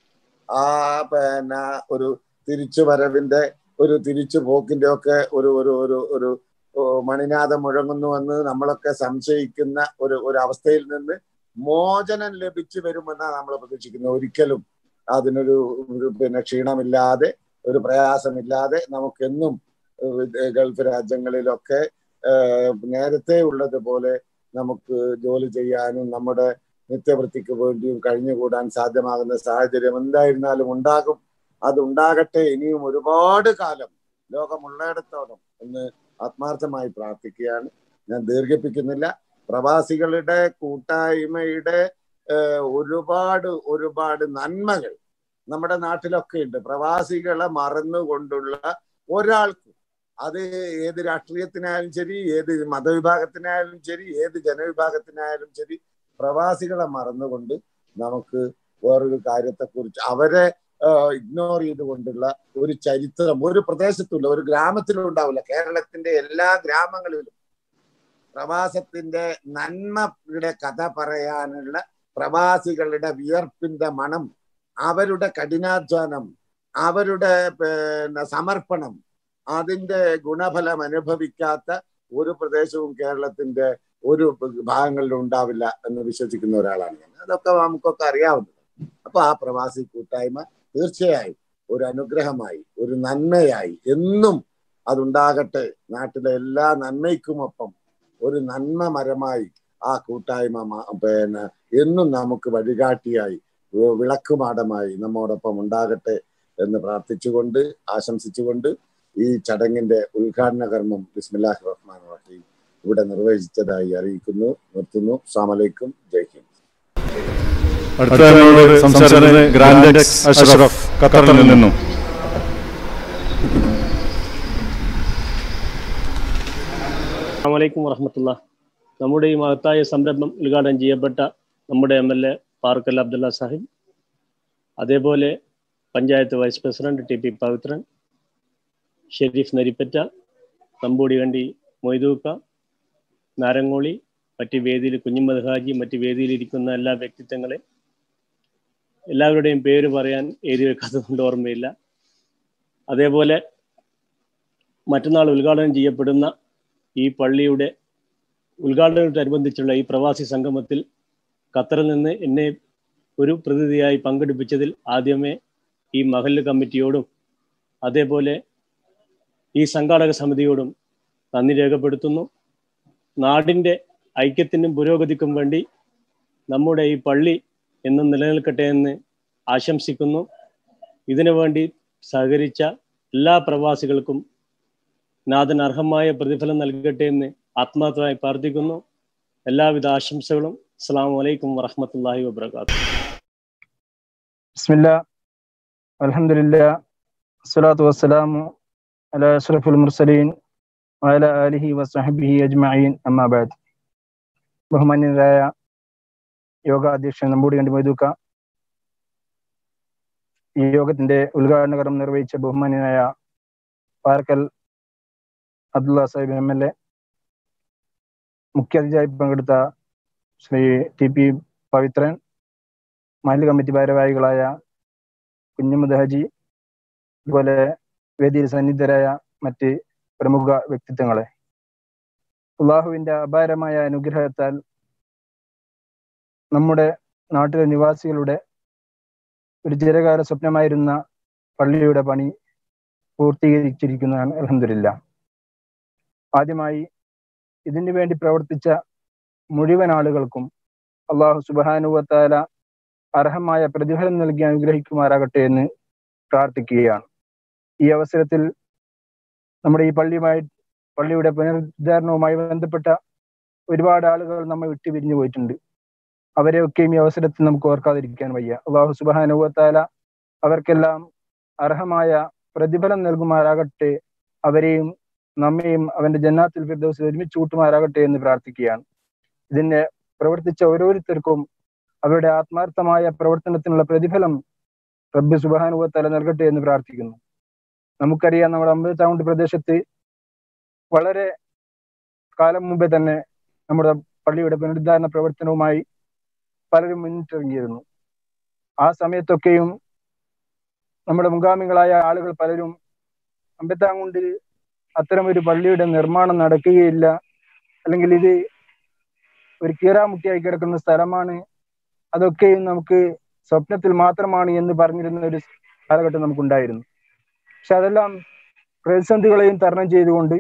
ആ പിന്നെ ഒരു തിരിച്ചു വരവിന്റെ ഒരു തിരിച്ചു പോക്കിന്റെ ഒക്കെ ഒരു ഒരു ഒരു ഒരു ഓ, മണിനാഥം മുഴങ്ങുന്നുവെന്ന് നമ്മളൊക്കെ സംശയിക്കുന്ന ഒരു ഒരു അവസ്ഥയിൽ നിന്ന് മോചനം ലഭിച്ചു വരുമെന്നാണ് നമ്മൾ പ്രതീക്ഷിക്കുന്നത് ഒരിക്കലും അതിനൊരു ഒരു പിന്നെ ക്ഷീണമില്ലാതെ ഒരു പ്രയാസമില്ലാതെ നമുക്കെന്നും ഏഹ് ഗൾഫ് രാജ്യങ്ങളിലൊക്കെ ഏഹ് നേരത്തെ ഉള്ളതുപോലെ നമുക്ക് ജോലി ചെയ്യാനും നമ്മുടെ നിത്യവൃത്തിക്ക് വേണ്ടിയും കഴിഞ്ഞുകൂടാൻ സാധ്യമാകുന്ന സാഹചര്യം എന്തായിരുന്നാലും ഉണ്ടാകും അത് ഉണ്ടാകട്ടെ ഇനിയും ഒരുപാട് കാലം ലോകമുള്ളയിടത്തോളം എന്ന് ആത്മാർത്ഥമായി പ്രാർത്ഥിക്കുകയാണ് ഞാൻ ദീർഘിപ്പിക്കുന്നില്ല പ്രവാസികളുടെ കൂട്ടായ്മയുടെ ഏഹ് ഒരുപാട് ഒരുപാട് നന്മകൾ നമ്മുടെ നാട്ടിലൊക്കെ ഉണ്ട് പ്രവാസികളെ മറന്നുകൊണ്ടുള്ള ഒരാൾക്കും അത് ഏത് രാഷ്ട്രീയത്തിനായാലും ശരി ഏത് മതവിഭാഗത്തിനായാലും ശരി ഏത് ജനവിഭാഗത്തിനായാലും ശരി പ്രവാസികളെ മറന്നുകൊണ്ട് നമുക്ക് വേറൊരു കാര്യത്തെക്കുറിച്ച് അവരെ ഇഗ്നോർ ചെയ്തുകൊണ്ടുള്ള ഒരു ചരിത്രം ഒരു പ്രദേശത്തുള്ള ഒരു ഗ്രാമത്തിലും ഉണ്ടാവില്ല കേരളത്തിന്റെ എല്ലാ ഗ്രാമങ്ങളിലും പ്രവാസത്തിന്റെ നന്മയുടെ കഥ പറയാനുള്ള പ്രവാസികളുടെ വിയർപ്പിന്റെ മണം അവരുടെ കഠിനാധ്വാനം അവരുടെ പിന്നെ സമർപ്പണം അതിന്റെ ഗുണഫലം അനുഭവിക്കാത്ത ഒരു പ്രദേശവും കേരളത്തിന്റെ ഒരു ഭാഗങ്ങളിലും ഉണ്ടാവില്ല എന്ന് വിശ്വസിക്കുന്ന ഒരാളാണ് ഞാൻ അതൊക്കെ നമുക്കൊക്കെ അറിയാവുന്നത് അപ്പൊ ആ പ്രവാസി കൂട്ടായ്മ തീർച്ചയായും ഒരു അനുഗ്രഹമായി ഒരു നന്മയായി എന്നും അതുണ്ടാകട്ടെ നാട്ടിലെ എല്ലാ നന്മയ്ക്കുമൊപ്പം ഒരു നന്മ മരമായി ആ കൂട്ടായ്മ മ- പിന്നെ എന്നും നമുക്ക് വഴികാട്ടിയായി വി- വിളക്കുമാടമായി നമ്മോടൊപ്പം ഉണ്ടാകട്ടെ എന്ന് പ്രാർത്ഥിച്ചുകൊണ്ട് ആശംസിച്ചുകൊണ്ട് ഈ ചടങ്ങിന്റെ ഉദ്ഘാടന കർമ്മം ബിസ്മില്ലാഹി റഹ്മാൻ റഹീം ഇവിടെ നിർവഹിച്ചതായി അറിയിക്കുന്നു നിർത്തുന്നു അസ്സാമലൈക്കും ജയ് ഹിന്ദ് അടുത്ത നമ്മളോട് സംസാരിക്കുന്നത് ഗ്രാൻഡ് എക്സ് അഷ്റഫ് ഖത്തറിൽ നിന്നും അസ്സാമലൈക്കും വറഹമത്തുള്ള നമ്മുടെ ഈ മഹത്തായ സംരംഭം ഉദ്ഘാടനം ചെയ്യപ്പെട്ട നമ്മുടെ M L A Parakkal Abdulla Sahib അതേപോലെ panchayat vice president T P Pavithran Sharif Narippatta Thamboodikandi Moidukka Narangoli മറ്റ് വേദിയിൽ കുഞ്ഞുമദ് ഹാജി മറ്റ് വേദിയിലിരിക്കുന്ന എല്ലാ വ്യക്തിത്വങ്ങളെ എല്ലാവരുടെയും പേര് പറയാൻ എഴുതി വെക്കാത്തതുകൊണ്ട് ഓർമ്മയില്ല അതേപോലെ മറ്റന്നാൾ ഉദ്ഘാടനം ചെയ്യപ്പെടുന്ന ഈ പള്ളിയുടെ ഉദ്ഘാടനത്തോടനുബന്ധിച്ചുള്ള ഈ പ്രവാസി സംഗമത്തിൽ ഖത്തറിൽ നിന്ന് എന്നെ ഒരു പ്രതിനിധിയായി പങ്കെടുപ്പിച്ചതിൽ ആദ്യമേ ഈ മഹല്ല് കമ്മിറ്റിയോടും അതേപോലെ ഈ സംഘാടക സമിതിയോടും നന്ദി രേഖപ്പെടുത്തുന്നു നാടിൻ്റെ ഐക്യത്തിനും പുരോഗതിക്കും വേണ്ടി നമ്മുടെ ഈ പള്ളി എന്നും നിലനിൽക്കട്ടെ എന്ന് ആശംസിക്കുന്നു ഇതിനു വേണ്ടി സഹകരിച്ച എല്ലാ പ്രവാസികൾക്കും നാഥൻ അർഹമായ പ്രതിഫലം നൽകട്ടെ എന്ന് ആത്മാർത്ഥമായി പ്രാർത്ഥിക്കുന്നു എല്ലാവിധ ആശംസകളും അസ്സാം വലൈക്കും വറഹമത്തല്ലാഹി വബർക്കാത്തു ബിസ്മില്ല അൽഹംദുലില്ല അസ്സലാത്തു വസ്സലാമു അല അഷ്റഫുൽ മുർസലീൻ വഅല ആലിഹി വസഹബിഹി അജ്മഈൻ അമ്മാ ബഅദ് ബഹുമാന്യരായ യോഗ അധ്യക്ഷൻ നമ്പൂടി കണ്ടി മൊയ്തൂക്ക ഈ യോഗത്തിന്റെ ഉദ്ഘാടന കർമ്മം നിർവഹിച്ച ബഹുമാന്യനായ Parakkal Abdulla Sahib M L A മുഖ്യാതിഥിയായി പങ്കെടുത്ത ശ്രീ ടി പി പവിത്രൻ മഹൽ കമ്മിറ്റി ഭാരവാഹികളായ കുഞ്ഞമ്മദ് ഹജി അതുപോലെ വേദിയിൽ സന്നിധരായ മറ്റ് പ്രമുഖ വ്യക്തിത്വങ്ങളെ അള്ളാഹുവിന്റെ അപാരമായ അനുഗ്രഹത്താൽ നമ്മുടെ നാട്ടിലെ നിവാസികളുടെ ഒരു ചിരകാല സ്വപ്നമായിരുന്ന പള്ളിയുടെ പണി പൂർത്തീകരിച്ചിരിക്കുന്നതാണ് അലഹമില്ല ആദ്യമായി ഇതിനു വേണ്ടി പ്രവർത്തിച്ച മുഴുവൻ ആളുകൾക്കും അള്ളാഹു സുബാനുവത്താല അർഹമായ പ്രതിഫലം നൽകി അനുഗ്രഹിക്കുമാറാകട്ടെ എന്ന് പ്രാർത്ഥിക്കുകയാണ് ഈ അവസരത്തിൽ നമ്മുടെ ഈ പള്ളിയുമായി പള്ളിയുടെ പുനരുദ്ധാരണവുമായി ബന്ധപ്പെട്ട ഒരുപാട് ആളുകൾ നമ്മെ വിട്ടു പിരിഞ്ഞു പോയിട്ടുണ്ട് അവരെയൊക്കെയും ഈ അവസരത്തിൽ നമുക്ക് ഓർക്കാതിരിക്കാൻ വയ്യ അള്ളാഹു സുബാനുവത്താല അവർക്കെല്ലാം അർഹമായ പ്രതിഫലം നൽകുമാറാകട്ടെ അവരെയും നമ്മയും അവന്റെ ജന്നാത്തിൽ ഫിർദൗസിൽ ഒരുമിച്ച് കൂട്ടുമാറാകട്ടെ എന്ന് പ്രാർത്ഥിക്കുകയാണ് ഇതിനെ പ്രവർത്തിച്ച ഓരോരുത്തർക്കും അവരുടെ ആത്മാർത്ഥമായ പ്രവർത്തനത്തിനുള്ള പ്രതിഫലം റബ്ബ് സുബാനുവത്തല നൽകട്ടെ എന്ന് പ്രാർത്ഥിക്കുന്നു നമുക്കറിയാം നമ്മുടെ അമ്പലത്താവുണ്ട് പ്രദേശത്ത് വളരെ കാലം മുമ്പേ തന്നെ നമ്മുടെ പള്ളിയുടെ പുനരുദ്ധാരണ പ്രവർത്തനവുമായി പലരും മുന്നിട്ടിറങ്ങിയിരുന്നു ആ സമയത്തൊക്കെയും നമ്മുടെ മുൻഗാമികളായ ആളുകൾ പലരും അമ്പത്താങ്കുണ്ട് അത്തരം ഒരു പള്ളിയുടെ നിർമ്മാണം നടക്കുകയില്ല അല്ലെങ്കിൽ ഇത് ഒരു കീറാമുട്ടിയായി കിടക്കുന്ന സ്ഥലമാണ് അതൊക്കെയും നമുക്ക് സ്വപ്നത്തിൽ മാത്രമാണ് എന്ന് പറഞ്ഞിരുന്ന ഒരു കാലഘട്ടം നമുക്കുണ്ടായിരുന്നു പക്ഷെ അതെല്ലാം പ്രതിസന്ധികളെയും തരണം ചെയ്തുകൊണ്ട്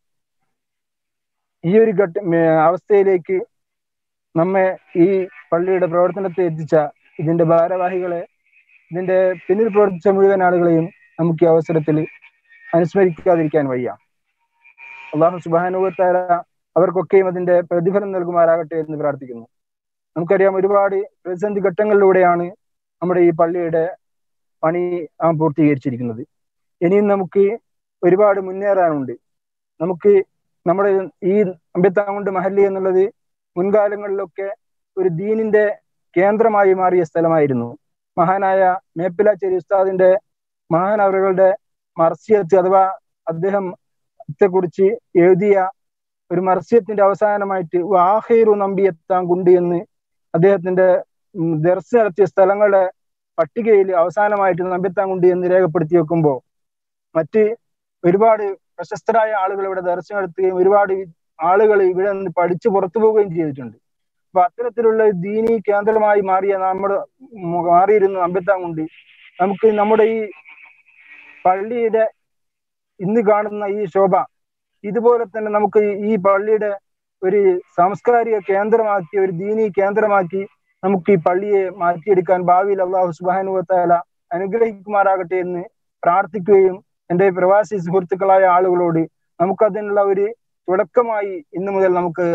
ഈ ഒരു ഘട്ട അവസ്ഥയിലേക്ക് നമ്മെ ഈ പള്ളിയുടെ പ്രവർത്തനത്തെ എത്തിച്ച ഇതിന്റെ ഭാരവാഹികളെ ഇതിന്റെ പിന്നിൽ പ്രവർത്തിച്ച മുഴുവൻ ആളുകളെയും നമുക്ക് ഈ അവസരത്തിൽ അനുസ്മരിക്കാതിരിക്കാൻ വയ്യ അള്ളാഹു സുബാനുവത്താര അവർക്കൊക്കെയും അതിന്റെ പ്രതിഫലം നൽകുമാറാകട്ടെ എന്ന് പ്രാർത്ഥിക്കുന്നു നമുക്കറിയാം ഒരുപാട് പ്രതിസന്ധി ഘട്ടങ്ങളിലൂടെയാണ് നമ്മുടെ ഈ പള്ളിയുടെ പണി നാം പൂർത്തീകരിച്ചിരിക്കുന്നത് ഇനിയും നമുക്ക് ഒരുപാട് മുന്നേറാനുണ്ട് നമുക്ക് നമ്മുടെ ഈ അമ്പത്താങ്കുണ്ട് മഹല്ലി എന്നുള്ളത് മുൻകാലങ്ങളിലൊക്കെ ഒരു ദീനിന്റെ കേന്ദ്രമായി മാറിയ സ്ഥലമായിരുന്നു മഹാനായ മേപ്പിലാച്ചേരി ഉസ്താദിന്റെ മഹാൻ അവരുടെ മർസ്യത്ത് അഥവാ അദ്ദേഹം കുറിച്ച് എഴുതിയ ഒരു മർസ്യത്തിന്റെ അവസാനമായിട്ട് വാഹേറു നമ്പിയെത്താങ്കുണ്ട് എന്ന് അദ്ദേഹത്തിന്റെ ദർശനം നടത്തിയ സ്ഥലങ്ങളുടെ പട്ടികയിൽ അവസാനമായിട്ട് നമ്പിത്താങ്കുണ്ട് എന്ന് രേഖപ്പെടുത്തി വെക്കുമ്പോൾ മറ്റ് ഒരുപാട് പ്രശസ്തരായ ആളുകൾ ഇവിടെ ദർശനം നടത്തുകയും ഒരുപാട് ആളുകൾ ഇവിടെ നിന്ന് പഠിച്ചു പുറത്തു പോവുകയും ചെയ്തിട്ടുണ്ട് അപ്പൊ അത്തരത്തിലുള്ള ദീനി കേന്ദ്രമായി മാറിയ നമ്മുടെ മാറിയിരുന്ന അമ്പത്താങ്കുണ്ട് നമുക്ക് നമ്മുടെ ഈ പള്ളിയുടെ ഇന്ന് കാണുന്ന ഈ ശോഭ ഇതുപോലെ തന്നെ നമുക്ക് ഈ പള്ളിയുടെ ഒരു സാംസ്കാരിക കേന്ദ്രമാക്കി ഒരു ദീനി കേന്ദ്രമാക്കി നമുക്ക് ഈ പള്ളിയെ മാറ്റിയെടുക്കാൻ ഭാവിയിൽ അള്ളാഹു സുബാനുവത്താല അനുഗ്രഹിക്കുമാറാകട്ടെ എന്ന് പ്രാർത്ഥിക്കുകയും എൻ്റെ പ്രവാസി സുഹൃത്തുക്കളായ ആളുകളോട് നമുക്കതിനുള്ള ഒരു തുടക്കമായി ഇന്നു മുതൽ നമുക്ക്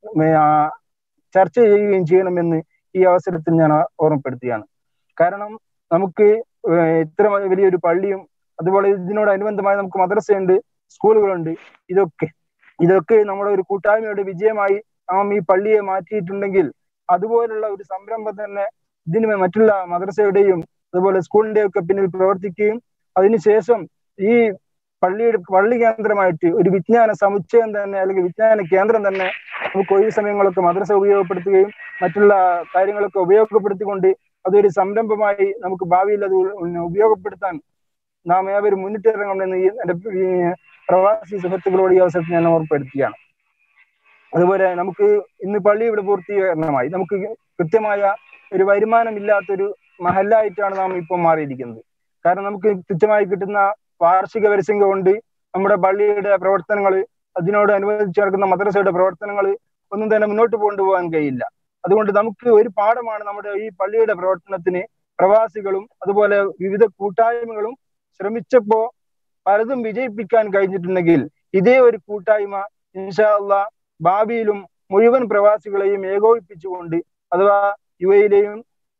ചർച്ച ചെയ്യുകയും ചെയ്യണമെന്ന് ഈ അവസരത്തിൽ ഞാൻ ഓർമ്മപ്പെടുത്തുകയാണ് കാരണം നമുക്ക് ഇത്ര വലിയൊരു പള്ളിയും അതുപോലെ ഇതിനോടനുബന്ധമായി നമുക്ക് മദ്രസയുണ്ട് സ്കൂളുകളുണ്ട് ഇതൊക്കെ ഇതൊക്കെ നമ്മുടെ ഒരു കൂട്ടായ്മയുടെ വിജയമായി നാം ഈ പള്ളിയെ മാറ്റിയിട്ടുണ്ടെങ്കിൽ അതുപോലുള്ള ഒരു സംരംഭം തന്നെ ഇതിന് മറ്റുള്ള മദ്രസയുടെയും അതുപോലെ സ്കൂളിന്റെയും ഒക്കെ പിന്നിൽ പ്രവർത്തിക്കുകയും അതിനുശേഷം ഈ പള്ളിയുടെ പള്ളി കേന്ദ്രമായിട്ട് ഒരു വിജ്ഞാന സമുച്ചയം തന്നെ അല്ലെങ്കിൽ വിജ്ഞാന കേന്ദ്രം തന്നെ നമുക്ക് ഒഴിവ് സമയങ്ങളൊക്കെ മദ്രസ ഉപയോഗപ്പെടുത്തുകയും മറ്റുള്ള കാര്യങ്ങളൊക്കെ ഉപയോഗപ്പെടുത്തിക്കൊണ്ട് അതൊരു സംരംഭമായി നമുക്ക് ഭാവിയിൽ അത് ഉപയോഗപ്പെടുത്താൻ നാം ഏവരും മുന്നിട്ടിറങ്ങണമെന്ന് ഈ എന്റെ പ്രവാസി സുഹൃത്തുക്കളോട് ഈ അവസരത്തിൽ ഞാൻ ഓർമ്മപ്പെടുത്തുകയാണ് അതുപോലെ നമുക്ക് ഇന്ന് പള്ളി ഇവിടെ പൂർത്തീകരണമായി നമുക്ക് കൃത്യമായ ഒരു വരുമാനമില്ലാത്തൊരു മഹല്ലായിട്ടാണ് നാം ഇപ്പോൾ മാറിയിരിക്കുന്നത് കാരണം നമുക്ക് തുച്ഛമായി കിട്ടുന്ന വാർഷിക വരിസംഖ്യ കൊണ്ട് നമ്മുടെ പള്ളിയുടെ പ്രവർത്തനങ്ങൾ അതിനോട് അനുബന്ധിച്ച് നടക്കുന്ന മദ്രസയുടെ പ്രവർത്തനങ്ങൾ ഒന്നും തന്നെ മുന്നോട്ട് കൊണ്ടുപോകാൻ കഴിയില്ല അതുകൊണ്ട് നമുക്ക് ഒരു പാഠമാണ് നമ്മുടെ ഈ പള്ളിയുടെ പ്രവർത്തനത്തിന് പ്രവാസികളും അതുപോലെ വിവിധ കൂട്ടായ്മകളും ശ്രമിച്ചപ്പോ പലതും വിജയിപ്പിക്കാൻ കഴിഞ്ഞിട്ടുണ്ടെങ്കിൽ ഇതേ ഒരു കൂട്ടായ്മ ഇൻഷാ അള്ളാ ഭാവിയിലും മുഴുവൻ പ്രവാസികളെയും ഏകോപിപ്പിച്ചുകൊണ്ട് അഥവാ യു എയിലെയും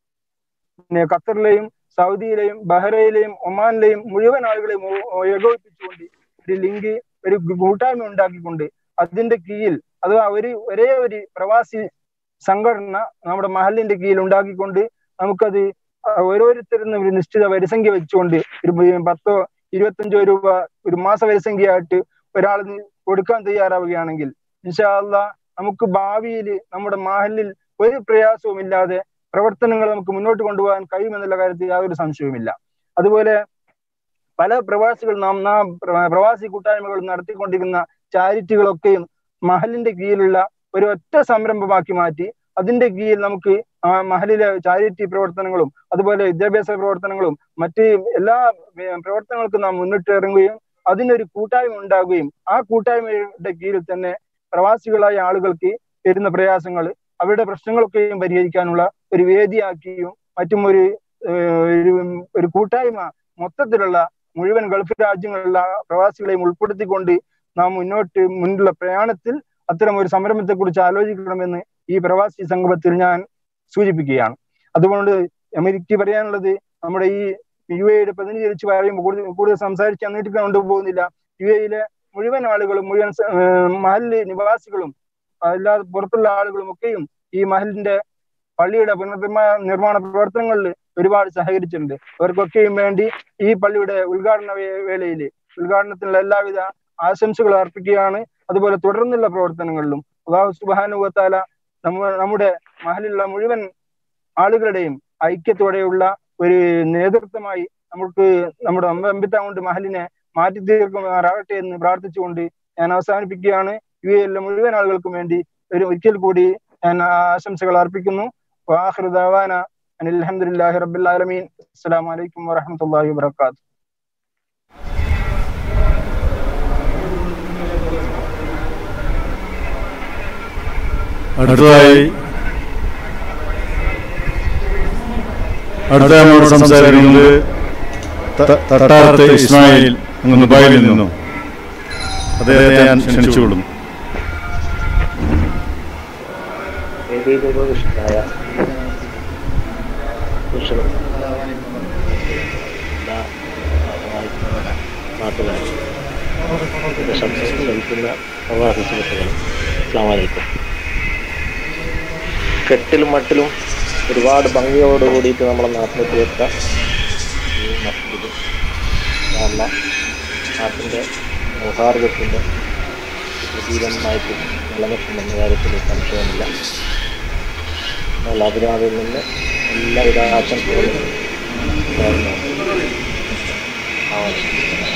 പിന്നെ ഖത്തറിലെയും സൗദിയിലെയും ബഹ്റൈനിലെയും ഒമാനിലെയും മുഴുവൻ ആളുകളെയും ഓ- ഏകോപിപ്പിച്ചുകൊണ്ട് ഒരു ലിങ്ക് ഒരു കൂട്ടായ്മ ഉണ്ടാക്കിക്കൊണ്ട് അതിന്റെ കീഴിൽ അഥവാ ഒരു ഒരേ ഒരു പ്രവാസി സംഘടന നമ്മുടെ മഹലിന്റെ കീഴിൽ ഉണ്ടാക്കിക്കൊണ്ട് നമുക്കത് ഓരോരുത്തരിൽ നിന്ന് ഒരു നിശ്ചിത വരിസംഖ്യ വെച്ചുകൊണ്ട് ഒരു പ- പത്തോ ഇരുപത്തഞ്ചോ രൂപ ഒരു മാസ വരിസംഖ്യയായിട്ട് ഒരാൾ കൊടുക്കാൻ തയ്യാറാവുകയാണെങ്കിൽ ഇൻഷാ അള്ളാ നമുക്ക് ഭാവിയിൽ നമ്മുടെ മഹലിൽ ഒരു പ്രയാസവും ഇല്ലാതെ പ്രവർത്തനങ്ങൾ നമുക്ക് മുന്നോട്ട് കൊണ്ടുപോകാൻ കഴിയുമെന്നുള്ള കാര്യത്തിൽ യാതൊരു സംശയവുമില്ല അതുപോലെ പല പ്രവാസികൾ നാം നാം പ്ര- പ്രവാസി കൂട്ടായ്മകൾ നടത്തിക്കൊണ്ടിരിക്കുന്ന ചാരിറ്റികളൊക്കെയും മഹലിന്റെ കീഴിലുള്ള ഒരു ഒറ്റ സംരംഭമാക്കി മാറ്റി അതിന്റെ കീഴിൽ നമുക്ക് ആ മഹലിലെ ചാരിറ്റി പ്രവർത്തനങ്ങളും അതുപോലെ വിദ്യാഭ്യാസ പ്രവർത്തനങ്ങളും മറ്റ് എല്ലാ ഏർ പ്രവർത്തനങ്ങൾക്കും നാം മുന്നിട്ടിറങ്ങുകയും അതിനൊരു കൂട്ടായ്മ ഉണ്ടാകുകയും ആ കൂട്ടായ്മയുടെ കീഴിൽ തന്നെ പ്രവാസികളായ ആളുകൾക്ക് വരുന്ന പ്രയാസങ്ങൾ അവരുടെ പ്രശ്നങ്ങളൊക്കെയും പരിഹരിക്കാനുള്ള ഒരു വേദിയാക്കിയും മറ്റും ഒരു ഏർ ഒരു ഒരു കൂട്ടായ്മ മൊത്തത്തിലുള്ള മുഴുവൻ ഗൾഫ് രാജ്യങ്ങളിലുള്ള പ്രവാസികളെയും ഉൾപ്പെടുത്തിക്കൊണ്ട് നാം മുന്നോട്ട് മുന്നിലുള്ള പ്രയാണത്തിൽ അത്തരം ഒരു സംരംഭത്തെ കുറിച്ച് ആലോചിക്കണമെന്ന് ഈ പ്രവാസി സംഗമത്തിൽ ഞാൻ സൂചിപ്പിക്കുകയാണ് അതുകൊണ്ട് എനിക്ക് പറയാനുള്ളത് നമ്മുടെ ഈ യു എയുടെ പ്രതിനിധീകരിച്ച് പറയുമ്പോൾ കൂടുതൽ കൂടുതൽ സംസാരിച്ച് എന്നിട്ട് കൊണ്ടുപോകുന്നില്ല യു എയിലെ മുഴുവൻ ആളുകളും മുഴുവൻ സ- ഏർ മഹല്ല് നിവാസികളും അല്ലാതെ പുറത്തുള്ള ആളുകളും ഒക്കെയും ഈ മഹലിന്റെ പള്ളിയുടെ പുനർനിർമ്മാണ നിർമ്മാണ പ്രവർത്തനങ്ങളിൽ ഒരുപാട് സഹകരിച്ചിട്ടുണ്ട് അവർക്കൊക്കെയും വേണ്ടി ഈ പള്ളിയുടെ ഉദ്ഘാടന വേ- വേളയിൽ ഉദ്ഘാടനത്തിനുള്ള എല്ലാവിധ ആശംസകൾ അർപ്പിക്കുകയാണ് അതുപോലെ തുടർന്നുള്ള പ്രവർത്തനങ്ങളിലും അള്ളാഹു സുബാനുവത്താല നമ്മ നമ്മുടെ മഹലിലുള്ള മുഴുവൻ ആളുകളുടെയും ഐക്യത്തോടെയുള്ള ഒരു നേതൃത്വമായി നമുക്ക് നമ്മുടെ അമ്പത്താവുണ്ട് മഹലിനെ മാറ്റി തീർക്കുമാറാകട്ടെ എന്ന് പ്രാർത്ഥിച്ചുകൊണ്ട് ഞാൻ അവസാനിപ്പിക്കുകയാണ് യു എയിലെ മുഴുവൻ ആളുകൾക്കും വേണ്ടി ഒരു ഒരിക്കൽ കൂടി ഞാൻ ആശംസകൾ അർപ്പിക്കുന്നു വാഹിർ ദാവാന അനിൽ അൽഹംദുലില്ലാഹി റബ്ബിൽ ആലമീൻ അസ്സലാമു അലൈക്കും വറഹ്മത്തുള്ളാഹി വബറകാതുഹു അടുത്തതായി അടുത്ത നമ്മളോട് സംസാരിക്കുന്നത് ത- തട്ടാർത്ത് ഇസ്മായിൽ അങ്ങ് ദുബായിൽ നിന്നും അദ്ദേഹത്തെ ഞാൻ ക്ഷണിച്ചുകൊള്ളുന്നു വേദിയിലുപവിഷ്ടനായ പുരുഷനും എല്ലാ നാട്ടുകാരും ഇത് ശബ്ദം ശ്രമിക്കുന്ന പ്രവാസി സുഹൃത്തുക്കളും അസ്സാം വലൈക്കും കെട്ടിലും മട്ടിലും ഒരുപാട് ഭംഗിയോട് കൂടിയിട്ട് നമ്മുടെ നാട്ടിൽ തീർത്ത ഈ മസ്ജിദ് കാരണം നാട്ടിൻ്റെ സൗഹാർദ്ദത്തിൻ്റെ പ്രതീകമായിട്ട് നിലനിൽക്കുമെന്ന കാര്യത്തിൽ സംശയമില്ല എന്നാൽ അതിനാവിൽ നിന്ന് എല്ലാവിധ ആശംസകളും നേർന്നു. ആവട്ടെ.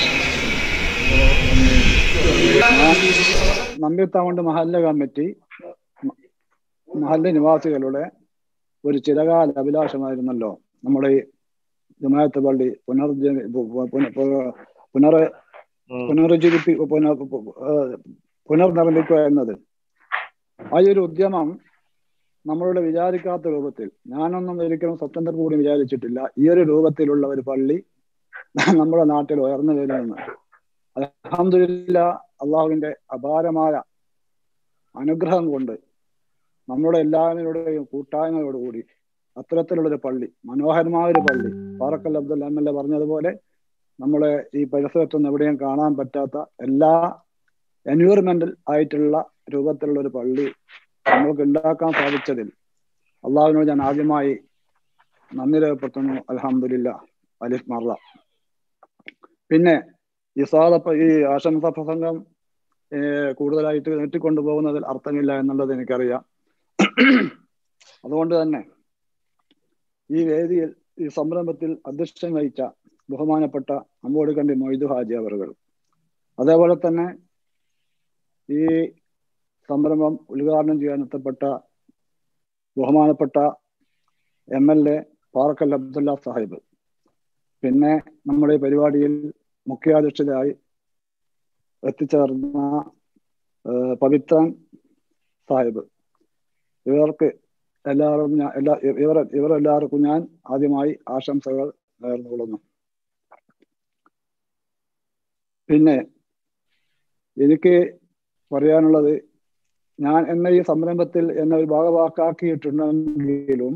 നമ്പിത്താവണ്ട് മഹല്ല കമ്മിറ്റി മ- മഹല്ല നിവാസികളുടെ ഒരു ചിരകാല അഭിലാഷമായിരുന്നല്ലോ നമ്മുടെ ഈ ജമാഅത്ത് പള്ളി പുനർജ പു- പുന- പു- പുനർ പുനരുജ്ജീവിപ്പി പുന പു- ഏഹ് പുനർനിർമ്മിക്കുക എന്നത് ആ ഒരു ഉദ്യമം നമ്മളുടെ വിചാരിക്കാത്ത രൂപത്തിൽ ഞാനൊന്നും ഒരിക്കലും സ്വതന്ത്ര കൂടി വിചാരിച്ചിട്ടില്ല ഈ ഒരു രൂപത്തിലുള്ള ഒരു പള്ളി നമ്മുടെ നാട്ടിൽ ഉയർന്നു വരുമെന്ന് അലഹമില്ല അള്ളാഹുവിന്റെ അപാരമായ അനുഗ്രഹം കൊണ്ട് നമ്മുടെ എല്ലാവരുടെയും കൂട്ടായ്മയോടുകൂടി അത്തരത്തിലുള്ളൊരു പള്ളി മനോഹരമായ ഒരു പള്ളി Parakkal Abdul M L A പറഞ്ഞതുപോലെ നമ്മളെ ഈ പരിസരത്തൊന്നും എവിടെയും കാണാൻ പറ്റാത്ത എല്ലാ എൻവയറമെന്റൽ ആയിട്ടുള്ള രൂപത്തിലുള്ള ഒരു പള്ളി നമ്മൾക്ക് ഉണ്ടാക്കാൻ സാധിച്ചതിൽ അള്ളാഹുവിനോട് ഞാൻ ആദ്യമായി നന്ദി രേഖപ്പെടുത്തുന്നു അലഹമില്ല അലിഫ് മറ പിന്നെ ഈ സ്വാദ ഈ ആശംസ പ്രസംഗം ഏർ കൂടുതലായിട്ട് നീട്ടിക്കൊണ്ടുപോകുന്നതിൽ അർത്ഥമില്ല എന്നുള്ളത് എനിക്കറിയാം അതുകൊണ്ട് തന്നെ ഈ വേദിയിൽ ഈ സംരംഭത്തിൽ അധ്യക്ഷം വഹിച്ച ബഹുമാനപ്പെട്ട അമ്മോട് കണ്ടി മൊയ്തു ഹാജി അവറുകൾ അതേപോലെ തന്നെ ഈ സംരംഭം ഉദ്ഘാടനം ചെയ്യാൻ എത്തപ്പെട്ട ബഹുമാനപ്പെട്ട M L A Parakkal Abdulla Sahib പിന്നെ നമ്മുടെ ഈ പരിപാടിയിൽ മുഖ്യാധ്യക്ഷരായി എത്തിച്ചേർന്ന ഏഹ്, പവിത്രൻ സാഹിബ് ഇവർക്ക് എല്ലാവരും ഞാൻ എല്ലാ ഇവർ ഇവരെല്ലാവർക്കും ഞാൻ ആദ്യമായി ആശംസകൾ നേർന്നുകൊള്ളുന്നു പിന്നെ എനിക്ക് പറയാനുള്ളത് ഞാൻ എന്നെ ഈ സംരംഭത്തിൽ എന്നെ ഒരു ഭാഗവാക്കാക്കിയിട്ടുണ്ടെങ്കിലും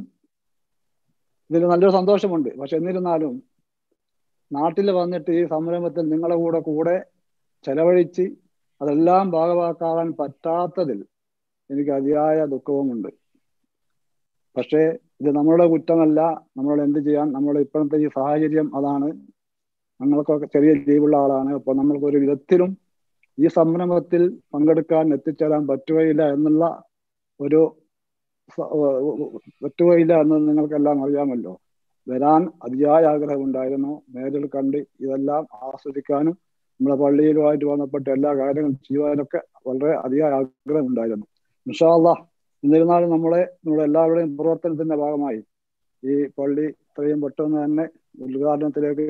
ഇതിൽ നല്ലൊരു സന്തോഷമുണ്ട് പക്ഷെ എന്നിരുന്നാലും നാട്ടിൽ വന്നിട്ട് ഈ സംരംഭത്തിൽ നിങ്ങളുടെ കൂടെ കൂടെ ചെലവഴിച്ച് അതെല്ലാം ഭാഗവാക്കാകാൻ പറ്റാത്തതിൽ എനിക്ക് അതിയായ ദുഃഖവുമുണ്ട് പക്ഷേ ഇത് നമ്മളുടെ കുറ്റമല്ല നമ്മൾ എന്ത് ചെയ്യാൻ നമ്മുടെ ഇപ്പോഴത്തെ ഈ സാഹചര്യം അതാണ് ഞങ്ങൾക്കൊക്കെ ചെറിയ ലീവുള്ള ആളാണ് അപ്പോൾ നമ്മൾക്ക് ഒരു വിധത്തിലും ഈ സംരംഭത്തിൽ പങ്കെടുക്കാൻ എത്തിച്ചേരാൻ പറ്റുകയില്ല എന്നുള്ള ഒരു സ- ഏർ പറ്റുകയില്ല എന്ന് നിങ്ങൾക്കെല്ലാം അറിയാമല്ലോ വരാൻ അതിയായ ആഗ്രഹമുണ്ടായിരുന്നു നേരിൽ കണ്ട് ഇതെല്ലാം ആസ്വദിക്കാനും നമ്മുടെ പള്ളിയിലുമായിട്ട് ബന്ധപ്പെട്ട എല്ലാ കാര്യങ്ങളും ചെയ്യുവാനൊക്കെ വളരെ അതിയായ ആഗ്രഹമുണ്ടായിരുന്നു ഇൻഷാല്ല എന്നിരുന്നാലും നമ്മളെ നമ്മുടെ എല്ലാവരുടെയും പ്രവർത്തനത്തിന്റെ ഭാഗമായി ഈ പള്ളി ഇത്രയും പെട്ടെന്ന് തന്നെ ഉദ്ഘാടനത്തിലേക്ക്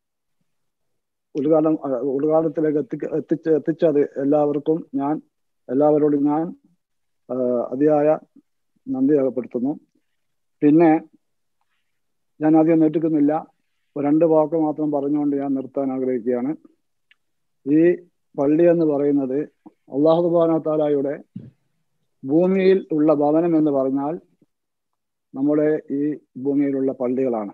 ഉദ്ഘാടനം അഹ് ഉദ്ഘാടനത്തിലേക്ക് എത്തി എത്തിച്ച് എത്തിച്ചത് എല്ലാവർക്കും ഞാൻ എല്ലാവരോടും ഞാൻ ആഹ് അതിയായ നന്ദി രേഖപ്പെടുത്തുന്നു പിന്നെ ഞാൻ ആദ്യം നീട്ടിക്കുന്നില്ല ഒരു രണ്ട് വാക്ക് മാത്രം പറഞ്ഞുകൊണ്ട് ഞാൻ നിർത്താൻ ആഗ്രഹിക്കുകയാണ് ഈ പള്ളി എന്ന് പറയുന്നത് അള്ളാഹു സുബാന താലായുടെ ഭൂമിയിൽ ഉള്ള ഭവനം എന്ന് പറഞ്ഞാൽ നമ്മുടെ ഈ ഭൂമിയിലുള്ള പള്ളികളാണ്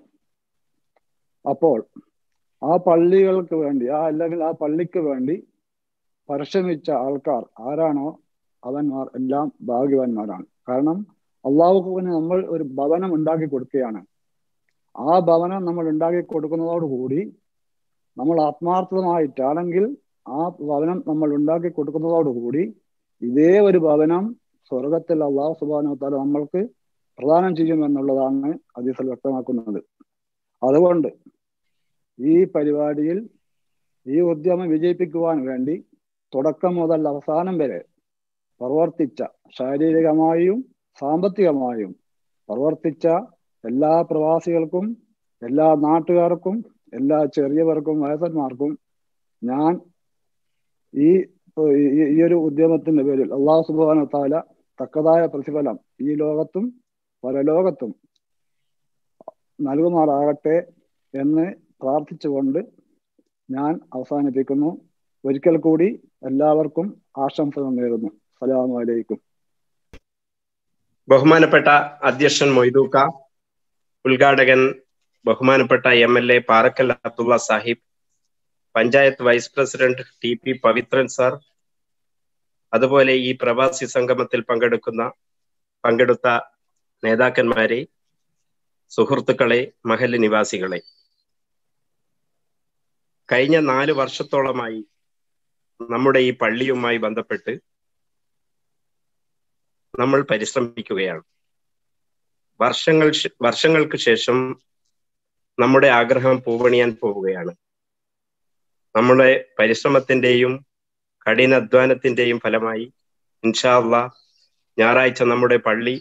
അപ്പോൾ ആ പള്ളികൾക്ക് വേണ്ടി ആ അല്ലെങ്കിൽ ആ പള്ളിക്ക് വേണ്ടി പരിശ്രമിച്ച ആൾക്കാർ ആരാണോ അവന്മാർ എല്ലാം ഭാഗ്യവാന്മാരാണ് കാരണം അള്ളാഹുവിന് നമ്മൾ ഒരു ഭവനം ഉണ്ടാക്കി കൊടുക്കുകയാണ് ആ ഭവനം നമ്മൾ ഉണ്ടാക്കി കൊടുക്കുന്നതോടുകൂടി നമ്മൾ ആത്മാർത്ഥമായിട്ടാണെങ്കിൽ ആ ഭവനം നമ്മൾ ഉണ്ടാക്കി കൊടുക്കുന്നതോടുകൂടി ഇതേ ഒരു ഭവനം സ്വർഗത്തിൽ അള്ളാഹു സുബാനുത്താല നമ്മൾക്ക് പ്രദാനം ചെയ്യുമെന്നുള്ളതാണ് ഹദീസിൽ വ്യക്തമാക്കുന്നത് അതുകൊണ്ട് ഈ പരിപാടിയിൽ ഈ ഉദ്യമം വിജയിപ്പിക്കുവാൻ വേണ്ടി തുടക്കം മുതൽ അവസാനം വരെ പ്രവർത്തിച്ച ശാരീരികമായും സാമ്പത്തികമായും പ്രവർത്തിച്ച എല്ലാ പ്രവാസികൾക്കും എല്ലാ നാട്ടുകാർക്കും എല്ലാ ചെറിയവർക്കും വയസ്സന്മാർക്കും ഞാൻ ഈ ഈ- ഈ ഒരു ഉദ്യമത്തിന്റെ പേരിൽ അള്ളാഹു സുബാന താല തക്കതായ പ്രതിഫലം ഈ ലോകത്തും പരലോകത്തും നൽകുമാറാകട്ടെ എന്ന് പ്രാർത്ഥിച്ചുകൊണ്ട് ഞാൻ അവസാനിപ്പിക്കുന്നു ഒരിക്കൽ കൂടി എല്ലാവർക്കും ആശംസകൾ നേരുന്നു സലാമു അലൈക്കും ബഹുമാനപ്പെട്ട അധ്യക്ഷൻ മൊയ്തൂക്ക ഉദ്ഘാടകൻ ബഹുമാനപ്പെട്ട M L A Parakkal Abdulla Sahib panchayat vice president T P Pavithran sir അതുപോലെ ഈ പ്രവാസി സംഗമത്തിൽ പങ്കെടുക്കുന്ന പങ്കെടുത്ത നേതാക്കന്മാരെ സുഹൃത്തുക്കളെ മഹല് നിവാസികളെ കഴിഞ്ഞ നാല് വർഷത്തോളമായി നമ്മുടെ ഈ പള്ളിയുമായി ബന്ധപ്പെട്ട് നമ്മൾ പരിശ്രമിക്കുകയാണ് വർഷങ്ങൾ ശേ- വർഷങ്ങൾക്ക് ശേഷം നമ്മുടെ ആഗ്രഹം പൂവണിയാൻ പോവുകയാണ് നമ്മുടെ പരിശ്രമത്തിന്റെയും കഠിനാധ്വാനത്തിന്റെയും ഫലമായി ഇൻഷാ അള്ളാ ഞായറാഴ്ച നമ്മുടെ പള്ളി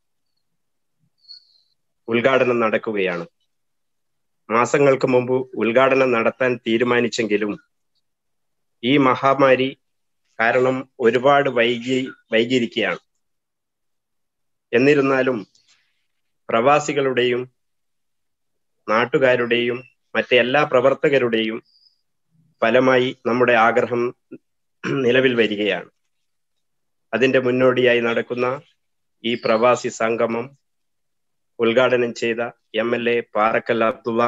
ഉദ്ഘാടനം നടക്കുകയാണ് മാസങ്ങൾക്ക് മുമ്പ് ഉദ്ഘാടനം നടത്താൻ തീരുമാനിച്ചെങ്കിലും ഈ മഹാമാരി കാരണം ഒരുപാട് വൈകി വൈകിയിരിക്കുകയാണ് എന്നിരുന്നാലും പ്രവാസികളുടെയും നാട്ടുകാരുടെയും മറ്റ് എല്ലാ പ്രവർത്തകരുടെയും ഫലമായി നമ്മുടെ ആഗ്രഹം നിലവിൽ വരികയാണ് അതിന്റെ മുന്നോടിയായി നടക്കുന്ന ഈ പ്രവാസി സംഗമം ഉദ്ഘാടനം ചെയ്ത M L A Parakkal Abdulla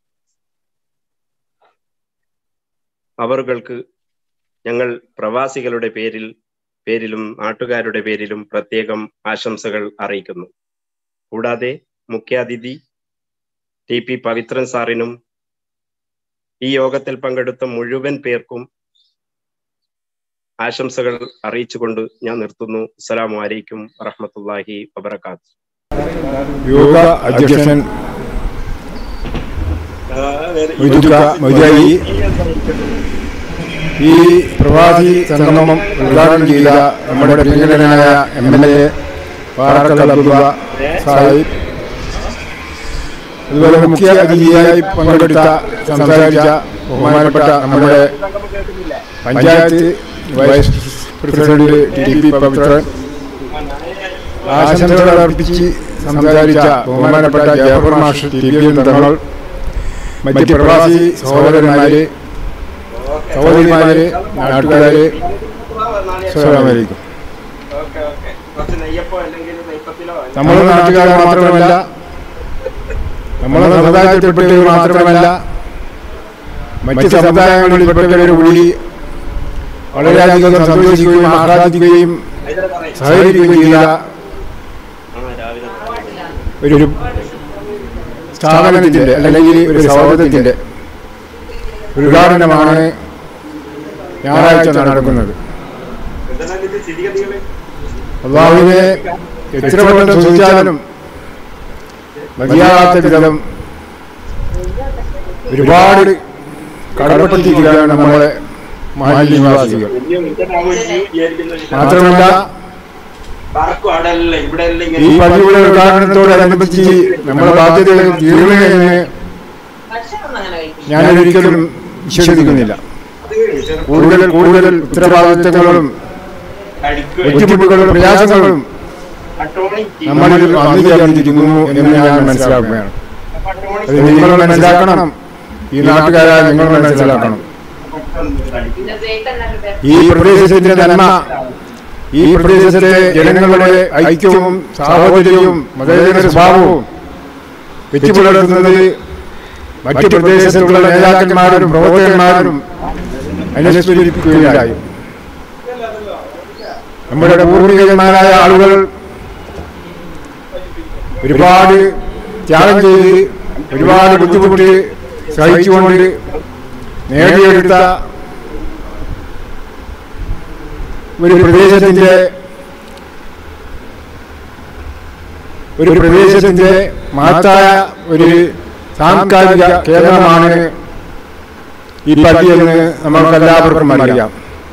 അവറുകൾക്ക് ഞങ്ങൾ പ്രവാസികളുടെ പേരിൽ പേരിലും നാട്ടുകാരുടെ പേരിലും പ്രത്യേകം ആശംസകൾ അറിയിക്കുന്നു കൂടാതെ മുഖ്യാതിഥി ടി പി പവിത്രൻ സാറിനും ഈ യോഗത്തിൽ പങ്കെടുത്ത മുഴുവൻ പേർക്കും ആശംസകൾ അറിയിച്ചുകൊണ്ട് ഞാൻ നിർത്തുന്നു അസ്സലാമു അലൈക്കും വറഹമത്തല്ലാഹി വബർക്കാത്തു യോഗ അധ്യക്ഷൻ മൊയ്തുക്ക മൊയ്തായി ഈ പ്രവാസി സംഗമം ഉദ്ഘാടനം ചെയ്ത നമ്മുടെ പ്രിയങ്കരനായ M L A Parakkal Abdulla Sahib അതുപോലെ മുഖ്യ അതിഥിയായി പങ്കെടുത്ത സംസാരിച്ച ബഹുമാനപ്പെട്ട നമ്മുടെ panchayat vice president T P Pavithran ആശംസകൾ അർപ്പിച്ച് സംസാരിച്ച ബഹുമാനപ്പെട്ട ജയഫർ മാഷ് ടി പി തങ്ങൾ മറ്റ് പ്രവാസി സഹോദരന്മാര് സഹോദരിമാര് നാട്ടുകാര് അസ്സലാമലൈക്കും നമ്മുടെ നാട്ടുകാർ മാത്രമല്ല നമ്മുടെ സമുദായത്തിൽപ്പെട്ടവർ മാത്രമല്ല മറ്റ് സമുദായങ്ങളിൽപ്പെട്ടവർ കൂടി വളരെയധികം സന്തോഷിക്കുകയും ആഹ്ലാദിക്കുകയും സഹകരിക്കുകയും ചെയ്ത ഒരു സ്ഥാപനത്തിൻ്റെ അല്ലെങ്കിൽ ഒരു സൗഹൃദത്തിൻ്റെ ഒരു ഉദാഹരണമാണ് ഞായറാഴ്ച നടക്കുന്നത് അള്ളാഹുവിനെ എത്ര വട്ടം ചോദിച്ചാലും മതിയാകാത്ത വിധം ഒരുപാട് കടപ്പെട്ടിരിക്കുകയാണ് നമ്മളെ മാലിന്യ നിവാസികൾ മാത്രമല്ല ഈ പള്ളിയുടെ ഉദ്ഘാടനത്തോടനുബന്ധിച്ച് നമ്മുടെ ബാധ്യതകൾ തീർന്നുകയെന്ന് ഞാനൊരിക്കലും വിശ്വസിക്കുന്നില്ല കൂടുതൽ കൂടുതൽ ഉത്തരവാദിത്തങ്ങളും ബുദ്ധിമുട്ടുകളും പ്രയാസങ്ങളും നമ്മളിൽ വന്നുചേർന്നിരിക്കുന്നു എന്ന് ഞാൻ മനസ്സിലാക്കുകയാണ് അത് നിങ്ങൾ മനസ്സിലാക്കണം ഈ നാട്ടുകാരായ നിങ്ങൾ മനസ്സിലാക്കണം ഈ പ്രദേശത്തിന്റെ നന്മ ഈ പ്രദേശത്തെ ജനങ്ങളുടെ ഐക്യവും സാഹോദര്യവും മതേതര സ്വഭാവവും വെച്ചുപുലർത്തുന്നത് മറ്റു പ്രദേശത്തുള്ള നേതാക്കന്മാരും പ്രവർത്തകന്മാരും അനുസ്മരിക്കുകയുണ്ടായി നമ്മുടെ പൂർവികന്മാരായ ആളുകൾ ഒരുപാട് ത്യാഗം ചെയ്ത് ഒരുപാട് ബുദ്ധിമുട്ട് സഹിച്ചുകൊണ്ട് നേടിയെടുത്ത ഒരു പ്രദേശത്തിന്റെ ഒരു പ്രദേശത്തിന്റെ മഹത്തായ ഒരു സാംസ്കാരിക കേന്ദ്രമാണ് ഈ പള്ളിയെന്ന് നമുക്കെല്ലാവർക്കും അറിയാം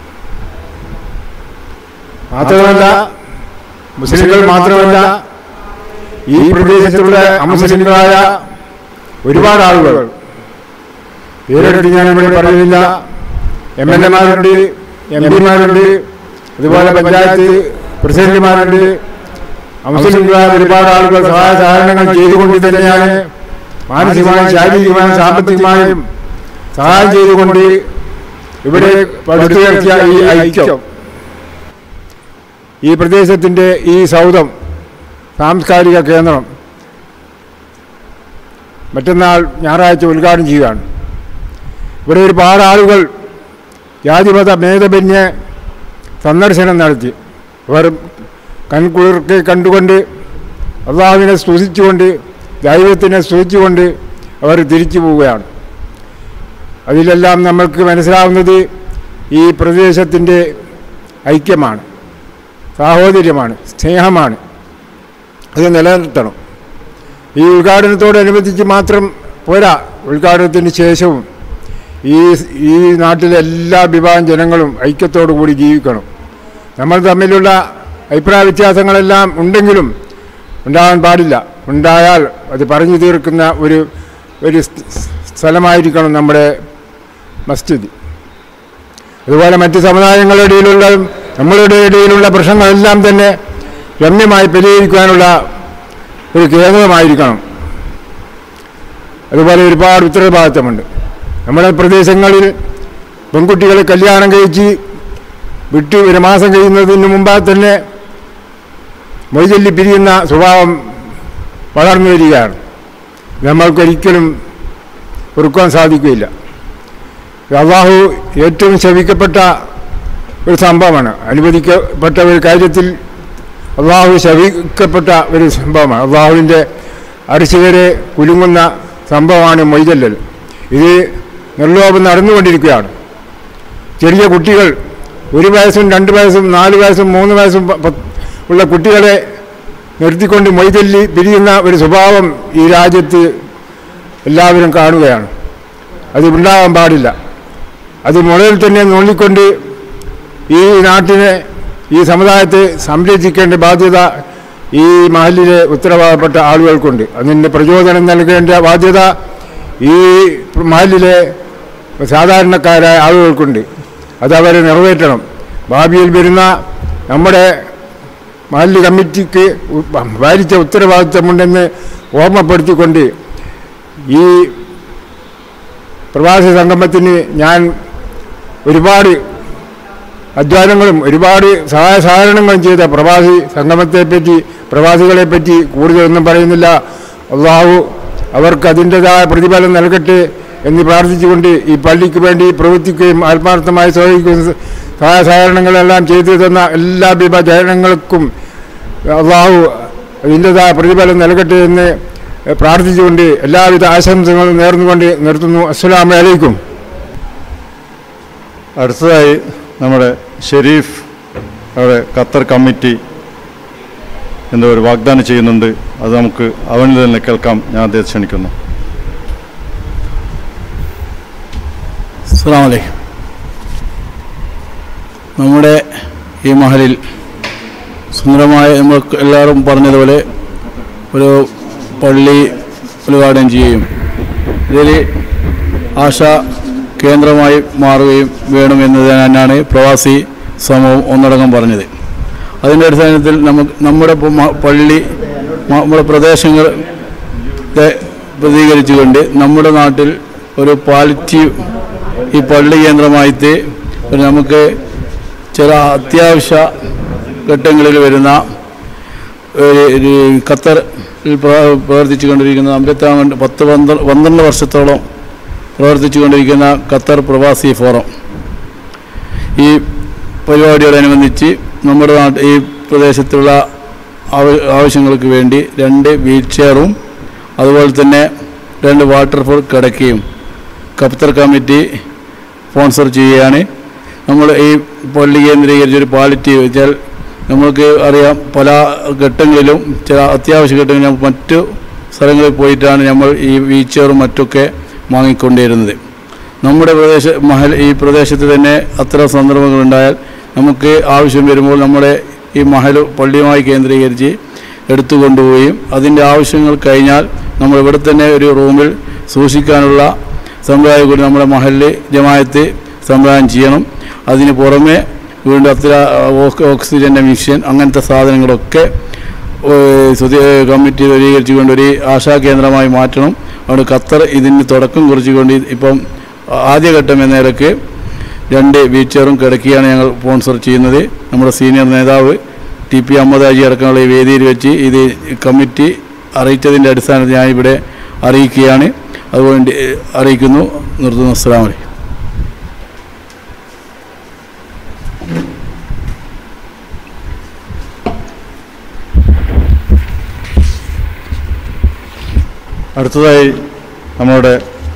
മാത്രമല്ല മുസ്ലിങ്ങൾ മാത്രമല്ല ഈ പ്രദേശത്തുള്ള അമുസ്ലിങ്ങളായ ഒരുപാട് ആളുകൾ പേരെടുത്ത് ഞാൻ ഇവിടെ പറയുന്നില്ല എം എൽ എമാരുണ്ട് എം പിമാരുണ്ട് അതുപോലെ പഞ്ചായത്ത് പ്രസിഡന്റുമാരുണ്ട് അമുസ്ലിങ്ങളായ ഒരുപാട് ആളുകൾ സഹായ സഹകരണങ്ങൾ ചെയ്തുകൊണ്ട് തന്നെയാണ് മാനസികമായും ശാരീരികമായും സാമ്പത്തികമായും സഹായം ചെയ്തുകൊണ്ട് ഇവിടെ പടുത്തുയർത്തിയ ഈ ഐക്യം ഈ പ്രദേശത്തിൻ്റെ ഈ സൗധം സാംസ്കാരിക കേന്ദ്രം മറ്റന്നാൾ ഞായറാഴ്ച ഉദ്ഘാടനം ചെയ്യുകയാണ് ഇവിടെ ഒരുപാട് ആളുകൾ ജാതിമത ഭേദമന്യേ സന്ദർശനം നടത്തി അവർ കൺകുളിർക്ക് കണ്ടുകൊണ്ട് അള്ളാഹുവിനെ സ്തുതിച്ചുകൊണ്ട് ദൈവത്തിനെ സ്തുതിച്ചുകൊണ്ട് അവർ തിരിച്ചു പോവുകയാണ് അതിലെല്ലാം നമ്മൾക്ക് മനസ്സിലാവുന്നത് ഈ പ്രദേശത്തിൻ്റെ ഐക്യമാണ് സാഹോദര്യമാണ് സ്നേഹമാണ് അത് നിലനിർത്തണം ഈ ഉദ്ഘാടനത്തോടനുബന്ധിച്ച് മാത്രം പോരാ ഉദ്ഘാടനത്തിന് ശേഷവും ഈ ഈ നാട്ടിലെ എല്ലാ വിഭാഗം ജനങ്ങളും ഐക്യത്തോടു കൂടി ജീവിക്കണം നമ്മൾ തമ്മിലുള്ള അഭിപ്രായ വ്യത്യാസങ്ങളെല്ലാം ഉണ്ടെങ്കിലും ഉണ്ടാകാൻ പാടില്ല ഉണ്ടായാൽ അത് പറഞ്ഞു തീർക്കുന്ന ഒരു ഒരു സ്ഥലമായിരിക്കണം നമ്മുടെ മസ്ജിദ് അതുപോലെ മറ്റ് സമുദായങ്ങളുടെ ഇടയിലുള്ള നമ്മളുടെ ഇടയിലുള്ള പ്രശ്നങ്ങളെല്ലാം തന്നെ രമ്യമായി പരിഹരിക്കാനുള്ള ഒരു കേന്ദ്രമായിരിക്കണം അതുപോലെ ഒരുപാട് ഉത്തരവാദിത്തമുണ്ട് നമ്മുടെ പ്രദേശങ്ങളിൽ പെൺകുട്ടികളെ കല്യാണം കഴിച്ച് വിട്ട് ഒരു മാസം കഴിയുന്നതിന് മുമ്പാ തന്നെ മൊയ്ചൊല്ലി പിരിയുന്ന സ്വഭാവം വളർന്നു വരികയാണ് നമ്മൾക്കൊരിക്കലും പൊറുക്കാൻ സാധിക്കുകയില്ല അള്ളാഹു ഏറ്റവും ശവിക്കപ്പെട്ട ഒരു സംഭവമാണ് അനുവദിക്കപ്പെട്ട ഒരു കാര്യത്തിൽ അള്ളാഹു ശവിക്കപ്പെട്ട ഒരു സംഭവമാണ് അള്ളാഹുവിൻ്റെ അരിശുകരെ കുലുങ്ങുന്ന സംഭവമാണ് മൊയ്തല്ലൽ ഇത് നിർലോഭം നടന്നുകൊണ്ടിരിക്കുകയാണ് ചെറിയ കുട്ടികൾ ഒരു വയസ്സും രണ്ട് വയസ്സും നാല് വയസ്സും മൂന്ന് വയസ്സും പ- പ- ഉള്ള കുട്ടികളെ നിർത്തിക്കൊണ്ട് മൊയ്തല്ലി പിരിയുന്ന ഒരു സ്വഭാവം ഈ രാജ്യത്ത് എല്ലാവരും കാണുകയാണ് അത് ഉണ്ടാകാൻ പാടില്ല അത് മുളയിൽ തന്നെ നുള്ളിക്കൊണ്ട് ഈ നാട്ടിനെ ഈ സമുദായത്തെ സംരക്ഷിക്കേണ്ട ബാധ്യത ഈ മഹലിലെ ഉത്തരവാദപ്പെട്ട ആളുകൾക്കുണ്ട് അതിന് പ്രചോദനം നൽകേണ്ട ബാധ്യത ഈ മഹലിലെ സാധാരണക്കാരായ ആളുകൾക്കുണ്ട് അത് അവരെ നിറവേറ്റണം ഭാവിയിൽ വരുന്ന നമ്മുടെ മഹല്ല് കമ്മിറ്റിക്ക് ഉ- ഭാരിച്ച ഉത്തരവാദിത്തമുണ്ടെന്ന് ഓർമ്മപ്പെടുത്തിക്കൊണ്ട് ഈ പ്രവാസി സംഗമത്തിന് ഞാൻ ഒരുപാട് അധ്വാനങ്ങളും ഒരുപാട് സഹായ സഹകരണങ്ങളും ചെയ്ത പ്രവാസി സംഗമത്തെപ്പറ്റി പ്രവാസികളെപ്പറ്റി കൂടുതലൊന്നും പറയുന്നില്ല അള്ളാഹു അവർക്ക് അതിൻ്റെതായ പ്രതിഫലം നൽകട്ടെ എന്ന് പ്രാർത്ഥിച്ചുകൊണ്ട് ഈ പള്ളിക്ക് വേണ്ടി പ്രവർത്തിക്കുകയും ആത്മാർത്ഥമായി സഹകരിക്കുകയും സഹായ സഹകരണങ്ങളെല്ലാം ചെയ്തു തന്ന എല്ലാ വിഭ ജനങ്ങൾക്കും അള്ളാഹു അതിൻ്റെതായ പ്രതിഫലം നൽകട്ടെ എന്ന് പ്രാർത്ഥിച്ചുകൊണ്ട് എല്ലാവിധ ആശംസകളും നേർന്നുകൊണ്ട് നിർത്തുന്നു അസ്സലാമു അലൈക്കും അടുത്തതായി നമ്മുടെ ഷെരീഫ് അവിടെ ഖത്തർ കമ്മിറ്റി എന്തോ ഒരു വാഗ്ദാനം ചെയ്യുന്നുണ്ട് അത് നമുക്ക് അവനിൽ തന്നെ കേൾക്കാം ഞാൻ അദ്ദേഹത്തെ ക്ഷണിക്കുന്നു അസ്സാം വലൈക്കും നമ്മുടെ ഈ മഹലിൽ സുന്ദരമായ നമ്മൾ എല്ലാവരും പറഞ്ഞതുപോലെ ഒരു പള്ളി ഉദ്ഘാടനം ചെയ്യുകയും ഇതിൽ ആശാ കേന്ദ്രമായി മാറുകയും വേണമെന്നത് തന്നെയാണ് പ്രവാസി സമൂഹം ഒന്നടങ്കം പറഞ്ഞത് അതിൻ്റെ അടിസ്ഥാനത്തിൽ നമുക്ക് നമ്മുടെ ഇപ്പം മ- പള്ളി മ- നമ്മുടെ പ്രദേശങ്ങളെ പ്രതികരിച്ചുകൊണ്ട് നമ്മുടെ നാട്ടിൽ ഒരു പാലിറ്റീവ് ഈ പള്ളി കേന്ദ്രമായിട്ട് ഒരു നമുക്ക് ചില അത്യാവശ്യ ഘട്ടങ്ങളിൽ വരുന്ന ഒരു ഒരു ഖത്തറിൽ പ്ര- പ്രവർത്തിച്ചു കൊണ്ടിരിക്കുന്ന അമ്പത്താണ്ട് പത്ത് പന്ത്ര പന്ത്രണ്ട് വർഷത്തോളം പ്രവർത്തിച്ചു കൊണ്ടിരിക്കുന്ന ഖത്തർ പ്രവാസി ഫോറം ഈ പരിപാടിയോടനുബന്ധിച്ച് നമ്മുടെ നാട്ട് ഈ പ്രദേശത്തുള്ള ആവ- ആവശ്യങ്ങൾക്ക് വേണ്ടി രണ്ട് വീൽ ചെയറും അതുപോലെ തന്നെ രണ്ട് വാട്ടർഫോൾ കിടക്കയും ഖത്തർ കമ്മിറ്റി സ്പോൺസർ ചെയ്യുകയാണ് നമ്മൾ ഈ പള്ളി കേന്ദ്രീകരിച്ചൊരു പാലിറ്റീവ് വെച്ചാൽ നമ്മൾക്ക് അറിയാം പല ഘട്ടങ്ങളിലും ചില അത്യാവശ്യ ഘട്ടങ്ങളിൽ നമുക്ക് മറ്റു സ്ഥലങ്ങളിൽ പോയിട്ടാണ് നമ്മൾ ഈ വീൽചെയറും മറ്റൊക്കെ വാങ്ങിക്കൊണ്ടിരുന്നത് നമ്മുടെ പ്രദേശ മഹൽ ഈ പ്രദേശത്ത് തന്നെ അത്തരം സന്ദർഭങ്ങളുണ്ടായാൽ നമുക്ക് ആവശ്യം വരുമ്പോൾ നമ്മുടെ ഈ മഹൽ പള്ളിയുമായി കേന്ദ്രീകരിച്ച് എടുത്തു കൊണ്ടുപോവുകയും അതിൻ്റെ ആവശ്യങ്ങൾ കഴിഞ്ഞാൽ നമ്മൾ ഇവിടെ തന്നെ ഒരു റൂമിൽ സൂക്ഷിക്കാനുള്ള സംവിധാനം കൂടി നമ്മുടെ മഹലിൽ ജമായത്ത് സംവിധാനം ചെയ്യണം അതിന് പുറമെ വീണ്ടും അത്ര ഓക്സിജൻ്റെ മിഷൻ അങ്ങനത്തെ സാധനങ്ങളൊക്കെ ഏഹ്, സ്വതി കമ്മിറ്റി രൂപീകരിച്ചുകൊണ്ട് ഒരു ആശാ കേന്ദ്രമായി മാറ്റണം അതുകൊണ്ട് ഖത്തർ ഇതിന് തുടക്കം കുറിച്ചുകൊണ്ട് ഇപ്പം ആദ്യഘട്ടം എന്ന നിലക്ക് രണ്ട് വീൽചെയറും കിടക്കിയാണ് ഞങ്ങൾ സ്പോൺസർ ചെയ്യുന്നത് നമ്മുടെ സീനിയർ നേതാവ് ടി പി അഹമ്മദാജി അടക്കമുള്ള ഈ വേദിയിൽ വെച്ച് ഇത് കമ്മിറ്റി അറിയിച്ചതിൻ്റെ അടിസ്ഥാനത്തിൽ ഞാൻ ഇവിടെ അറിയിക്കുകയാണ് അതുകൊണ്ട് ഏഹ്, അറിയിക്കുന്നു നിർത്തുന്നു അസ്സാം വലൈക്കും അടുത്തതായി നമ്മുടെ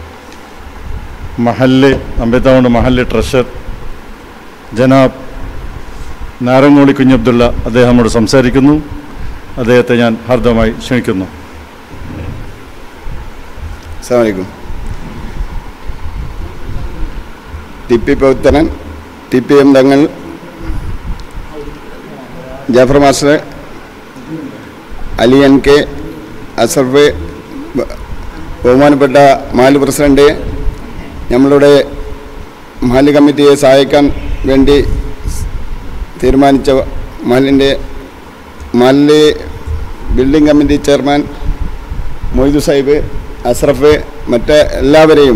മഹല്ല് അമ്പത്താവുണ്ട് മഹല്ല് ട്രഷർ ജനാബ് നാരങ്ങോളി കുഞ്ഞബ്ദുള്ള അദ്ദേഹം നമ്മോട് സംസാരിക്കുന്നു അദ്ദേഹത്തെ ഞാൻ ഹാർദമായി ക്ഷണിക്കുന്നു അസ്സാമലൈക്കും T P Pavithran T P M Thangal Jafar master Ali N K Ashraf ബ- ബഹുമാനപ്പെട്ട മാല് പ്രസിഡന്റ് നമ്മളുടെ മാല് കമ്മിറ്റിയെ സഹായിക്കാൻ വേണ്ടി തീരുമാനിച്ച മാലിൻ്റെ മാലിൻ്റെ building committee chairman Moidu Sahib Ashraf മറ്റ് എല്ലാവരെയും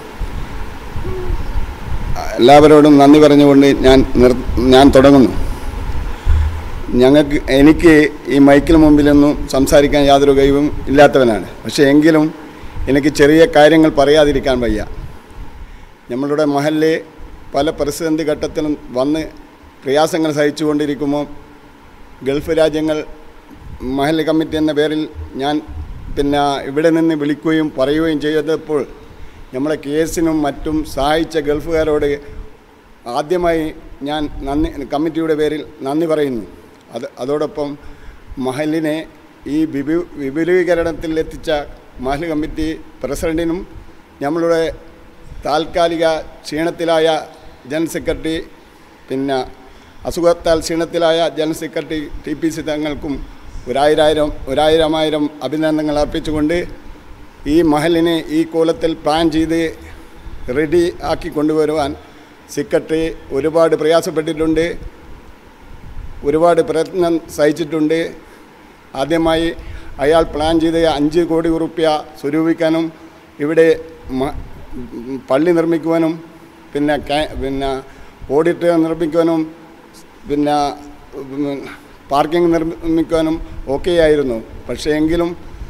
എല്ലാവരോടും നന്ദി പറഞ്ഞുകൊണ്ട് ഞാൻ നിർ ഞാൻ തുടങ്ങുന്നു ഞങ്ങൾക്ക് എനിക്ക് ഈ മൈക്കിന് മുമ്പിലൊന്നും സംസാരിക്കാൻ യാതൊരു കഴിവും ഇല്ലാത്തവനാണ് പക്ഷേ എങ്കിലും എനിക്ക് ചെറിയ കാര്യങ്ങൾ പറയാതിരിക്കാൻ വയ്യ നമ്മളുടെ മഹലിൽ പല പ്രതിസന്ധി ഘട്ടത്തിലും വന്ന് പ്രയാസങ്ങൾ സഹിച്ചുകൊണ്ടിരിക്കുമ്പോൾ ഗൾഫ് രാജ്യങ്ങൾ മഹൽ കമ്മിറ്റി എന്ന പേരിൽ ഞാൻ പിന്നെ ഇവിടെ നിന്ന് വിളിക്കുകയും പറയുകയും ചെയ്തപ്പോൾ നമ്മളെ കേസിനും മറ്റും സഹായിച്ച ഗൾഫുകാരോട് ആദ്യമായി ഞാൻ നന്ദി കമ്മിറ്റിയുടെ പേരിൽ നന്ദി പറയുന്നു അത് അതോടൊപ്പം മഹലിനെ ഈ വിപു വിപുലീകരണത്തിൽ എത്തിച്ച മഹൽ കമ്മിറ്റി പ്രസിഡൻറ്റിനും നമ്മളുടെ താൽക്കാലിക ക്ഷീണത്തിലായ ജനറൽ സെക്രട്ടറി പിന്നെ അസുഖത്താൽ ക്ഷീണത്തിലായ general secretary T P C തങ്ങൾക്കും ഒരായിരം ഒരായിരമായിരം അഭിനന്ദനങ്ങൾ അർപ്പിച്ചുകൊണ്ട് ഈ മഹലിനെ ഈ കോലത്തിൽ പ്ലാൻ ചെയ്ത് റെഡി ആക്കി കൊണ്ടുവരുവാൻ സെക്രട്ടറി ഒരുപാട് പ്രയാസപ്പെട്ടിട്ടുണ്ട് ഒരുപാട് പ്രയത്നം സഹിച്ചിട്ടുണ്ട് ആദ്യമായി അയാൾ പ്ലാൻ ചെയ്ത് അഞ്ച് കോടി ഉറുപ്യ സ്വരൂപിക്കാനും ഇവിടെ മ- പള്ളി നിർമ്മിക്കുവാനും പിന്നെ കാ- പിന്നെ ഓഡിറ്റോറിയം നിർമ്മിക്കാനും പിന്നെ ഉം, പാർക്കിംഗ് നിർമ്മിക്കാനും ഒക്കെയായിരുന്നു പക്ഷേ എങ്കിലും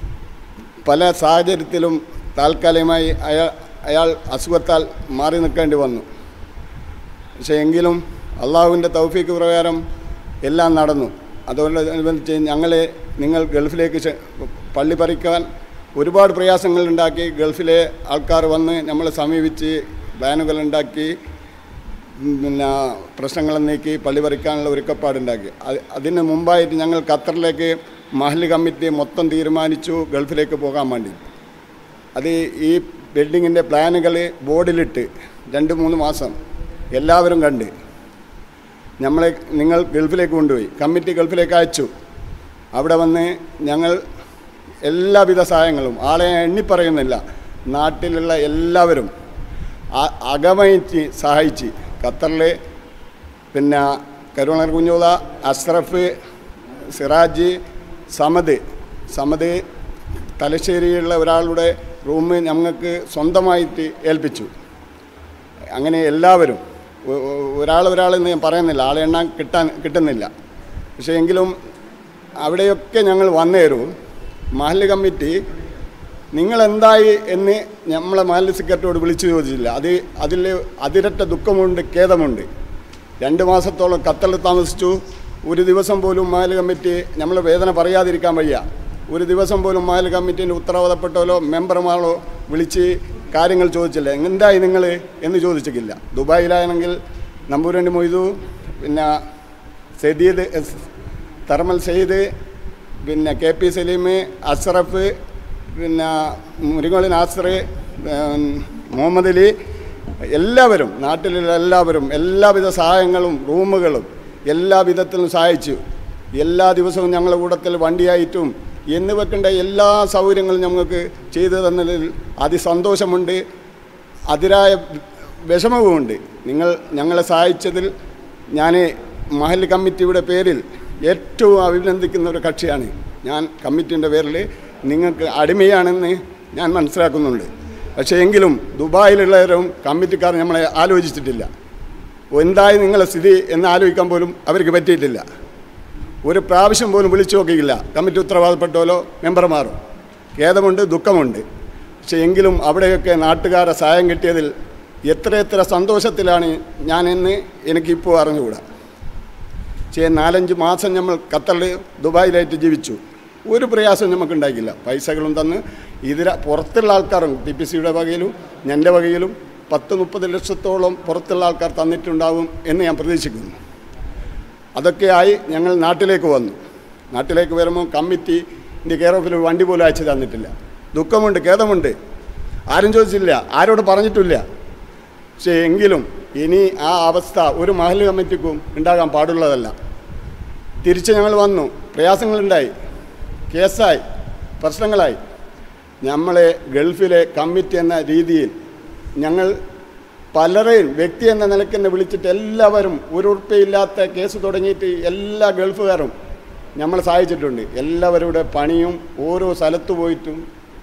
പല സാഹചര്യത്തിലും താൽക്കാലികമായി അയാൾ അയാൾ അസുഖത്താൽ മാറി നിൽക്കേണ്ടി വന്നു പക്ഷേ എങ്കിലും അള്ളാഹുവിൻ്റെ തൗഫീക്ക് പ്രകാരം എല്ലാം നടന്നു അതോടനുബന്ധിച്ച് ഞങ്ങളെ നിങ്ങൾ ഗൾഫിലേക്ക് ക്ഷ- പള്ളി പറിക്കാൻ ഒരുപാട് പ്രയാസങ്ങളുണ്ടാക്കി ഗൾഫിലെ ആൾക്കാർ വന്ന് നമ്മളെ സമീപിച്ച് പ്ലാനുകൾ ഉണ്ടാക്കി ഉം, പിന്നെ പ്രശ്നങ്ങൾ നീക്കി പള്ളി പറിക്കാനുള്ള ഒരുക്കപ്പാടുണ്ടാക്കി അത് അതിന് മുമ്പായിട്ട് ഞങ്ങൾ ഖത്തറിലേക്ക് മഹൽ കമ്മിറ്റി മൊത്തം തീരുമാനിച്ചു ഗൾഫിലേക്ക് പോകാൻ വേണ്ടി അത് ഈ ബിൽഡിങ്ങിൻ്റെ പ്ലാനുകൾ ബോർഡിലിട്ട് രണ്ട് മൂന്ന് മാസം എല്ലാവരും കണ്ട് നമ്മളെ നിങ്ങൾ ഗൾഫിലേക്ക് കൊണ്ടുപോയി കമ്മിറ്റി ഗൾഫിലേക്ക് അയച്ചു അവിടെ വന്ന് ഞങ്ങൾ എല്ലാവിധ സഹായങ്ങളും ആളെ എണ്ണി പറയുന്നില്ല നാട്ടിലുള്ള എല്ലാവരും അ- അകമയിച്ച് സഹായിച്ച് ഖത്തറിൽ പിന്നെ കരുണർ കുഞ്ഞുള അഷ്റഫ് സിറാജ് സമദ് സമദ് തലശ്ശേരിയിലുള്ള ഒരാളുടെ റൂം ഞങ്ങൾക്ക് സ്വന്തമായിട്ട് ഏൽപ്പിച്ചു അങ്ങനെ എല്ലാവരും ഒ- ഒ- ഒരാൾ ഒരാളെന്ന് ഞാൻ പറയുന്നില്ല ആളെ എണ്ണാൻ കിട്ടാൻ കിട്ടുന്നില്ല പക്ഷേ എങ്കിലും അവിടെയൊക്കെ ഞങ്ങൾ വന്നേരും മഹല്ല് കമ്മിറ്റി നിങ്ങളെന്തായി എന്ന് നമ്മളെ മഹല്ല് സെക്രട്ടറിയോട് വിളിച്ചു ചോദിച്ചില്ല അത് അതിൽ അതിരറ്റ ദുഃഖമുണ്ട് ഖേദമുണ്ട് രണ്ട് മാസത്തോളം ഖത്തറിൽ താമസിച്ചു ഒരു ദിവസം പോലും മഹൽ കമ്മിറ്റി നമ്മൾ വേദന പറയാതിരിക്കാൻ വയ്യ ഒരു ദിവസം പോലും മഹൽ കമ്മിറ്റീൻ്റെ ഉത്തരവാദപ്പെട്ടവരോ മെമ്പർമാരോ വിളിച്ച് കാര്യങ്ങൾ ചോദിച്ചില്ല എന്തായി നിങ്ങൾ എന്ന് ചോദിച്ചിട്ടില്ല ദുബായിലാണെങ്കിൽ നമ്പൂരണ്ടി മൊയ്തു പിന്നെ സദീദ് എസ് തർമൽ സെയ്ദ് പിന്നെ കെ പി സലീം അഷ്റഫ് പിന്നെ മുരിങ്ങോളി നാസർ ഉം, മുഹമ്മദ് അലി എല്ലാവരും നാട്ടിലുള്ള എല്ലാവരും എല്ലാവിധ സഹായങ്ങളും റൂമുകളും എല്ലാ വിധത്തിലും സഹായിച്ചു എല്ലാ ദിവസവും ഞങ്ങളുടെ കൂട്ടത്തിൽ വണ്ടിയായിട്ടും എന്ന് വെക്കേണ്ട എല്ലാ സൗകര്യങ്ങളും ഞങ്ങൾക്ക് ചെയ്തു തന്നതിൽ അതിസന്തോഷമുണ്ട് അതിരായ വിഷമവുമുണ്ട് നിങ്ങൾ ഞങ്ങളെ സഹായിച്ചതിൽ ഞാൻ മഹൽ കമ്മിറ്റിയുടെ പേരിൽ ഏറ്റവും അഭിനന്ദിക്കുന്ന ഒരു കക്ഷിയാണ് ഞാൻ കമ്മിറ്റിൻ്റെ പേരിൽ നിങ്ങൾക്ക് അടിമയാണെന്ന് ഞാൻ മനസ്സിലാക്കുന്നുണ്ട് പക്ഷേ എങ്കിലും ദുബായിലുള്ളവരും കമ്മിറ്റിക്കാർ നമ്മളെ ആലോചിച്ചിട്ടില്ല എന്തായി നിങ്ങളെ സ്ഥിതി എന്ന് ആലോചിക്കാൻ പോലും അവർക്ക് പറ്റിയിട്ടില്ല ഒരു പ്രാവശ്യം പോലും വിളിച്ചു നോക്കിയില്ല കമ്മിറ്റി ഉത്തരവാദപ്പെട്ടോലോ മെമ്പർമാരോ ഖേദമുണ്ട് ദുഃഖമുണ്ട് പക്ഷേ എങ്കിലും അവിടെയൊക്കെ നാട്ടുകാരെ സഹായം കിട്ടിയതിൽ എത്ര എത്ര സന്തോഷത്തിലാണ് ഞാനെന്ന് എനിക്കിപ്പോൾ അറിഞ്ഞുകൂടാ പക്ഷേ നാലഞ്ച് മാസം നമ്മൾ ഖത്തറിൽ ദുബായിലായിട്ട് ജീവിച്ചു ഒരു പ്രയാസം നമുക്ക് ഉണ്ടാക്കില്ല പൈസകളും തന്ന് ഇതിര പുറത്തുള്ള ആൾക്കാരും ടി പി സിയുടെ വകയിലും എൻ്റെ വകയിലും പത്ത് മുപ്പത് ലക്ഷത്തോളം പുറത്തുള്ള ആൾക്കാർ തന്നിട്ടുണ്ടാവും എന്ന് ഞാൻ പ്രതീക്ഷിക്കുന്നു അതൊക്കെയായി ഞങ്ങൾ നാട്ടിലേക്ക് വന്നു നാട്ടിലേക്ക് വരുമ്പോൾ കമ്മിറ്റിൻ്റെ കെയർ ഓഫിൽ വണ്ടി പോലും അയച്ചു തന്നിട്ടില്ല ദുഃഖമുണ്ട് ഖേദമുണ്ട് ആരും ചോദിച്ചില്ല ആരോട് പറഞ്ഞിട്ടില്ല പക്ഷേ എങ്കിലും ഇനി ആ അവസ്ഥ ഒരു മഹൽ കമ്മിറ്റിക്കും ഉണ്ടാകാൻ പാടുള്ളതല്ല തിരിച്ച് ഞങ്ങൾ വന്നു പ്രയാസങ്ങളുണ്ടായി കേസായി പ്രശ്നങ്ങളായി നമ്മളെ ഗൾഫിലെ കമ്മിറ്റി എന്ന രീതിയിൽ ഞങ്ങൾ പലരെയും വ്യക്തി എന്ന നിലയ്ക്ക് തന്നെ വിളിച്ചിട്ട് എല്ലാവരും ഒരു ഉറപ്പില്ലാത്ത കേസ് തുടങ്ങിയിട്ട് എല്ലാ ഗൾഫുകാരും നമ്മളെ സഹായിച്ചിട്ടുണ്ട് എല്ലാവരുടെ പണിയും ഓരോ സ്ഥലത്ത് പോയിട്ടും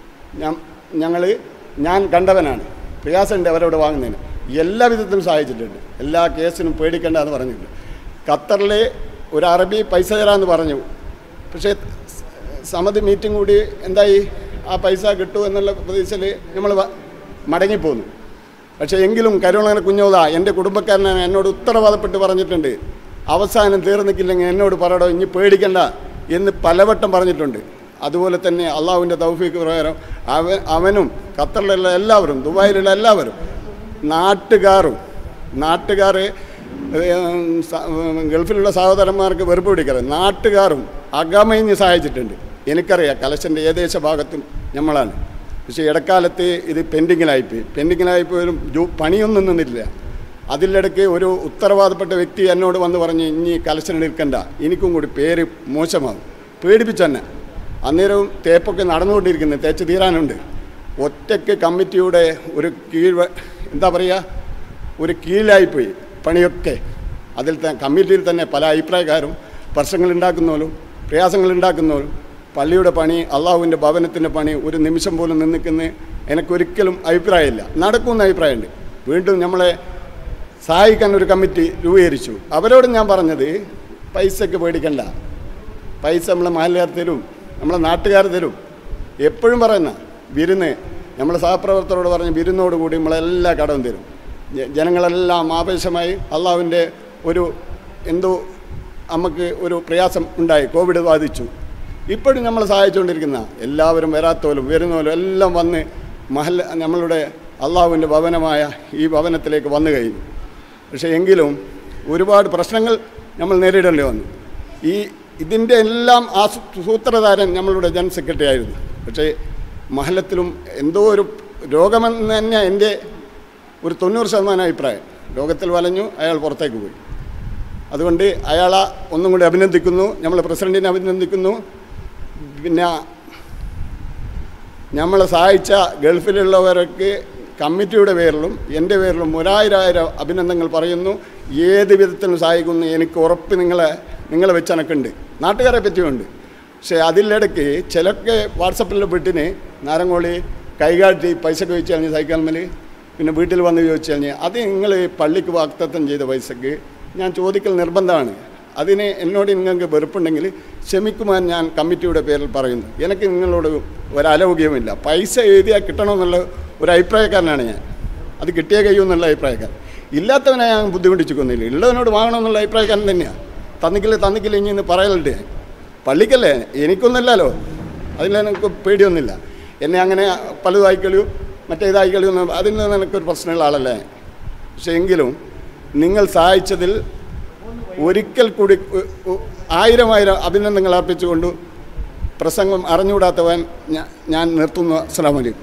ഞങ്ങൾ ഞാൻ കണ്ടവനാണ് പ്രയാസമുണ്ട് അവരോട് വാങ്ങുന്നതിന് എല്ലാ വിധത്തിലും സഹായിച്ചിട്ടുണ്ട് എല്ലാ കേസിനും പേടിക്കേണ്ട എന്ന് പറഞ്ഞിട്ടുണ്ട് ഖത്തറിലെ ഒരു അറബി പൈസ തരാമെന്ന് പറഞ്ഞു പക്ഷേ സമിതി മീറ്റിംഗ് കൂടി എന്തായി ആ പൈസ കിട്ടൂ എന്നുള്ള പ്രതീക്ഷയിൽ നമ്മൾ മടങ്ങിപ്പോന്നു പക്ഷേ എങ്കിലും കരുണങ്ങനെ കുഞ്ഞോത എൻ്റെ കുടുംബക്കാരനാണ് എന്നോട് ഉത്തരവാദപ്പെട്ട് പറഞ്ഞിട്ടുണ്ട് അവസാനം തീർന്നിക്കില്ലെങ്കിൽ എന്നോട് പറയടോ ഇനി പേടിക്കണ്ട എന്ന് പലവട്ടം പറഞ്ഞിട്ടുണ്ട് അതുപോലെ തന്നെ അള്ളാഹുവിൻ്റെ തൗഫീക്ക് പ്രകാരം അവൻ അവനും ഖത്തറിലുള്ള എല്ലാവരും ദുബായിലുള്ള എല്ലാവരും നാട്ടുകാരും നാട്ടുകാർ ഗൾഫിലുള്ള സഹോദരന്മാർക്ക് വെറുപ്പ് പിടിക്കരുത് നാട്ടുകാരും അകമയിഞ്ഞ് സഹായിച്ചിട്ടുണ്ട് എനിക്കറിയാം കലശൻ്റെ ഏകദേശ ഭാഗത്തും നമ്മളാണ് പക്ഷേ ഇടക്കാലത്ത് ഇത് പെൻഡിങ്ങിലായിപ്പോയി പെൻഡിങ്ങിലായിപ്പോയാലും ജോ പണിയൊന്നും നിന്നില്ല അതിലിടയ്ക്ക് ഒരു ഉത്തരവാദപ്പെട്ട വ്യക്തി എന്നോട് വന്ന് പറഞ്ഞ് ഇനി കലശൻ എടുക്കണ്ട എനിക്കും കൂടി പേര് മോശമാകും പേടിപ്പിച്ചെന്നെ അന്നേരവും തേപ്പൊക്കെ നടന്നുകൊണ്ടിരിക്കുന്നത് തേച്ച് തീരാനുണ്ട് ഒറ്റയ്ക്ക് കമ്മിറ്റിയുടെ ഒരു കീഴ് എന്താ പറയുക ഒരു കീഴിലായിപ്പോയി പണിയൊക്കെ അതിൽ കമ്മിറ്റിയിൽ തന്നെ പല അഭിപ്രായക്കാരും പ്രശ്നങ്ങൾ ഉണ്ടാക്കുന്നവരും പ്രയാസങ്ങൾ ഉണ്ടാക്കുന്നവരും പള്ളിയുടെ പണി അള്ളാഹുവിൻ്റെ ഭവനത്തിൻ്റെ പണി ഒരു നിമിഷം പോലും നിന്നിക്കുന്ന എനിക്കൊരിക്കലും അഭിപ്രായമില്ല നടക്കുമെന്ന് അഭിപ്രായമുണ്ട് വീണ്ടും നമ്മളെ സഹായിക്കാൻ ഒരു കമ്മിറ്റി രൂപീകരിച്ചു അവരോട് ഞാൻ പറഞ്ഞത് പൈസയ്ക്ക് പേടിക്കണ്ട പൈസ നമ്മളെ മാലിന്യക്കാർ തരും നമ്മളെ നാട്ടുകാർ തരും എപ്പോഴും പറയുന്ന വിരുന്ന് നമ്മളെ സഹപ്രവർത്തകരോട് പറഞ്ഞ് വിരുന്നോടുകൂടി നമ്മളെല്ലാ കടവും തരും ജ- ജനങ്ങളെല്ലാം ആവേശമായി അള്ളാഹുവിൻ്റെ ഒരു എന്തോ നമുക്ക് ഒരു പ്രയാസം ഉണ്ടായി കോവിഡ് ബാധിച്ചു ഇപ്പോഴും നമ്മൾ സഹായിച്ചുകൊണ്ടിരിക്കുന്ന എല്ലാവരും വരാത്തവരും വരുന്നവരും എല്ലാം വന്ന് മഹൽ നമ്മളുടെ അള്ളാഹുവിൻ്റെ ഭവനമായ ഈ ഭവനത്തിലേക്ക് വന്നു കഴിഞ്ഞു പക്ഷേ എങ്കിലും ഒരുപാട് പ്രശ്നങ്ങൾ നമ്മൾ നേരിടേണ്ടി വന്നു ഈ ഇതിൻ്റെ എല്ലാം ആ സൂ- സൂത്രധാരൻ നമ്മളുടെ ജനറൽ സെക്രട്ടറി ആയിരുന്നു പക്ഷേ മഹലത്തിലും എന്തോ ഒരു രോഗമെന്ന് തന്നെ എൻ്റെ ഒരു തൊണ്ണൂറ് ശതമാനം അഭിപ്രായം രോഗത്തിൽ വലഞ്ഞു അയാൾ പുറത്തേക്ക് പോയി അതുകൊണ്ട് അയാളെ ഒന്നും കൂടി അഭിനന്ദിക്കുന്നു നമ്മൾ പ്രസിഡൻറ്റിനെ അഭിനന്ദിക്കുന്നു പിന്നെ നമ്മളെ സഹായിച്ച ഗൾഫിലുള്ളവർക്ക് കമ്മിറ്റിയുടെ പേരിലും എൻ്റെ പേരിലും ഒരായിരം അഭിനന്ദനങ്ങൾ പറയുന്നു ഏത് വിധത്തിലും സഹായിക്കുന്നു എനിക്ക് ഉറപ്പ് നിങ്ങളെ നിങ്ങളെ വെച്ച് എനക്കുണ്ട് നാട്ടുകാരെ പറ്റിയുണ്ട് പക്ഷേ അതിലിടയ്ക്ക് ചിലക്ക് വാട്സപ്പിൽ വീട്ടിന് നാരങ്ങോളി കൈകാട്ടി പൈസക്ക് വെച്ച് കഴിഞ്ഞ് സൈക്കിൾമേൽ പിന്നെ വീട്ടിൽ വന്ന് ചോദിച്ചു കഴിഞ്ഞാൽ അത് നിങ്ങൾ പള്ളിക്ക് വാക്തത്വം ചെയ്ത പൈസക്ക് ഞാൻ ചോദിക്കൽ നിർബന്ധമാണ് അതിന് എന്നോട് നിങ്ങൾക്ക് വെറുപ്പുണ്ടെങ്കിൽ ക്ഷമിക്കുവാൻ ഞാൻ കമ്മിറ്റിയുടെ പേരിൽ പറയുന്നു എനിക്ക് നിങ്ങളോട് ഒരലോഗ്യവുമില്ല പൈസ എഴുതിയാൽ കിട്ടണമെന്നുള്ള ഒരു അഭിപ്രായക്കാരനാണ് ഞാൻ അത് കിട്ടിയേ കഴിയുമെന്നുള്ള അഭിപ്രായക്കാരൻ ഇല്ലാത്തവനെ ഞാൻ ബുദ്ധിമുട്ടിച്ചിക്കൊന്നില്ല ഉള്ളവനോട് വാങ്ങണമെന്നുള്ള അഭിപ്രായക്കാരൻ തന്നെയാണ് തന്നിക്കില്ല തന്നിക്കില്ല ഇനി ഇന്ന് പറയലുണ്ട് പള്ളിക്കല്ലേ എനിക്കൊന്നുമില്ലല്ലോ അതിൽ എനിക്ക് പേടിയൊന്നുമില്ല എന്നെ അങ്ങനെ പലതും ആയിക്കളിയോ മറ്റേതായിക്കളിയോ ഒന്നും അതിൽ നിന്ന് എനിക്കൊരു പ്രശ്നമുള്ള ആളല്ലേ പക്ഷേ എങ്കിലും നിങ്ങൾ സഹായിച്ചതിൽ ഒരിക്കൽ കൂടി ഉ- ഉ- ആയിരം ആയിരം അഭിനന്ദനങ്ങൾ അർപ്പിച്ചുകൊണ്ട് പ്രസംഗം അറിഞ്ഞുകൂടാത്തവൻ ഞാ- ഞാൻ നിർത്തുന്നു അസ്സാം വലൈക്കും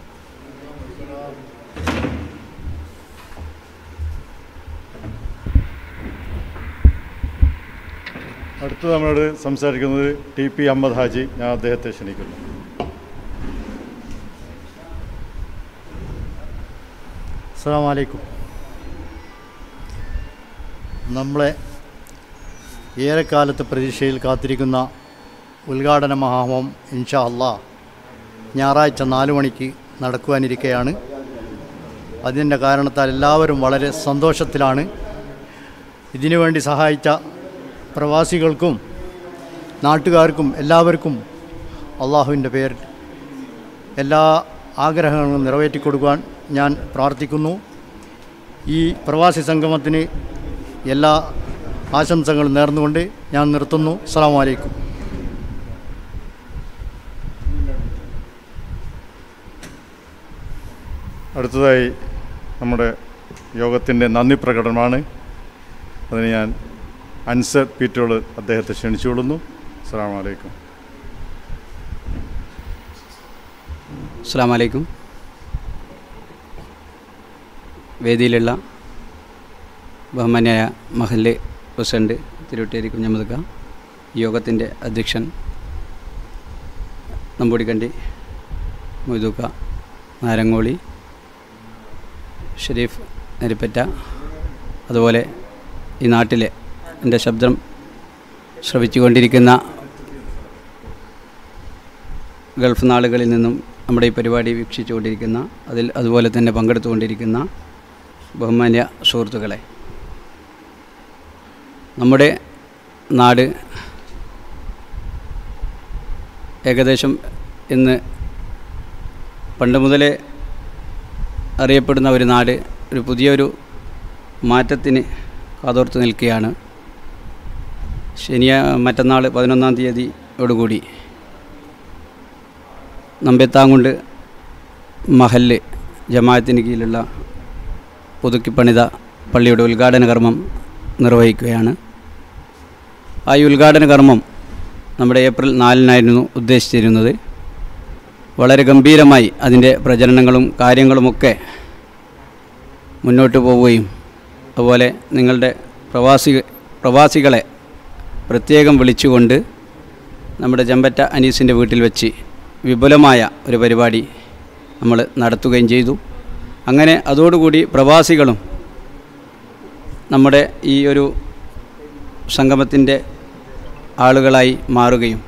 അടുത്ത് നമ്മളോട് സംസാരിക്കുന്നത് ടി പി അഹമ്മദ് ഹാജി ഞാൻ അദ്ദേഹത്തെ ക്ഷണിക്കുന്നു അസ്സാം വലൈക്കും നമ്മളെ ഏറെക്കാലത്ത് പ്രതീക്ഷയിൽ കാത്തിരിക്കുന്ന ഉദ്ഘാടന മഹാമം ഇൻഷാ അള്ളാ ഞായറാഴ്ച നാല് മണിക്ക് നടക്കുവാനിരിക്കെയാണ് അതിൻ്റെ കാരണത്താൽ എല്ലാവരും വളരെ സന്തോഷത്തിലാണ് ഇതിനുവേണ്ടി സഹായിച്ച പ്രവാസികൾക്കും നാട്ടുകാർക്കും എല്ലാവർക്കും അള്ളാഹുവിൻ്റെ പേരിൽ എല്ലാ ആഗ്രഹങ്ങളും നിറവേറ്റിക്കൊടുക്കുവാൻ ഞാൻ പ്രാർത്ഥിക്കുന്നു ഈ പ്രവാസി സംഗമത്തിന് എല്ലാ ആശംസകളും നേർന്നുകൊണ്ട് ഞാൻ നിർത്തുന്നു അസ്സാം വലൈക്കും അടുത്തതായി നമ്മുടെ യോഗത്തിൻ്റെ നന്ദി പ്രകടനമാണ് അതിന് ഞാൻ അൻസർ പീറ്റോട് അദ്ദേഹത്തെ ക്ഷണിച്ചുകൊള്ളുന്നു അസ്സാം വലൈക്കും അസ്സാം വലൈക്കും വേദിയിലുള്ള ബഹുമാന്യായ മഹല്ല് പ്രസിഡന്റ് തിരുവട്ടേരി കുഞ്ഞമ്മദക്ക യോഗത്തിൻ്റെ അധ്യക്ഷൻ നമ്പൂടിക്കണ്ടി മൊയ്തൂക്ക നാരങ്ങോളി ഷെരീഫ് നരിപ്പറ്റ അതുപോലെ ഈ നാട്ടിലെ എൻ്റെ ശബ്ദം ശ്രവിച്ചുകൊണ്ടിരിക്കുന്ന ഗൾഫ് നാടുകളിൽ നിന്നും നമ്മുടെ ഈ പരിപാടി വീക്ഷിച്ചുകൊണ്ടിരിക്കുന്ന അതിൽ അതുപോലെ തന്നെ പങ്കെടുത്തുകൊണ്ടിരിക്കുന്ന ബഹുമാന്യ സുഹൃത്തുക്കളെ നമ്മുടെ നാട് ഏകദേശം ഇന്ന് പണ്ട് മുതലേ അറിയപ്പെടുന്ന ഒരു നാട് ഒരു പുതിയൊരു മാറ്റത്തിന് കാതോർത്ത് നിൽക്കുകയാണ് ശനിയ മറ്റന്നാൾ പതിനൊന്നാം തീയതിയോടുകൂടി നമ്പെത്താങ്കുണ്ട് മഹല്ല് ജമാഅത്തിന് കീഴിലുള്ള പുതുക്കിപ്പണിത പള്ളിയുടെ ഉദ്ഘാടന കർമ്മം നിർവഹിക്കുകയാണ് ആ ഈ ഉദ്ഘാടന കർമ്മം നമ്മുടെ ഏപ്രിൽ നാലിനായിരുന്നു ഉദ്ദേശിച്ചിരുന്നത് വളരെ ഗംഭീരമായി അതിൻ്റെ പ്രചരണങ്ങളും കാര്യങ്ങളുമൊക്കെ മുന്നോട്ട് പോവുകയും അതുപോലെ നിങ്ങളുടെ പ്രവാസി പ്രവാസികളെ പ്രത്യേകം വിളിച്ചുകൊണ്ട് നമ്മുടെ ചെമ്പറ്റ അനീസിൻ്റെ വീട്ടിൽ വെച്ച് വിപുലമായ ഒരു പരിപാടി നമ്മൾ നടത്തുകയും ചെയ്തു അങ്ങനെ അതോടുകൂടി പ്രവാസികളും നമ്മുടെ ഈ ഒരു സംഗമത്തിൻ്റെ ആളുകളായി മാറുകയും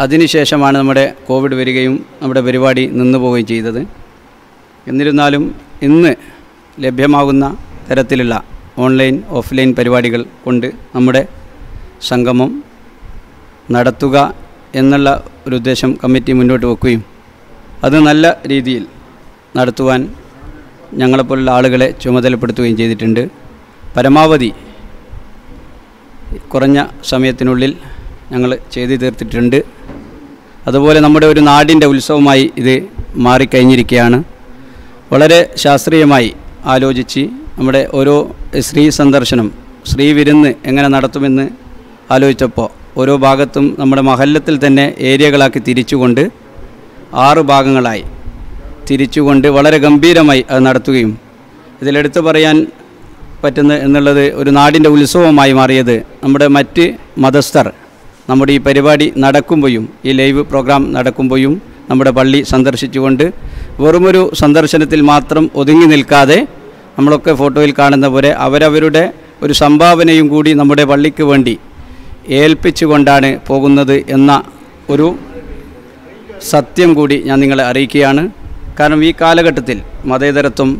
അതിനുശേഷമാണ് നമ്മുടെ കോവിഡ് വരികയും നമ്മുടെ പരിപാടി നിന്നു പോവുകയും ചെയ്തത് എന്നിരുന്നാലും ഇന്ന് ലഭ്യമാകുന്ന തരത്തിലുള്ള ഓൺലൈൻ ഓഫ്ലൈൻ പരിപാടികൾ കൊണ്ട് നമ്മുടെ സംഗമം നടത്തുക എന്നുള്ള ഒരു ഉദ്ദേശം കമ്മിറ്റി മുന്നോട്ട് വെക്കുകയും അത് നല്ല രീതിയിൽ നടത്തുവാൻ ഞങ്ങളെപ്പോലുള്ള ആളുകളെ ചുമതലപ്പെടുത്തുകയും ചെയ്തിട്ടുണ്ട് പരമാവധി കുറഞ്ഞ സമയത്തിനുള്ളിൽ ഞങ്ങൾ ചെയ്തു തീർത്തിട്ടുണ്ട് അതുപോലെ നമ്മുടെ ഒരു നാടിൻ്റെ ഉത്സവമായി ഇത് മാറിക്കഴിഞ്ഞിരിക്കുകയാണ് വളരെ ശാസ്ത്രീയമായി ആലോചിച്ച് നമ്മുടെ ഓരോ സ്ത്രീ സന്ദർശനം സ്ത്രീ വിരുന്ന് എങ്ങനെ നടത്തുമെന്ന് ആലോചിച്ചപ്പോൾ ഓരോ ഭാഗത്തും നമ്മുടെ മഹല്ലത്തിൽ തന്നെ ഏരിയകളാക്കി തിരിച്ചുകൊണ്ട് ആറ് ഭാഗങ്ങളായി തിരിച്ചുകൊണ്ട് വളരെ ഗംഭീരമായി അത് നടത്തുകയും ഇതിലെടുത്തു പറയാൻ പറ്റുന്ന എന്നുള്ളത് ഒരു നാടിൻ്റെ ഉത്സവമായി മാറിയത് നമ്മുടെ മറ്റ് മതസ്ഥർ നമ്മുടെ ഈ പരിപാടി നടക്കുമ്പോഴും ഈ ലൈവ് പ്രോഗ്രാം നടക്കുമ്പോഴും നമ്മുടെ പള്ളി സന്ദർശിച്ചുകൊണ്ട് വെറുമൊരു സന്ദർശനത്തിൽ മാത്രം ഒതുങ്ങി നിൽക്കാതെ നമ്മളൊക്കെ ഫോട്ടോയിൽ കാണുന്ന പോലെ അവരവരുടെ ഒരു സംഭാവനയും കൂടി നമ്മുടെ പള്ളിക്ക് വേണ്ടി ഏൽപ്പിച്ചുകൊണ്ടാണ് പോകുന്നത് എന്ന ഒരു സത്യം കൂടി ഞാൻ നിങ്ങളെ അറിയിക്കുകയാണ് കാരണം ഈ കാലഘട്ടത്തിൽ മതേതരത്വം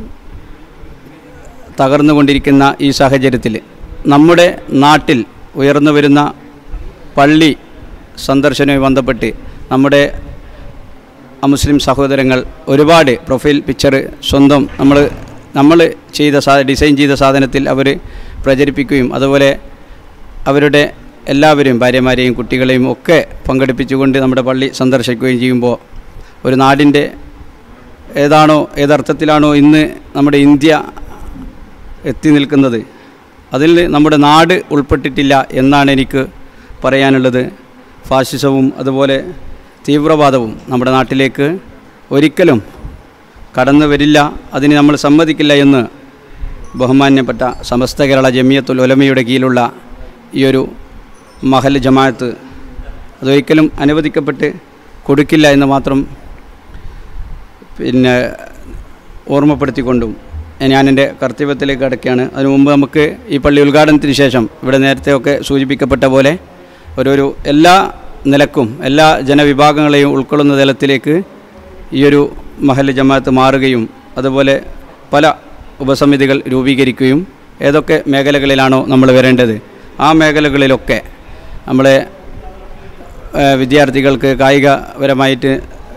തകർന്നുകൊണ്ടിരിക്കുന്ന ഈ സാഹചര്യത്തിൽ നമ്മുടെ നാട്ടിൽ ഉയർന്നു വരുന്ന പള്ളി സന്ദർശനവുമായി ബന്ധപ്പെട്ട് നമ്മുടെ അമുസ്ലിം സഹോദരങ്ങൾ ഒരുപാട് പ്രൊഫൈൽ പിക്ചർ സ്വന്തം നമ്മൾ നമ്മൾ ചെയ്ത സാ ഡിസൈൻ ചെയ്ത സാധനത്തിൽ അവർ പ്രചരിപ്പിക്കുകയും അതുപോലെ അവരുടെ എല്ലാവരെയും ഭാര്യമാരെയും കുട്ടികളെയും ഒക്കെ പങ്കെടുപ്പിച്ചുകൊണ്ട് നമ്മുടെ പള്ളി സന്ദർശിക്കുകയും ചെയ്യുമ്പോൾ ഒരു നാടിൻ്റെ ഏതാണോ ഏതർത്ഥത്തിലാണോ ഇന്ന് നമ്മുടെ ഇന്ത്യ എത്തി നിൽക്കുന്നത് അതിൽ നമ്മുടെ നാട് ഉൾപ്പെട്ടിട്ടില്ല എന്നാണ് എനിക്ക് പറയാനുള്ളത് ഫാഷിസവും അതുപോലെ തീവ്രവാദവും നമ്മുടെ നാട്ടിലേക്ക് ഒരിക്കലും കടന്നു വരില്ല അതിന് നമ്മൾ സമ്മതിക്കില്ല എന്ന് ബഹുമാന്യപ്പെട്ട സമസ്ത കേരള ജമിയത്തുൽ ഉലമയുടെ കീഴിലുള്ള ഈ ഒരു മഹൽ ജമാഅത്ത് അതൊരിക്കലും അനുവദിക്കപ്പെട്ട് കൊടുക്കില്ല എന്ന് മാത്രം പിന്നെ ഓർമ്മപ്പെടുത്തിക്കൊണ്ടും ഞാൻ എൻ്റെ കർത്തവ്യത്തിലേക്ക് അടയ്ക്കുകയാണ് അതിനു മുമ്പ് നമുക്ക് ഈ പള്ളി ഉദ്ഘാടനത്തിന് ശേഷം ഇവിടെ നേരത്തെ ഒക്കെ സൂചിപ്പിക്കപ്പെട്ട പോലെ ഓരോരു എല്ലാ നിലക്കും എല്ലാ ജനവിഭാഗങ്ങളെയും ഉൾക്കൊള്ളുന്ന തലത്തിലേക്ക് ഈ ഒരു മഹൽ ജമാഅത്ത് മാറുകയും അതുപോലെ പല ഉപസമിതികൾ രൂപീകരിക്കുകയും ഏതൊക്കെ മേഖലകളിലാണോ നമ്മൾ വരേണ്ടത് ആ മേഖലകളിലൊക്കെ നമ്മളെ ഏഹ്, വിദ്യാർത്ഥികൾക്ക് കായികപരമായിട്ട്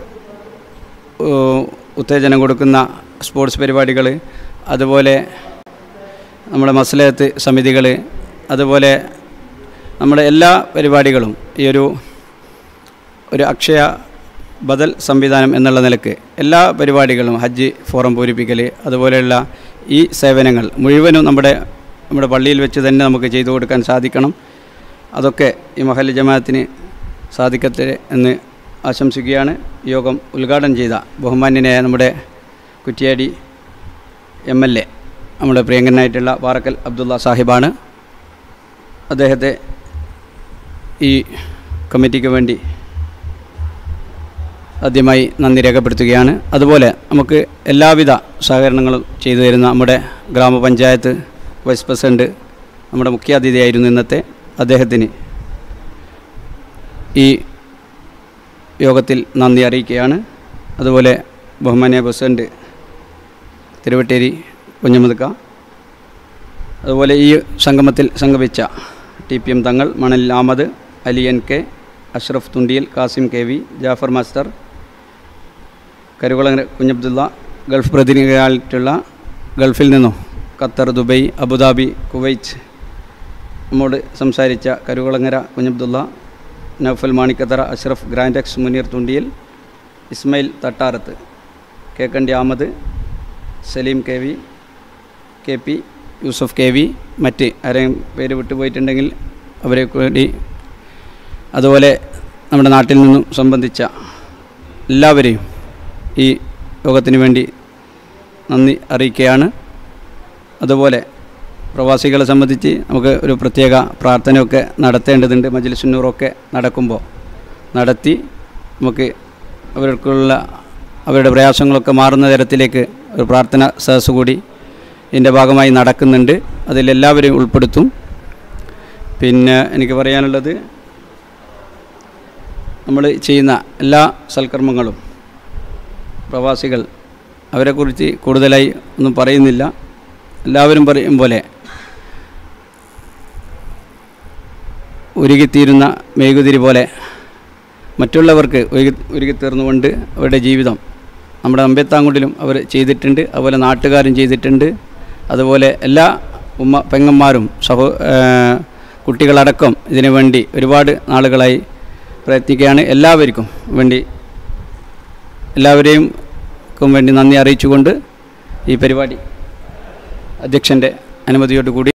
ഏഹ്, ഉത്തേജനം കൊടുക്കുന്ന സ്പോർട്സ് പരിപാടികൾ അതുപോലെ നമ്മുടെ മസ്ലഹത്ത് സമിതികൾ അതുപോലെ നമ്മുടെ എല്ലാ പരിപാടികളും ഈ ഒരു ഒരു അക്ഷയ ബദൽ സംവിധാനം എന്നുള്ള നിലക്ക് എല്ലാ പരിപാടികളും ഹജ്ജ് ഫോറം പൂരിപ്പിക്കൽ അതുപോലെയുള്ള ഈ സേവനങ്ങൾ മുഴുവനും നമ്മുടെ നമ്മുടെ പള്ളിയിൽ വെച്ച് തന്നെ നമുക്ക് ചെയ്തു കൊടുക്കാൻ സാധിക്കണം അതൊക്കെ ഈ മഹൽ ജമാഅത്തിന് സാധിക്കട്ടെ എന്ന് ആശംസിക്കുകയാണ് യോഗം ഉദ്ഘാടനം ചെയ്ത ബഹുമാന്യനായ നമ്മുടെ കുറ്റിയാടി എം എൽ എ നമ്മുടെ പ്രിയങ്കനായിട്ടുള്ള പാറക്കൽ അബ്ദുള്ള സാഹിബാണ് അദ്ദേഹത്തെ ഈ കമ്മിറ്റിക്ക് വേണ്ടി ആദ്യമായി നന്ദി രേഖപ്പെടുത്തുകയാണ് അതുപോലെ നമുക്ക് എല്ലാവിധ സഹകരണങ്ങളും ചെയ്തു തരുന്ന നമ്മുടെ ഗ്രാമപഞ്ചായത്ത് വൈസ് പ്രസിഡൻറ്റ് നമ്മുടെ മുഖ്യാതിഥിയായിരുന്നു ഇന്നത്തെ അദ്ദേഹത്തിന് ഈ യോഗത്തിൽ നന്ദി അറിയിക്കുകയാണ് അതുപോലെ ബഹുമാന്യ പ്രസിഡൻറ്റ് തിരുവട്ടേരി കുഞ്ഞമുതുക്ക അതുപോലെ ഈ സംഗമത്തിൽ സംഗമിച്ച T P M Thangal Manal Ahmed Ali N K Ashraf Thundiyil Kasim K V Jafar master Karukulangara Kunhabdulla Gulf പ്രതിനിധികളായിട്ടുള്ള ഗൾഫിൽ നിന്നും ഖത്തർ ദുബൈ അബുദാബി കുവൈറ്റ് നമ്മോട് സംസാരിച്ച Karukulangara Kunhabdulla Noufal Manikkathara Ashraf Grandex Muneer Thundiyil Ismail Thattarath Kekkandi Ahmed Saleem K V K P Yusuf K V മറ്റ് ആരെയും പേര് വിട്ടുപോയിട്ടുണ്ടെങ്കിൽ അവരെ കൂടി അതുപോലെ നമ്മുടെ നാട്ടിൽ നിന്നും സംബന്ധിച്ച എല്ലാവരെയും ഈ യോഗത്തിന് വേണ്ടി നന്ദി അറിയിക്കുകയാണ് അതുപോലെ പ്രവാസികളെ സംബന്ധിച്ച് നമുക്ക് ഒരു പ്രത്യേക പ്രാർത്ഥനയൊക്കെ നടത്തേണ്ടതുണ്ട് മജ്ലിസുന്നൂറൊക്കെ നടക്കുമ്പോൾ നടത്തി നമുക്ക് അവർക്കുള്ള അവരുടെ പ്രയാസങ്ങളൊക്കെ മാറുന്ന തരത്തിലേക്ക് ഒരു പ്രാർത്ഥന സദസ് കൂടി ഇതിൻ്റെ ഭാഗമായി നടക്കുന്നുണ്ട് അതിലെല്ലാവരെയും ഉൾപ്പെടുത്തും പിന്നെ എനിക്ക് പറയാനുള്ളത് നമ്മൾ ചെയ്യുന്ന എല്ലാ സൽക്കർമ്മങ്ങളും പ്രവാസികൾ അവരെക്കുറിച്ച് കൂടുതലായി ഒന്നും പറയുന്നില്ല എല്ലാവരും പറയും പോലെ ഉരുകിത്തീരുന്ന മെഴുകുതിരി പോലെ മറ്റുള്ളവർക്ക് ഉരുകി ഉരുകിത്തീർന്നുകൊണ്ട് അവരുടെ ജീവിതം നമ്മുടെ അമ്പത്താങ്കുണ്ടിലും അവർ ചെയ്തിട്ടുണ്ട് അതുപോലെ നാട്ടുകാരും ചെയ്തിട്ടുണ്ട് അതുപോലെ എല്ലാ ഉമ്മ പെങ്ങന്മാരും സഹോ ഏഹ് കുട്ടികളടക്കം ഇതിനു വേണ്ടി ഒരുപാട് നാളുകളായി പ്രയത്നിക്കുകയാണ് എല്ലാവർക്കും വേണ്ടി എല്ലാവരെയും ക്കും വേണ്ടി നന്ദി അറിയിച്ചുകൊണ്ട് ഈ പരിപാടി അധ്യക്ഷൻ്റെ അനുമതിയോടുകൂടി